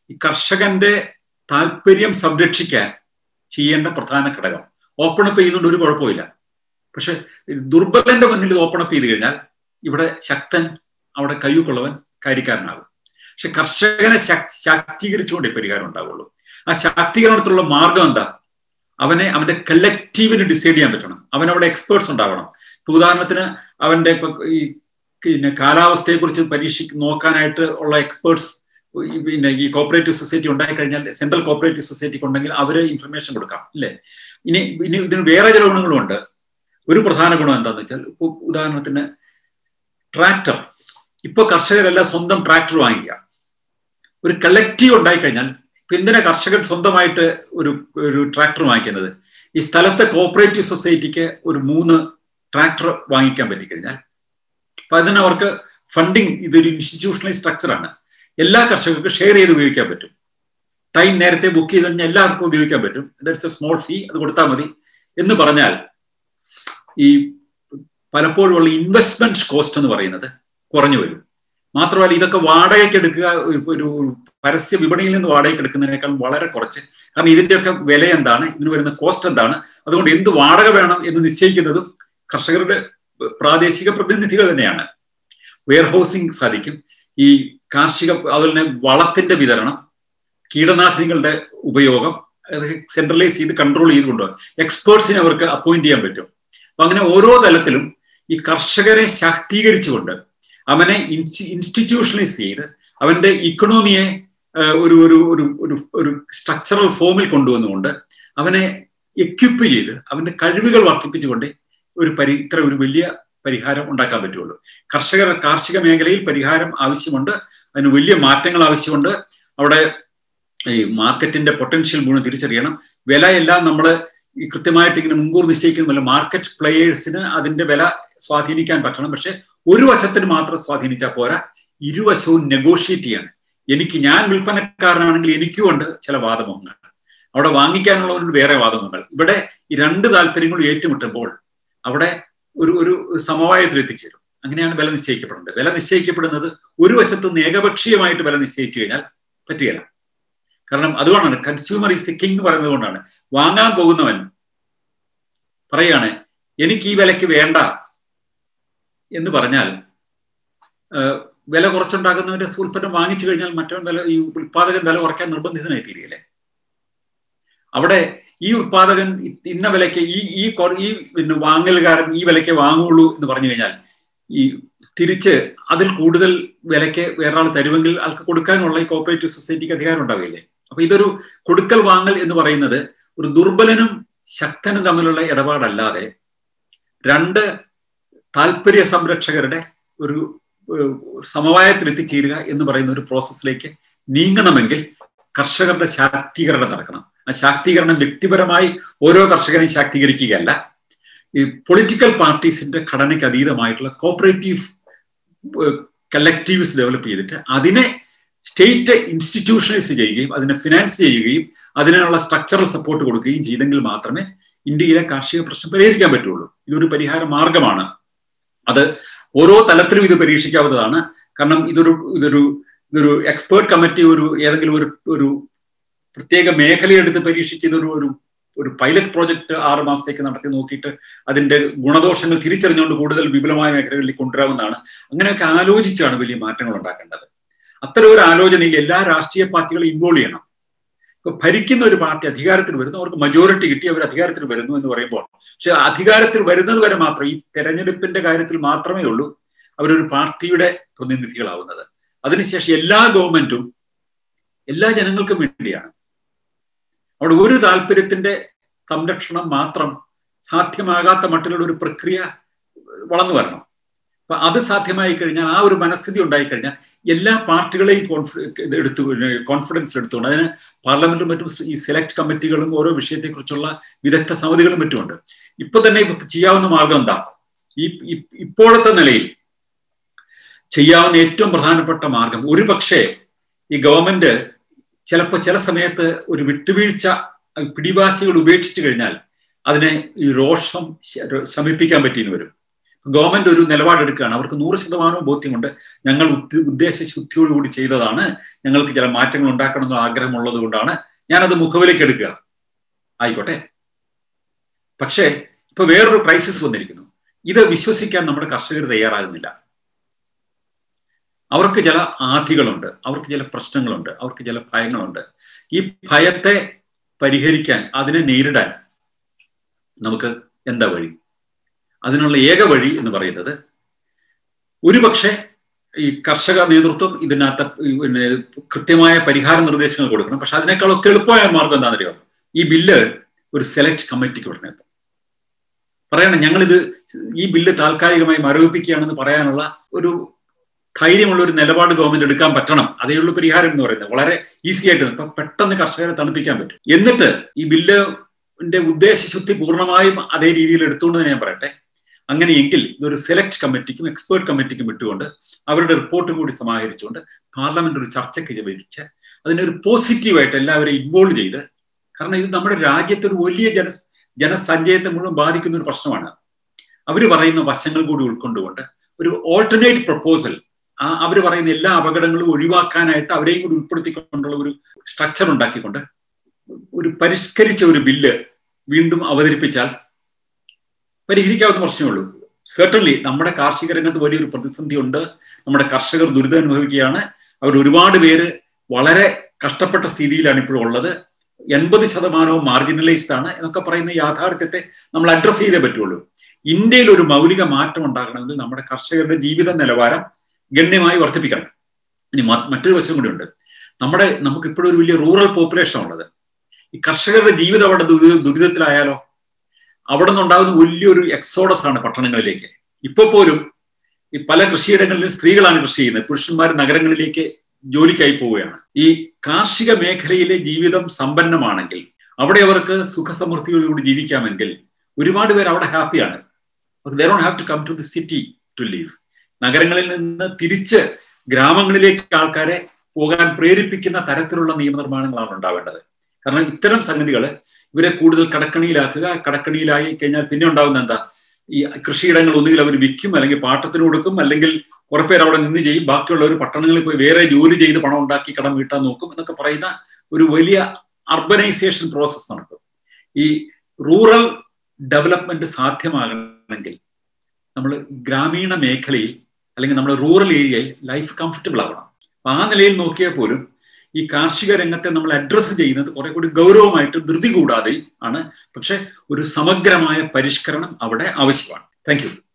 ഈ കർഷകന്റെ താല്പര്യം സംരക്ഷിക്കാൻ ചെയ്യേണ്ട പ്രധാന ഘടകം ഓപ്പൺ അപ്പ് ചെയ്യുന്നുണ്ട് ഒരു കുഴപ്പമില്ല പക്ഷെ ദുർബലന്റെ മുന്നിൽ ഇത് ഓപ്പൺ അപ്പ് ചെയ്ത് കഴിഞ്ഞാൽ ഇവിടെ ശക്തൻ അവിടെ കയ്യുക്കുള്ളവൻ കാര്യക്കാരനാകും പക്ഷെ കർഷകനെ ശാക്തീകരിച്ചുകൊണ്ടേ പരിഹാരം ഉണ്ടാവുള്ളൂ ആ ശാക്തീകരണത്തിലുള്ള മാർഗം എന്താ അവനെ അവന്റെ കളക്റ്റീവിന് ഡിസൈഡ് ചെയ്യാൻ പറ്റണം അവനവിടെ എക്സ്പേർട്സ് ഉണ്ടാവണം ഇപ്പൊ ഉദാഹരണത്തിന് അവന്റെ ഇപ്പൊ ഈ പിന്നെ കാലാവസ്ഥയെ കുറിച്ച് പരീക്ഷ നോക്കാനായിട്ട് ഉള്ള എക്സ്പേർട്സ് പിന്നെ ഈ കോപ്പറേറ്റീവ് സൊസൈറ്റി ഉണ്ടായി കഴിഞ്ഞാൽ സെൻട്രൽ കോപ്പറേറ്റീവ് സൊസൈറ്റിക്ക് ഉണ്ടെങ്കിൽ അവര് ഇൻഫർമേഷൻ കൊടുക്കാം അല്ലേ ഇനി ഇനി ഇതിന് വേറെ ചില ഗുണങ്ങളുണ്ട് ഒരു പ്രധാന ഗുണം എന്താണെന്ന് വെച്ചാൽ ഇപ്പൊ ഉദാഹരണത്തിന് ട്രാക്ടർ ഇപ്പൊ കർഷകരെല്ലാം സ്വന്തം ട്രാക്ടർ വാങ്ങിക്കുക ഒരു കളക്റ്റീവ് ഉണ്ടായി കഴിഞ്ഞാൽ ഇപ്പൊ എന്തിനാ കർഷകൻ സ്വന്തമായിട്ട് ഒരു ഒരു ട്രാക്ടർ വാങ്ങിക്കുന്നത് ഈ സ്ഥലത്തെ കോപ്പറേറ്റീവ് സൊസൈറ്റിക്ക് ഒരു മൂന്ന് ട്രാക്ടർ വാങ്ങിക്കാൻ പറ്റിക്കഴിഞ്ഞാൽ അപ്പൊ അതിന് അവർക്ക് ഫണ്ടിങ് ഇതൊരു ഇൻസ്റ്റിറ്റ്യൂഷണൽ സ്ട്രക്ചറാണ് എല്ലാ കർഷകർക്കും ഷെയർ ചെയ്ത് ഉപയോഗിക്കാൻ പറ്റും ടൈം നേരത്തെ ബുക്ക് ചെയ്ത് കഴിഞ്ഞാൽ എല്ലാവർക്കും ഉപയോഗിക്കാൻ പറ്റും ദറ്റ്സ് എ സ്മോൾ ഫീ അത് കൊടുത്താൽ മതി എന്ന് പറഞ്ഞാൽ ഈ പലപ്പോഴും ഉള്ള ഇൻവെസ്റ്റ്മെന്റ് കോസ്റ്റ് എന്ന് പറയുന്നത് കുറഞ്ഞു വരും മാത്രമല്ല ഇതൊക്കെ വാടകയ്ക്ക് എടുക്കുക ഒരു പരസ്യ വിപണിയിൽ നിന്ന് വാടകയ്ക്ക് എടുക്കുന്നതിനേക്കാൾ വളരെ കുറച്ച് കാരണം ഇതിന്റെയൊക്കെ വില എന്താണ് ഇതിന് വരുന്ന കോസ്റ്റ് എന്താണ് അതുകൊണ്ട് എന്ത് വാടക വേണം എന്ന് നിശ്ചയിക്കുന്നതും കർഷകരുടെ പ്രാദേശിക പ്രതിനിധികൾ തന്നെയാണ് വെയർ ഹൗസിംഗ് സാധിക്കും ഈ കാർഷിക അതുപോലെ തന്നെ വളത്തിന്റെ വിതരണം കീടനാശിനികളുടെ ഉപയോഗം സെൻട്രലൈസ് ചെയ്ത് കൺട്രോൾ ചെയ്ത് കൊണ്ടുപോകാം എക്സ്പേർട്സിനെ അവർക്ക് അപ്പോയിന്റ് ചെയ്യാൻ പറ്റും അപ്പൊ അങ്ങനെ ഓരോ തലത്തിലും ഈ കർഷകരെ ശാക്തീകരിച്ചുകൊണ്ട് അവനെ ഇൻസ്റ്റിറ്റ്യൂഷണലൈസ് ചെയ്ത് അവന്റെ ഇക്കണോമിയെ ഒരു ഒരു ഒരു ഒരു ഒരു സ്ട്രക്ചറൽ ഫോമിൽ കൊണ്ടുവന്നുകൊണ്ട് അവനെ എക്യുപ്പ് ചെയ്ത് അവന്റെ കഴിവുകൾ വർദ്ധിപ്പിച്ചുകൊണ്ട് ഒരു പരി ഇത്ര ഒരു വലിയ പരിഹാരം ഉണ്ടാക്കാൻ പറ്റുള്ളൂ കർഷകർ കാർഷിക മേഖലയിൽ പരിഹാരം ആവശ്യമുണ്ട് അതിന് വലിയ മാറ്റങ്ങൾ ആവശ്യമുണ്ട് അവിടെ ഈ മാർക്കറ്റിന്റെ പൊട്ടൻഷ്യൽ മുഴുവൻ തിരിച്ചറിയണം വിലയെല്ലാം നമ്മൾ ഈ കൃത്യമായിട്ട് ഇങ്ങനെ മുൻകൂർ നിശ്ചയിക്കുന്നില്ല മാർക്കറ്റ് പ്ലേയേഴ്സിന് അതിന്റെ വില സ്വാധീനിക്കാൻ പറ്റണം പക്ഷെ ഒരു വശത്തിന് മാത്രം സ്വാധീനിച്ചാൽ പോരാ ഇരുവശവും നെഗോഷിയേറ്റ് ചെയ്യണം എനിക്ക് ഞാൻ വിൽപ്പനക്കാരനാണെങ്കിൽ എനിക്കും ഉണ്ട് ചില വാദമുഖങ്ങൾ അവിടെ വാങ്ങിക്കാനുള്ളവരുണ്ട് വേറെ വാദമുഖങ്ങൾ ഇവിടെ ഈ രണ്ട് താല്പര്യങ്ങളും ഏറ്റുമുട്ടുമ്പോൾ അവിടെ ഒരു ഒരു സമവായത്തിൽ എത്തിച്ചേരും അങ്ങനെയാണ് വില നിശ്ചയിക്കപ്പെടുന്നത് വില നിശ്ചയിക്കപ്പെടുന്നത് ഒരു വശത്ത് നിന്ന് ഏകപക്ഷീയമായിട്ട് വില നിശ്ചയിച്ചു കഴിഞ്ഞാൽ പറ്റുകയില്ല കാരണം അതുകൊണ്ടാണ് കൺസ്യൂമർ ഈസ് ദി കിങ് എന്ന് പറയുന്നത് കൊണ്ടാണ് വാങ്ങാൻ പോകുന്നവൻ പറയാണ് എനിക്ക് ഈ വിലക്ക് വേണ്ട എന്ന് പറഞ്ഞാൽ വില കുറച്ചുണ്ടാക്കുന്നവന്റെ ഉൽപ്പന്നം വാങ്ങിച്ചു കഴിഞ്ഞാൽ മറ്റവൻ വില ഈ ഉൽപാദകൻ വില കുറയ്ക്കാൻ നിർബന്ധിതനായി തീരുകയല്ലേ അവിടെ ഈ ഉൽപാദകൻ ഇന്ന വിലയ്ക്ക് ഈ ഈ ഈ പിന്നെ വാങ്ങലുകാരൻ ഈ വിലയ്ക്ക് വാങ്ങുള്ളൂ എന്ന് പറഞ്ഞു കഴിഞ്ഞാൽ ഈ തിരിച്ച് അതിൽ കൂടുതൽ വിലയ്ക്ക് വേറൊരാൾ തരുമെങ്കിൽ ആൾക്ക് കൊടുക്കാനുള്ള ഈ കോപ്പറേറ്റീവ് സൊസൈറ്റിക്ക് അധികാരം ഉണ്ടാവില്ലേ അപ്പൊ ഇതൊരു കൊടുക്കൽ വാങ്ങൽ എന്ന് പറയുന്നത് ഒരു ദുർബലനും ശക്തനും തമ്മിലുള്ള ഇടപാടല്ലാതെ രണ്ട് താല്പര്യ സംരക്ഷകരുടെ ഒരു സമവായത്തിൽ എത്തിച്ചേരുക എന്ന് പറയുന്ന ഒരു പ്രോസസ്സിലേക്ക് നീങ്ങണമെങ്കിൽ കർഷകരുടെ ശാക്തീകരണം നടക്കണം ആ ശാക്തീകരണം വ്യക്തിപരമായി ഓരോ കർഷകനെയും ശാക്തീകരിക്കുകയല്ല ഈ പൊളിറ്റിക്കൽ പാർട്ടീസിന്റെ ഘടനയ്ക്ക് അതീതമായിട്ടുള്ള കോപ്പറേറ്റീവ് കലക്റ്റീവ്സ് ഡെവലപ്പ് ചെയ്തിട്ട് അതിനെ സ്റ്റേറ്റ് ഇൻസ്റ്റിറ്റ്യൂഷണലൈസ് ചെയ്യുകയും അതിനെ ഫിനാൻസ് ചെയ്യുകയും അതിനുള്ള സ്ട്രക്ചറൽ സപ്പോർട്ട് കൊടുക്കുകയും ചെയ്തെങ്കിൽ മാത്രമേ ഇന്ത്യയിലെ കാർഷിക പ്രശ്നം പരിഹരിക്കാൻ പറ്റുള്ളൂ ഇതൊരു പരിഹാര മാർഗമാണ് അത് ഓരോ തലത്തിലും ഇത് പരീക്ഷിക്കാവുന്നതാണ് കാരണം ഇതൊരു ഇതൊരു ഇതൊരു എക്സ്പേർട്ട് കമ്മിറ്റി ഒരു ഏതെങ്കിലും ഒരു ഒരു പ്രത്യേക മേഖലയെടുത്ത് പരീക്ഷിച്ച് ഇതൊരു ഒരു ഒരു പൈലറ്റ് പ്രോജക്റ്റ് ആറ് മാസത്തേക്ക് നടത്തി നോക്കിയിട്ട് അതിന്റെ ഗുണദോഷങ്ങൾ തിരിച്ചറിഞ്ഞുകൊണ്ട് കൂടുതൽ വിപുലമായ മേഖലകളിൽ കൊണ്ടുവരാവുന്നതാണ് അങ്ങനെയൊക്കെ ആലോചിച്ചാണ് വലിയ മാറ്റങ്ങൾ ഉണ്ടാക്കേണ്ടത് അത്തരം ഒരു ആലോചനയിൽ എല്ലാ രാഷ്ട്രീയ പാർട്ടികളും ഇൻവോൾവ് ചെയ്യണം ഇപ്പൊ ഭരിക്കുന്ന ഒരു പാർട്ടി അധികാരത്തിൽ വരുന്നു അവർക്ക് മജോറിറ്റി കിട്ടി അവർ അധികാരത്തിൽ വരുന്നു എന്ന് പറയുമ്പോൾ പക്ഷെ അധികാരത്തിൽ വരുന്നത് വരെ മാത്രം ഈ തെരഞ്ഞെടുപ്പിന്റെ കാര്യത്തിൽ മാത്രമേ ഉള്ളൂ അവരൊരു പാർട്ടിയുടെ പ്രതിനിധികളാവുന്നത് അതിനുശേഷം എല്ലാ ഗവൺമെന്റും എല്ലാ ജനങ്ങൾക്കും വേണ്ടിയാണ് അവിടെ ഒരു താല്പര്യത്തിന്റെ സംരക്ഷണം മാത്രം സാധ്യമാകാത്ത മട്ടിലുള്ള ഒരു പ്രക്രിയ വളർന്നു വരണം അപ്പൊ അത് സാധ്യമായി കഴിഞ്ഞാൽ ആ ഒരു മനസ്ഥിതി ഉണ്ടായി കഴിഞ്ഞാൽ എല്ലാ പാർട്ടികളെയും എടുത്തു കോൺഫിഡൻസ് എടുത്തുകൊണ്ട് അതിന് പാർലമെന്റും മറ്റും ഈ സെലക്ട് കമ്മിറ്റികളും ഓരോ വിഷയത്തെക്കുറിച്ചുള്ള വിദഗ്ധ സമിതികളും മറ്റുമുണ്ട് ഇപ്പൊ തന്നെ ചെയ്യാവുന്ന മാർഗം എന്താ ഈ ഇപ്പോഴത്തെ നിലയിൽ ചെയ്യാവുന്ന ഏറ്റവും പ്രധാനപ്പെട്ട മാർഗം ഒരു പക്ഷേ ഈ ഗവൺമെന്റ് ചിലപ്പോൾ ചില സമയത്ത് ഒരു വിട്ടുവീഴ്ച പിടിവാശികൾ ഉപേക്ഷിച്ചു കഴിഞ്ഞാൽ അതിനെ ഈ രോഷം ശമിപ്പിക്കാൻ പറ്റിയെന്ന് വരും ഗവൺമെന്റ് ഒരു നിലപാടെടുക്കുകയാണ് അവർക്ക് നൂറ് ശതമാനവും ബോധ്യമുണ്ട് ഞങ്ങൾ ഉദ്ദേശ ശുദ്ധിയോടുകൂടി ചെയ്തതാണ് ഞങ്ങൾക്ക് ചില മാറ്റങ്ങൾ ഉണ്ടാക്കണമെന്ന് ആഗ്രഹമുള്ളത് കൊണ്ടാണ് ഞാനത് മുഖവിലേക്ക് എടുക്കുക ആയിക്കോട്ടെ പക്ഷേ ഇപ്പൊ വേറൊരു ക്രൈസിസ് വന്നിരിക്കുന്നു ഇത് വിശ്വസിക്കാൻ നമ്മുടെ കർഷകർ തയ്യാറാകുന്നില്ല അവർക്ക് ചില ആധികളുണ്ട് അവർക്ക് ചില പ്രശ്നങ്ങളുണ്ട് അവർക്ക് ചില ഭയങ്ങളുണ്ട് ഈ ഭയത്തെ പരിഹരിക്കാൻ അതിനെ നേരിടാൻ നമുക്ക് എന്താ വഴി അതിനുള്ള ഏക വഴി എന്ന് പറയുന്നത് ഒരുപക്ഷെ ഈ കർഷക നേതൃത്വം ഇതിനകത്ത് പിന്നെ കൃത്യമായ പരിഹാര നിർദ്ദേശങ്ങൾ കൊടുക്കണം പക്ഷെ അതിനേക്കാളൊക്കെ എളുപ്പമായ മാർഗം എന്താണെന്നറിയോ ഈ ബില്ല് ഒരു സെലക്ട് കമ്മിറ്റിക്ക് വിടണം പറയണം ഞങ്ങളിത് ഈ ബില്ല് താൽക്കാലികമായി മരവിപ്പിക്കുകയാണെന്ന് പറയാനുള്ള ഒരു ധൈര്യമുള്ള ഒരു നിലപാട് ഗവൺമെന്റ് എടുക്കാൻ പറ്റണം അതേ ഉള്ളൂ പരിഹാരം എന്ന് പറയുന്നത് വളരെ ഈസി ആയിട്ട് ഇപ്പൊ പെട്ടെന്ന് കർഷകരെ തണുപ്പിക്കാൻ പറ്റും എന്നിട്ട് ഈ ബില്ലിന്റെ ഉദ്ദേശശുദ്ധി പൂർണ്ണമായും അതേ രീതിയിൽ എടുത്തുകൊണ്ട് ഞാൻ പറയട്ടെ അങ്ങനെയെങ്കിൽ ഇതൊരു സെലക്ട് കമ്മിറ്റിക്കും എക്സ്പേർട്ട് കമ്മിറ്റിക്കും വിട്ടുകൊണ്ട് അവരുടെ റിപ്പോർട്ടും കൂടി സമാഹരിച്ചുകൊണ്ട് പാർലമെന്റ് ഒരു ചർച്ചയ്ക്ക് വിളിച്ച് അതിനെ ഒരു പോസിറ്റീവായിട്ട് എല്ലാവരെയും ഇൻവോൾവ് ചെയ്ത് കാരണം ഇത് നമ്മുടെ രാജ്യത്തെ ഒരു വലിയ ജന ജനസഞ്ചയത്തെ മുഴുവൻ ബാധിക്കുന്ന ഒരു പ്രശ്നമാണ് അവർ പറയുന്ന വശങ്ങൾ കൂടി ഉൾക്കൊണ്ടുകൊണ്ട് ഒരു ഓൾട്ടർനേറ്റ് പ്രപ്പോസൽ ആ അവർ പറയുന്ന എല്ലാ അപകടങ്ങളും ഒഴിവാക്കാനായിട്ട് അവരെയും കൂടി ഉൾപ്പെടുത്തിക്കൊണ്ടുള്ള ഒരു സ്ട്രക്ചർ ഉണ്ടാക്കിക്കൊണ്ട് ഒരു പരിഷ്കരിച്ച ഒരു ബില്ല് വീണ്ടും അവതരിപ്പിച്ചാൽ പരിഹരിക്കാവുന്ന പ്രശ്നമേ ഉള്ളൂ സെർട്ടൺലി നമ്മുടെ കാർഷിക രംഗത്ത് വലിയൊരു പ്രതിസന്ധി ഉണ്ട് നമ്മുടെ കർഷകർ ദുരിതം അനുഭവിക്കുകയാണ് അവർ ഒരുപാട് പേര് വളരെ കഷ്ടപ്പെട്ട സ്ഥിതിയിലാണ് ഇപ്പോഴും ഉള്ളത് എൺപത് ശതമാനവും മാർജിനലൈസ്ഡ് ആണ് എന്നൊക്കെ പറയുന്ന യാഥാർത്ഥ്യത്തെ നമ്മൾ അഡ്രസ് ചെയ്തേ പറ്റുള്ളൂ ഇന്ത്യയിൽ ഒരു മൗലിക മാറ്റം ഉണ്ടാകണമെങ്കിൽ നമ്മുടെ കർഷകരുടെ ജീവിത നിലവാരം ഗണ്യമായി വർദ്ധിപ്പിക്കണം ഇനി മറ്റൊരു വശം കൂടി ഉണ്ട് നമ്മുടെ നമുക്ക് ഇപ്പോഴും ഒരു വലിയ റൂറൽ പോപ്പുലേഷൻ ഉള്ളത് ഈ കർഷകരുടെ ജീവിതം അവിടെ ദുരിതത്തിലായാലോ അവിടെ നിന്നുണ്ടാകുന്ന വലിയൊരു എക്സോഡസ് ആണ് പട്ടണങ്ങളിലേക്ക് ഇപ്പൊ പോലും ഈ പല കൃഷിയിടങ്ങളിലും സ്ത്രീകളാണ് കൃഷി ചെയ്യുന്നത് പുരുഷന്മാർ നഗരങ്ങളിലേക്ക് ജോലിക്കായി പോവുകയാണ് ഈ കാർഷിക മേഖലയിലെ ജീവിതം സമ്പന്നമാണെങ്കിൽ അവിടെ അവർക്ക് സുഖസമൃദ്ധിയോടുകൂടി ജീവിക്കാമെങ്കിൽ ഒരുപാട് പേർ അവിടെ ഹാപ്പിയാണ് they don't have to come to the city to leave നഗരങ്ങളിൽ നിന്ന് തിരിച്ച് ഗ്രാമങ്ങളിലേക്ക് ആൾക്കാരെ പോകാൻ പ്രേരിപ്പിക്കുന്ന തരത്തിലുള്ള നിയമനിർമ്മാണങ്ങളാണ് ഉണ്ടാവേണ്ടത് കാരണം ഇത്തരം സംഗതികൾ ഇവരെ കൂടുതൽ കടക്കണിയിലാക്കുക കടക്കണിയിലായി കഴിഞ്ഞാൽ പിന്നെ ഉണ്ടാവുന്ന എന്താ ഈ കൃഷിയിടങ്ങൾ ഒന്നുകിൽ അവർ വിൽക്കും അല്ലെങ്കിൽ പാട്ടത്തിന് കൊടുക്കും അല്ലെങ്കിൽ കുറെ പേർ അവിടെ നിന്ന് ചെയ്യും ബാക്കിയുള്ളവർ പട്ടണങ്ങളിൽ പോയി വേറെ ജോലി ചെയ്ത് പണം ഉണ്ടാക്കി കടം വീട്ടാൻ നോക്കും എന്നൊക്കെ പറയുന്ന ഒരു വലിയ അർബനൈസേഷൻ പ്രോസസ് നടക്കും ഈ റൂറൽ ഡെവലപ്മെന്റ് സാധ്യമാകണമെങ്കിൽ നമ്മൾ ഗ്രാമീണ മേഖലയിൽ അല്ലെങ്കിൽ നമ്മുടെ റൂറൽ ഏരിയയിൽ ലൈഫ് കംഫർട്ടബിൾ ആവണം ആ നിലയിൽ നോക്കിയാൽ പോലും ഈ കാർഷിക രംഗത്തെ നമ്മൾ അഡ്രസ്സ് ചെയ്യുന്നത് കുറെ കൂടി ഗൗരവമായിട്ട് ധൃതി കൂടാതെ ആണ് പക്ഷെ ഒരു സമഗ്രമായ പരിഷ്കരണം അവിടെ ആവശ്യമാണ് താങ്ക്